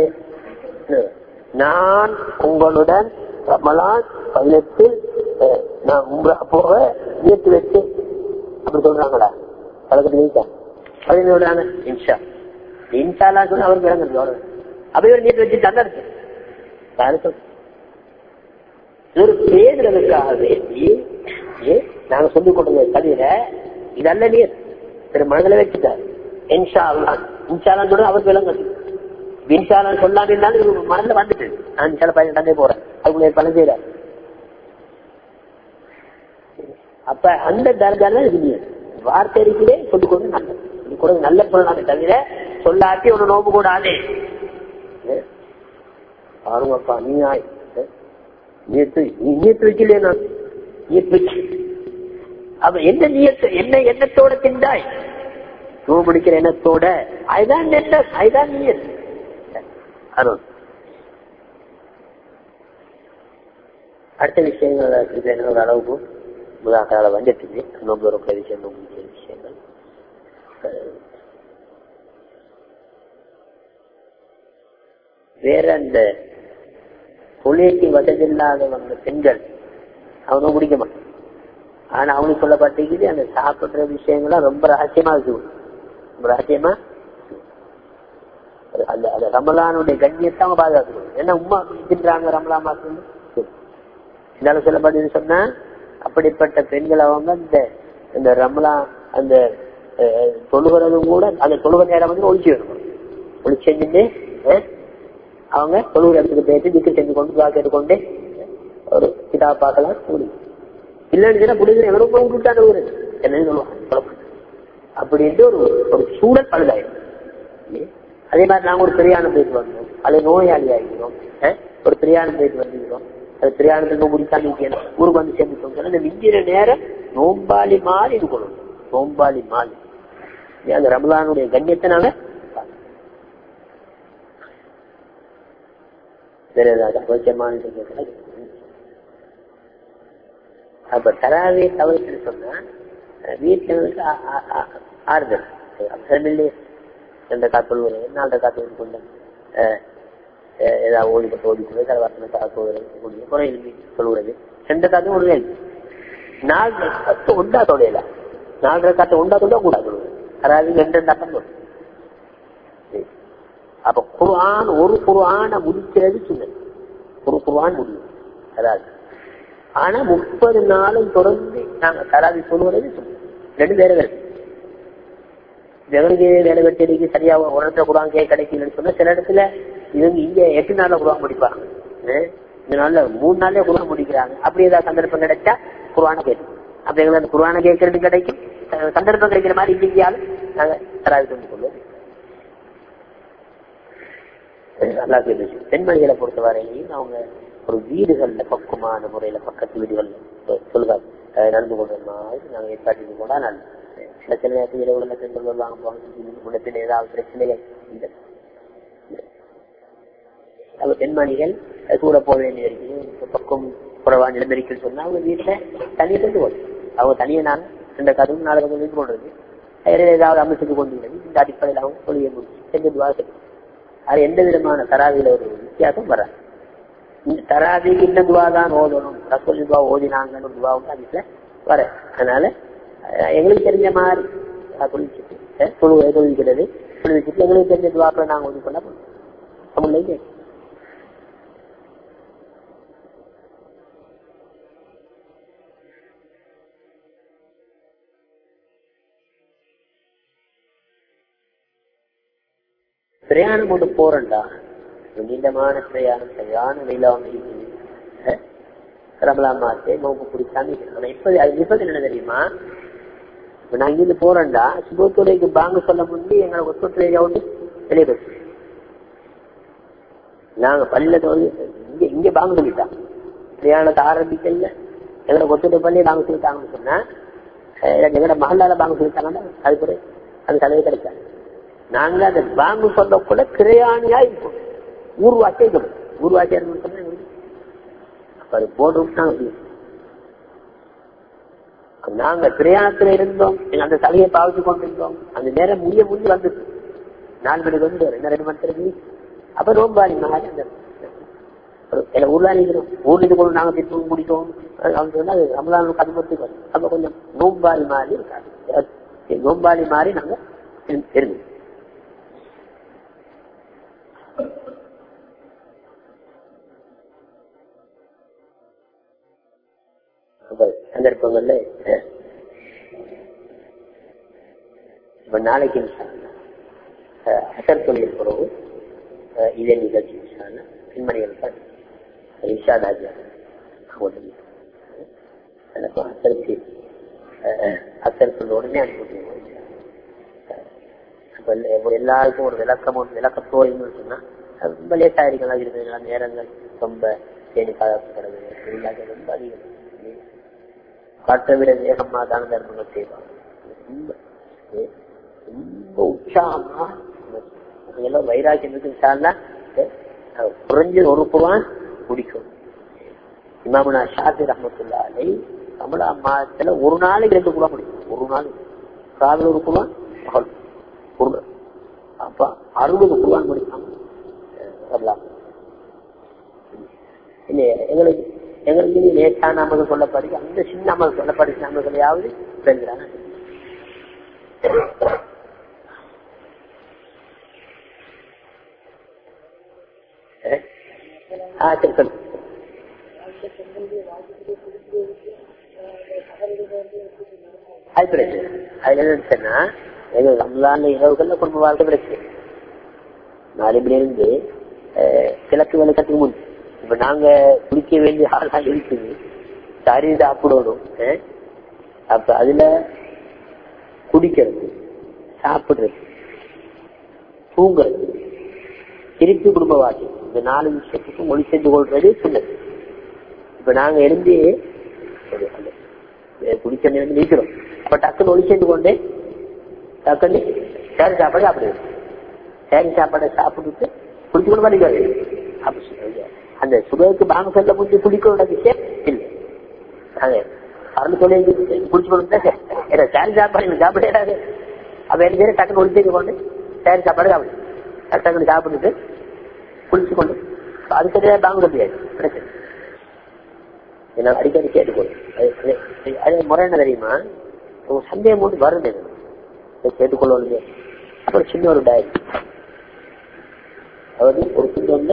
Speaker 1: நான் உங்களுடன் ரமலான் பதினெட்டில் அஹ், நான் உம்ரா போக நீயத்து வச்சு அப்படி சொல்றாங்களா பழக்கத்துல இருக்கா பதினேழு சொல்றாங்க இன்ஷா இன்ஷாலாம் சொன்னா அவருக்கு விளங்குறது அவ்வளவு அப்ப இவர் நீட்டு வச்சு தந்தா இருக்கு யாரு சொல்ற? ஒரு பேசுறதுக்காக வேண்டி ஏ, நாங்க சொல்லிக் கொண்டது தவிர இதல்ல நீர் திரு மனதில வச்சுட்டார் இன்ஷா அல்லா இன்ஷாலான்னு சொல்றது அவருக்கு விளங்குது இன்ஷாலான்னு சொல்லாம இருந்தாலும் இவருக்கு மனதில் வந்துட்டு நான் இன்ஷால பதினெட்டாந்தே போறேன் அதுக்குள்ள பணம் செய்யறாரு அப்ப அந்த தரஜால இது நீர் வார்த்தை இருக்கிறே சொல்லிக் கொண்டு நல்லது சொல்லிக் கொடுங்க நல்ல சொல்லலாமே தவிர சொல்லாட்டி ஒண்ணு நோம்பு கூடாது ஏ, பாருங்கப்பா நீ ஆய் ஏ, நீத்து நீ நீத்து வைக்கலையே நான் நீத்து வச்சு அப்ப என்ன நீயத்து என்ன எண்ணத்தோட திண்டாய் நோம்பு பிடிக்கிற எண்ணத்தோட அதுதான் எண்ணம் அதுதான் நீயத் அருண் அடுத்த விஷயங்கள் இது என்ன ஒரு அளவுக்கு முதாக்கால வந்துட்டு நோம்பு ஒரு விஷயம் நோம்பு பிடிக்கிற விஷயங்கள் அஹ், வேற அந்த தொழிலுக்கு வசதி இல்லாதவங்க பெண்கள் அவங்க குடிக்க மாட்டான் ஆனா அவனுக்கு சொல்லப்பட்டிருக்குது அந்த சாப்பிடுற விஷயங்கள்லாம் ரொம்ப ரகசியமா இருக்கு ரொம்ப ரகசியமா அது- அந்த அந்த ரமலானுடைய கண்ணியத்தை அவங்க பாதுகாக்கணும் ஏன்னா உமா தின்றாங்க ரமலா மாசம் இருந்தாலும் சொல்லப்படுது சொன்னா அப்படிப்பட்ட பெண்கள் அவங்க இந்த இந்த ரமலா அந்த அஹ், தொழுகிறதும் கூட அந்த தொழுகிற நேரம் வந்து ஒழிச்சு வேணும் ஒழிச்சு செஞ்சுட்டு அஹ், அவங்க தொழுகிற இடத்துக்கு போயிட்டு திக்கு செஞ்சு கொண்டு வாக்கு கொண்டு ஒரு கிதா பார்க்கலாம் முடியும் இல்லைன்னு சொன்னா புடிக்கிற எவரும் போய் விட்டுட்டாங்க ஒரு என்னன்னு சொல்லுவாங்க அப்படின்ட்டு ஒரு ஒரு சூழல் பழுதாயிடும் இல்லையா? அதே மாதிரி நாங்க ஒரு பிரயாணம் போயிட்டு வந்தோம் அது நோயாளி ஆகிக்கிறோம் அஹ், ஒரு பிரயாணம் போயிட்டு வந்துக்கிறோம் அது பிரயாணத்துக்கு முடிச்சா நிக்கணும் ஊருக்கு வந்து சேர்ந்துட்டோம் சொன்னா இந்த மிஞ்சிற நேரம் நோம்பாளி மாறி இருக்கணும் நோம்பாளி மாறி இல்லையா? அந்த ரமலானுடைய கண்ணியத்தை நாங்க பார்க்கணும். வேற ஏதாவது அவசியமான விஷயங்கள் அப்ப தராவே தவறுன்னு சொன்னா அஹ் வீட்டுல வந்து ஆ- ஆ- ஆ- ஆறுதல் அவசரம் இல்லையே ரெண்டு காத்து சொல்லுவது நாலு காத்து வந்து கொண்டு அஹ், அஹ், ஏதாவது ஓடி போட்டு ஓடி போய் தலைவாசன காத்து ஓடுறது குறையில் சொல்லுவது ரெண்டு காத்தும் ஒழுங்கு நாலு காத்து உண்டா தொடையில நாலரை காத்து உண்டா தொண்டா கூடாது தராவி ரெண்டு ரெண்டு அட்டம் தொடும் அப்ப குர்ஆன் ஒரு குர்ஆனை முடிக்கிறது சின்னது ஒரு குர்ஆன் முடியும் அதாவது ஆனா முப்பது நாளும் தொடர்ந்து நாங்க தராவி சொல்லுவது சொல்லுவோம் ரெண்டு வேற வேற ஜெகனுக்கு வேலை வெட்டிக்கு சரியா ஒரு இடத்துல குரான் கே கிடைக்கலன்னு சொன்னா சில இடத்துல இவங்க இங்க எட்டு நாள்ல குரான் முடிப்பாங்க அஹ் இந்த நாள்ல மூணு நாள்ல குரான் முடிக்கிறாங்க அப்படி ஏதாவது சந்தர்ப்பம் கிடைச்சா குரான கேட்கும் அப்ப எங்களுக்கு அந்த குரான கேட்கறது கிடைக்கும் அஹ் சந்தர்ப்பம் கிடைக்கிற மாதிரி இங்கேயாலும் நாங்க தராவி சொல்லி கொள்வோம் நல்லா இருந்துச்சு பெண்மணிகளை பொறுத்தவரையிலையும் அவங்க ஒரு வீடுகள்ல பக்குவமான முறையில பக்கத்து வீடுகள்ல சொ- சொல்லுவாங்க அஹ் நடந்து கொண்ட மாதிரி நாங்க ஏற்பாட்டு போனா நல்ல சில சில நேரத்தில் இரவுல பெண்கள் வருவாங்க போவாங்க முன்னத்தில் ஏதாவது பிரச்சனைகள் இல்லை அவங்க பெண்மணிகள் அஹ் கூட போக வேண்டிய இருக்குது பக்கம் குறைவா நிலைமைக்கு சொன்னா அவங்க வீட்டுல தனியை செஞ்சு போடும் அவங்க தனியை நான் ரெண்டு கதவும் நாலு கதவும் வீட்டு போடுறது வேற ஏதாவது அமைச்சுக்கு கொண்டு விடுறது இந்த அடிப்படையில் அவங்க தொழிலை முடிச்சு செஞ்சு துவா செய்யும் அது எந்த விதமான தராவில ஒரு வித்தியாசம் வராது இந்த தராவிக்கு இந்த துவா தான் ஓதணும் ரசோல் துவா ஓதினாங்கன்னு துவா வந்து அதுல வர அதனால அஹ், எங்களுக்கு தெரிஞ்ச மாதிரி குளிச்சுட்டு தொழுவை தொழில்கிறது குளிச்சுட்டு எங்களுக்கு தெரிஞ்ச துவாக்களை நாங்க ஓதி கொண்டா போதும் தமிழ்ல பிரயாணம் கொண்டு போறேன்டா நீண்டமான பிரயாணம் சரியான வெயிலாம இருக்குது அஹ், ரமலான் மாசே நோம்பு பிடிச்சாம ஆனா இப்ப அது இப்ப என்ன தெரியுமா இப்ப நான் இங்கிருந்து போறேன்டா சுபத்துறைக்கு பாங்க சொல்ல முந்தி எங்களை ஒத்துழைக்க வந்து வெளியே போயிட்டு நாங்க பள்ளியில வந்து இங்க இங்க பாங்க சொல்லிட்டாங்க பிரயாணத்தை ஆரம்பிக்கல எங்களை கொத்துட்டு பண்ணி பாங்க சொல்லிட்டாங்கன்னு சொன்னா எங்கட மகளால பாங்க சொல்லிட்டாங்கன்னா அது பிறகு அது தலையை கிடைக்காது நாங்க அந்த பாங்கு சொல்லக்குள்ள கிரையாணியா இருக்கும் ஊர்வாச்சே இருக்கணும் ஊர்வாச்சே இருக்கணும்னு சொன்னா அப்ப அது போட்டு நாங்க பிரயாணத்துல இருந்தோம் அந்த தலையை பாவிச்சு கொண்டிருந்தோம் அந்த நேரம் முடிய முடிஞ்சு வந்து நாலு மணிக்கு வந்து என்ன ரெண்டு மணி திரும்பி அப்ப நோம்பாளி மாதிரி அந்த ஊர்ல நிற்கிறோம் ஊர்ல இது கொண்டு நாங்க திருப்பி முடிக்கும் அவங்க சொன்னா ரமலான் கதுமத்துக்கு அப்ப கொஞ்சம் நோம்பாளி மாதிரி இருக்காது நோம்பாளி மாதிரி நாங்க இருந்தோம் சந்தர்ப்பங்கள்ல இப்ப நாளைக்கு அசர் தொழில் பிறகு இதே நிகழ்ச்சி பின்மணிகள் தான் இஷாதாஜா எனக்கும் அசருக்கு அசர் சொல்ல உடனே அனுப்பிவிடுவோம் எல்லாருக்கும் ஒரு விளக்கம் ஒரு விளக்கத்தோடு சொன்னா ரொம்ப லேட்டா இருக்கலாம் இருக்கிற நேரங்கள் ரொம்ப தேடி பாதுகாக்கப்படுது இல்லாத ரொம்ப அதிகம் காற்றை விட வேகமா தான தர்மங்கள் செய்வாங்க ரொம்ப ரொம்ப உற்சாகமா எல்லாம் வைராக்கியம் இருக்குன்னா குறைஞ்சது ஒரு குவான் குடிக்கும் இமாமுனா ஷாஃபி ரஹமத்துல்லாலை கமலா மாதத்துல ஒரு நாளைக்கு ரெண்டு குவான் குடிக்கும் ஒரு நாள் காதல் ஒரு குவான் மகள் ஒரு அப்ப அறுபது குவான் குடிப்பாங்க எங்களுக்கு எங்களுக்கு லேட்டான அமல் சொல்லப்படி அந்த சின்ன அமல் சொல்லப்படி அமல்களையாவது செல்கிறாங்க ஆ சரி சொல்லு அது பிரச்சனை அதுல என்ன எங்க ரம்லான் இரவுகள்ல குடும்ப வாழ்க்கை பிரச்சனை நாலு மணி இருந்து கிழக்கு விளக்கத்துக்கு முன் இப்ப நாங்க குடிக்க வேண்டிய ஆளா இருக்குது சரி சாப்பிடணும் அப்ப அதுல குடிக்கிறது சாப்பிடுறது தூங்குறது திருப்பி குடும்ப வாழ்க்கை இந்த நாலு விஷயத்துக்கும் மொழி செஞ்சு கொள்றது சொன்னது இப்ப நாங்க இருந்து குடிச்ச நேரம் நீக்கிறோம் அப்ப டக்குன்னு ஒளி செஞ்சு கொண்டு டக்குன்னு சேரி சாப்பாடு சாப்பிடுது சேரி சாப்பாடை சாப்பிட்டுட்டு குடிச்சு கொண்டு பண்ணிக்காது அப்படி அந்த சுகருக்கு பாங்க சொல்ல முடிஞ்சு குடிக்கிற விஷயம் இல்லை அது பறந்து சொல்லி குடிச்சு கொண்டு சேரி சாப்பாடு சாப்பிடாது அப்ப எனக்கு பேர் டக்குன்னு ஒளி செஞ்சு கொண்டு சேரி சாப்பாடு சாப்பிடு டக்குன்னு சாப்பிட்டுட்டு குளிச்சு கொண்டு அது சரியா பாங்க முடியாது பிரச்சனை என்ன அடிக்கடி கேட்டுக்கொள்ளும் அது முறை என்ன தெரியுமா உங்க சந்தேகம் மட்டும் வருது கேட்டுக்கொள்ளணும் அப்புறம் சின்ன ஒரு டயரி அதாவது ஒரு சின்ன வந்து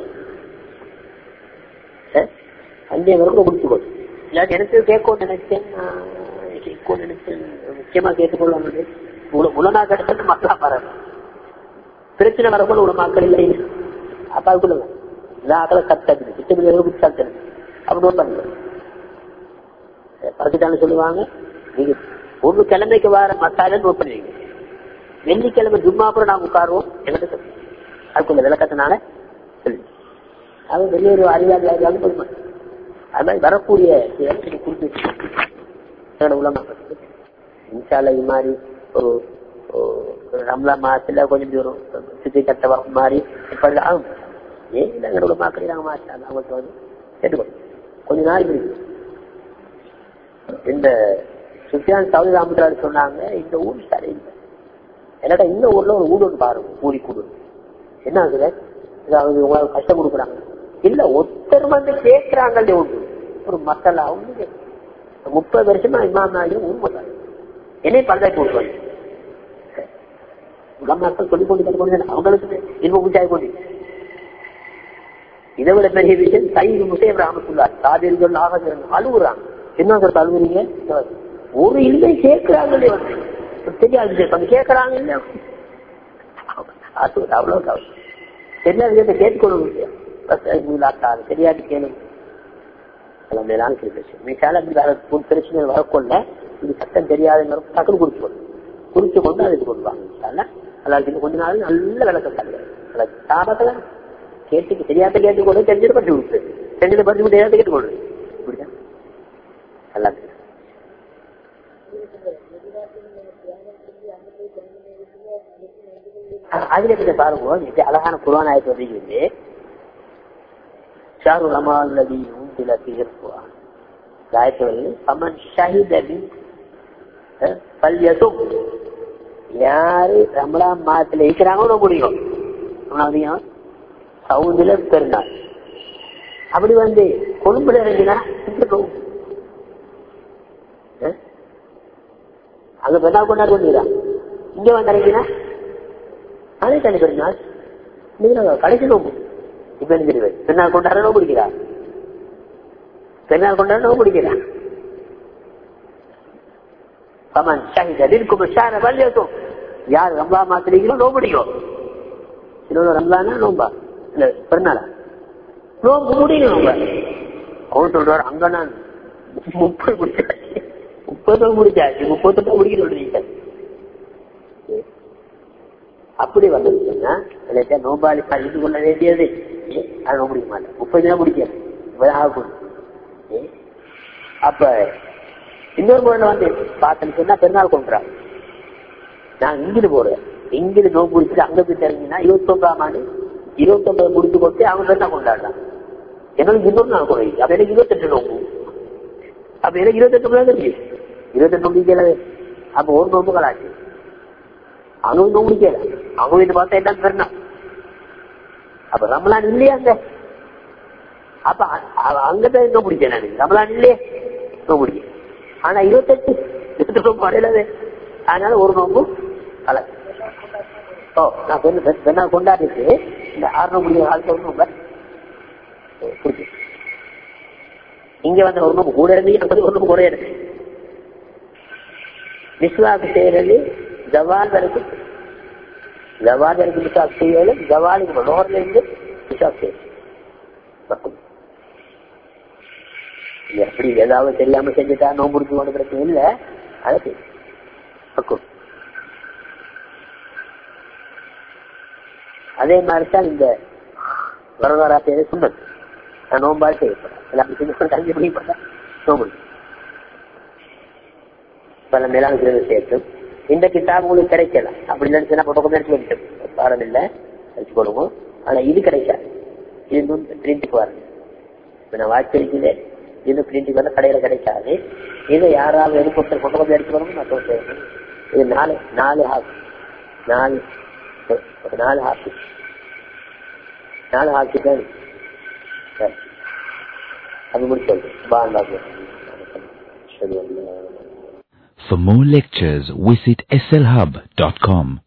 Speaker 1: சந்தேகம் வரைக்கும் முடிச்சுக்கொள்ளும் இல்லாட்டி எனக்கு கேட்கும் நினைச்சேன் கேட்கும் நினைச்சேன் முக்கியமா கேட்டுக்கொள்ளணும் உலனா கிடைச்சது மக்களா பாருங்க பிரச்சனை வரக்குள்ள உலமாக்கள் இல்லை அப்பாவுக்குள்ள எல்லா ஆக்களை கத்தாக்குது திட்டமில்லை குடிச்சாக்கு அப்படி ஒன்று பண்ணல பறந்துட்டான்னு சொல்லுவாங்க நீங்க ஒரு கிழமைக்கு வர மசாலா நோட் பண்ணுவீங்க வெள்ளிக்கிழமை ஜும்மாப்புறம் நாங்க உட்காருவோம் எங்கிட்ட சொல்லு அதுக்குள்ள விளக்கத்தினால சொல்லு அது வெளியே ஒரு அறிவாளி அறிவாளி சொல்லுமா அது மாதிரி வரக்கூடிய குறிப்பிட்டு உலமாக்கள் இன்ஷால இது மாதிரி ஒரு ரம்லா மாசத்துல கொஞ்சம் தூரம் சித்தி கட்ட மாதிரி இப்படி ஆகும் ஏன் எங்களோட உலமாக்கள் நாங்க மாற்றா அவங்கள்ட்ட வந்து கேட்டுக்கணும் கொஞ்ச நாள் இருக்கு இந்த சுஃபியான் சவுதி ராமதாரு சொன்னாங்க இந்த ஊர் சரியில்லை என்னடா இந்த ஊர்ல ஒரு ஊடு ஒன்று பாருங்க கூலி கூடு என்ன ஆகுது அதாவது உங்களுக்கு கஷ்டம் கொடுக்குறாங்க இல்ல ஒருத்தர் வந்து கேட்கிறாங்க ஒன்று ஒரு மசாலா ஒண்ணு முப்பது வருஷமா இமாம் நாயும் ஊர் பண்ணாங்க என்னையும் பஞ்சாயத்து விட்டுவாங்க மக்கள் சொல்லி கொண்டு கொண்டு அவங்களுக்கு இன்பம் உண்டாகி கொண்டு இதை விட பெரிய விஷயம் சைது முசேப் ராமத்துல்லா சாதியில் சொல்ல ஆக அழுகுறாங்க என்ன சார் அழுகுறீங்க ஒரு இல்லை கேட்கிறாங்களே வந்து தெரியாது கொஞ்சம் கேட்கறாங்க இல்ல அவ்வளவு கவலை தெரியாத விஷயத்தை கேட்டுக்கொள்ள தெரியாது கேளுங்க மேலான மிசால பிரச்சனை வரக்கொள்ள இது சட்டம் தெரியாத டக்குனு குறிச்சு கொண்டு குறிச்சு கொண்டு அது கொண்டு வாங்க அல்லாஹ் கொஞ்ச நாள் நல்ல விளக்கம் சாபத்துல கேட்டு தெரியாத கேட்டு கொண்டு தெரிஞ்சது படிச்சு கொடுத்து தெரிஞ்சது படிச்சு தெரியாத கேட்டு கொண்டு இப்படிதான் அல்லாஹ் அதுல கிட்ட பாருங்க இது அழகான குரான் ஆயத்து வந்து ஷாரு ரமான் நபி உந்தில தீர்ப்புவான் ஆயத்து வந்து சமன் ஷஹிதபி பல்யசும் யாரு ரமலான் மாதத்துல இருக்கிறாங்களோ முடியும் அதிகம் சவுதில பெருநாள் அப்படி வந்து கொழும்புல இறங்கினா அங்க பெருநாள் கொண்டாடு கொண்டிருக்கான் இங்க வந்து இறங்கினா அதே தனி பெருநாள் நீங்க கடைசி நோம்பு இப்ப என்ன தெரியும் பெருநாள் கொண்டாட நோம்பு பிடிக்கிறா பெருநாள் கொண்டாட நோம்பு பிடிக்கிறா பமன் ஷஹிதலிற்கும் ஷார வல்லியத்தும் யார் ரம்லா மாத்திரீங்களோ நோம்பு பிடிக்கும் இன்னொரு ரம்லானா நோம்பா இல்ல பெருநாளா நோம்பு முடியும் நோம்ப அவன் சொல்றாரு அங்க நான் முப்பது முடிச்சாச்சு முப்பது முடிச்சாச்சு முப்பத்தொட்டு முடிக்கணும் அப்படி வந்தது சொன்னா நோம்பாளி இது கொள்ள வேண்டியது அது நோம்ப முடிக்க மாட்டேன் முப்பது தான் முடிக்காது இப்பதான் ஆகணும் அப்ப இன்னொரு முறையில வந்து பார்த்தேன்னு சொன்னா பெருநாள் கொண்டுறாங்க நான் இங்கிட்டு போறேன் இங்கிட்டு நோம்பு முடிச்சுட்டு அங்க போய் தெரிஞ்சுன்னா இருபத்தி ஒன்பதாம் ஆண்டு இருபத்தி ஒன்பது முடிச்சு கொண்டு அவங்க பெருநாள் கொண்டாடுறான் எனக்கு இன்னொரு நாள் குறையுது அப்ப எனக்கு இருபத்தெட்டு நோம்பு அப்ப எனக்கு இருபத்தெட்டு தான் தெரியும் இருபத்தெட்டு முடிக்கல அப்ப ஒரு நோம்பு கலாச்சு அவங்க முடிக்கல அவங்க வீட்டு பார்த்தா என்ன பெருநாள் அப்ப ரமலான் இல்லையா அங்க அப்ப அங்கதான் இன்னும் முடிச்சேன் நான் ரமலான் இல்லையே இன்னும் முடிக்க ஆனா இருபத்தெட்டு இருபத்தி நோம்பு அடையலது அதனால ஒரு நோம்பு கலாச்சு ஓ நான் பெண்ணா கொண்டாடிட்டு இந்த ஆறு முடிய காலத்து ஒரு நோம்ப இங்க வந்து ஒரு நோம்பு கூட இருந்து எனக்கு ஒரு நோம்பு குறைய இருக்கு விஸ்வாக்கு செய்யறது ஜவால் வரைக்கும் ஜவால் வரைக்கும் விஸ்வாக் செய்யறது ஜவாலுக்கு லோர்ல இருந்து விஸ்வாக் செய்யறது எப்படி ஏதாவது தெரியாம செஞ்சுட்டா நோம்பு முடிச்சு பிரச்சனை இல்லை அதை செய்யும் அதே மாதிரி தான் இந்த வரலாறா பேரு சுண்ணத் நான் நோம்பாடு செய்யப்படும் எல்லாம் செஞ்சு கல்வி முடியப்பட்டா நோம்பு பல மேலாண் சேர்த்தும் இந்த கிட்டாப் உங்களுக்கு கிடைக்கல அப்படி நினைச்சுன்னா போட்டோ கொஞ்சம் எடுத்து வந்துட்டு பாடம் இல்லை வச்சு கொடுவோம் ஆனா இது கிடைக்காது இது இன்னும் பிரிண்ட்டுக்கு வரல இப்ப நான் வாய்ச்சடிக்கல இது பிரிண்ட்டுக்கு வந்து கடையில கிடைக்காது இதை யாராவது எடுத்து போட்டோ கொஞ்சம் எடுத்து வரணும் நான் சொல்றேன் இது நாலு நாலு ஹாஃப் நாலு நாலு ஹாஃபி நாலு ஹாஃபி தான் அது முடிச்சது பாண்டாக
Speaker 2: For more lectures, visit slhub.com.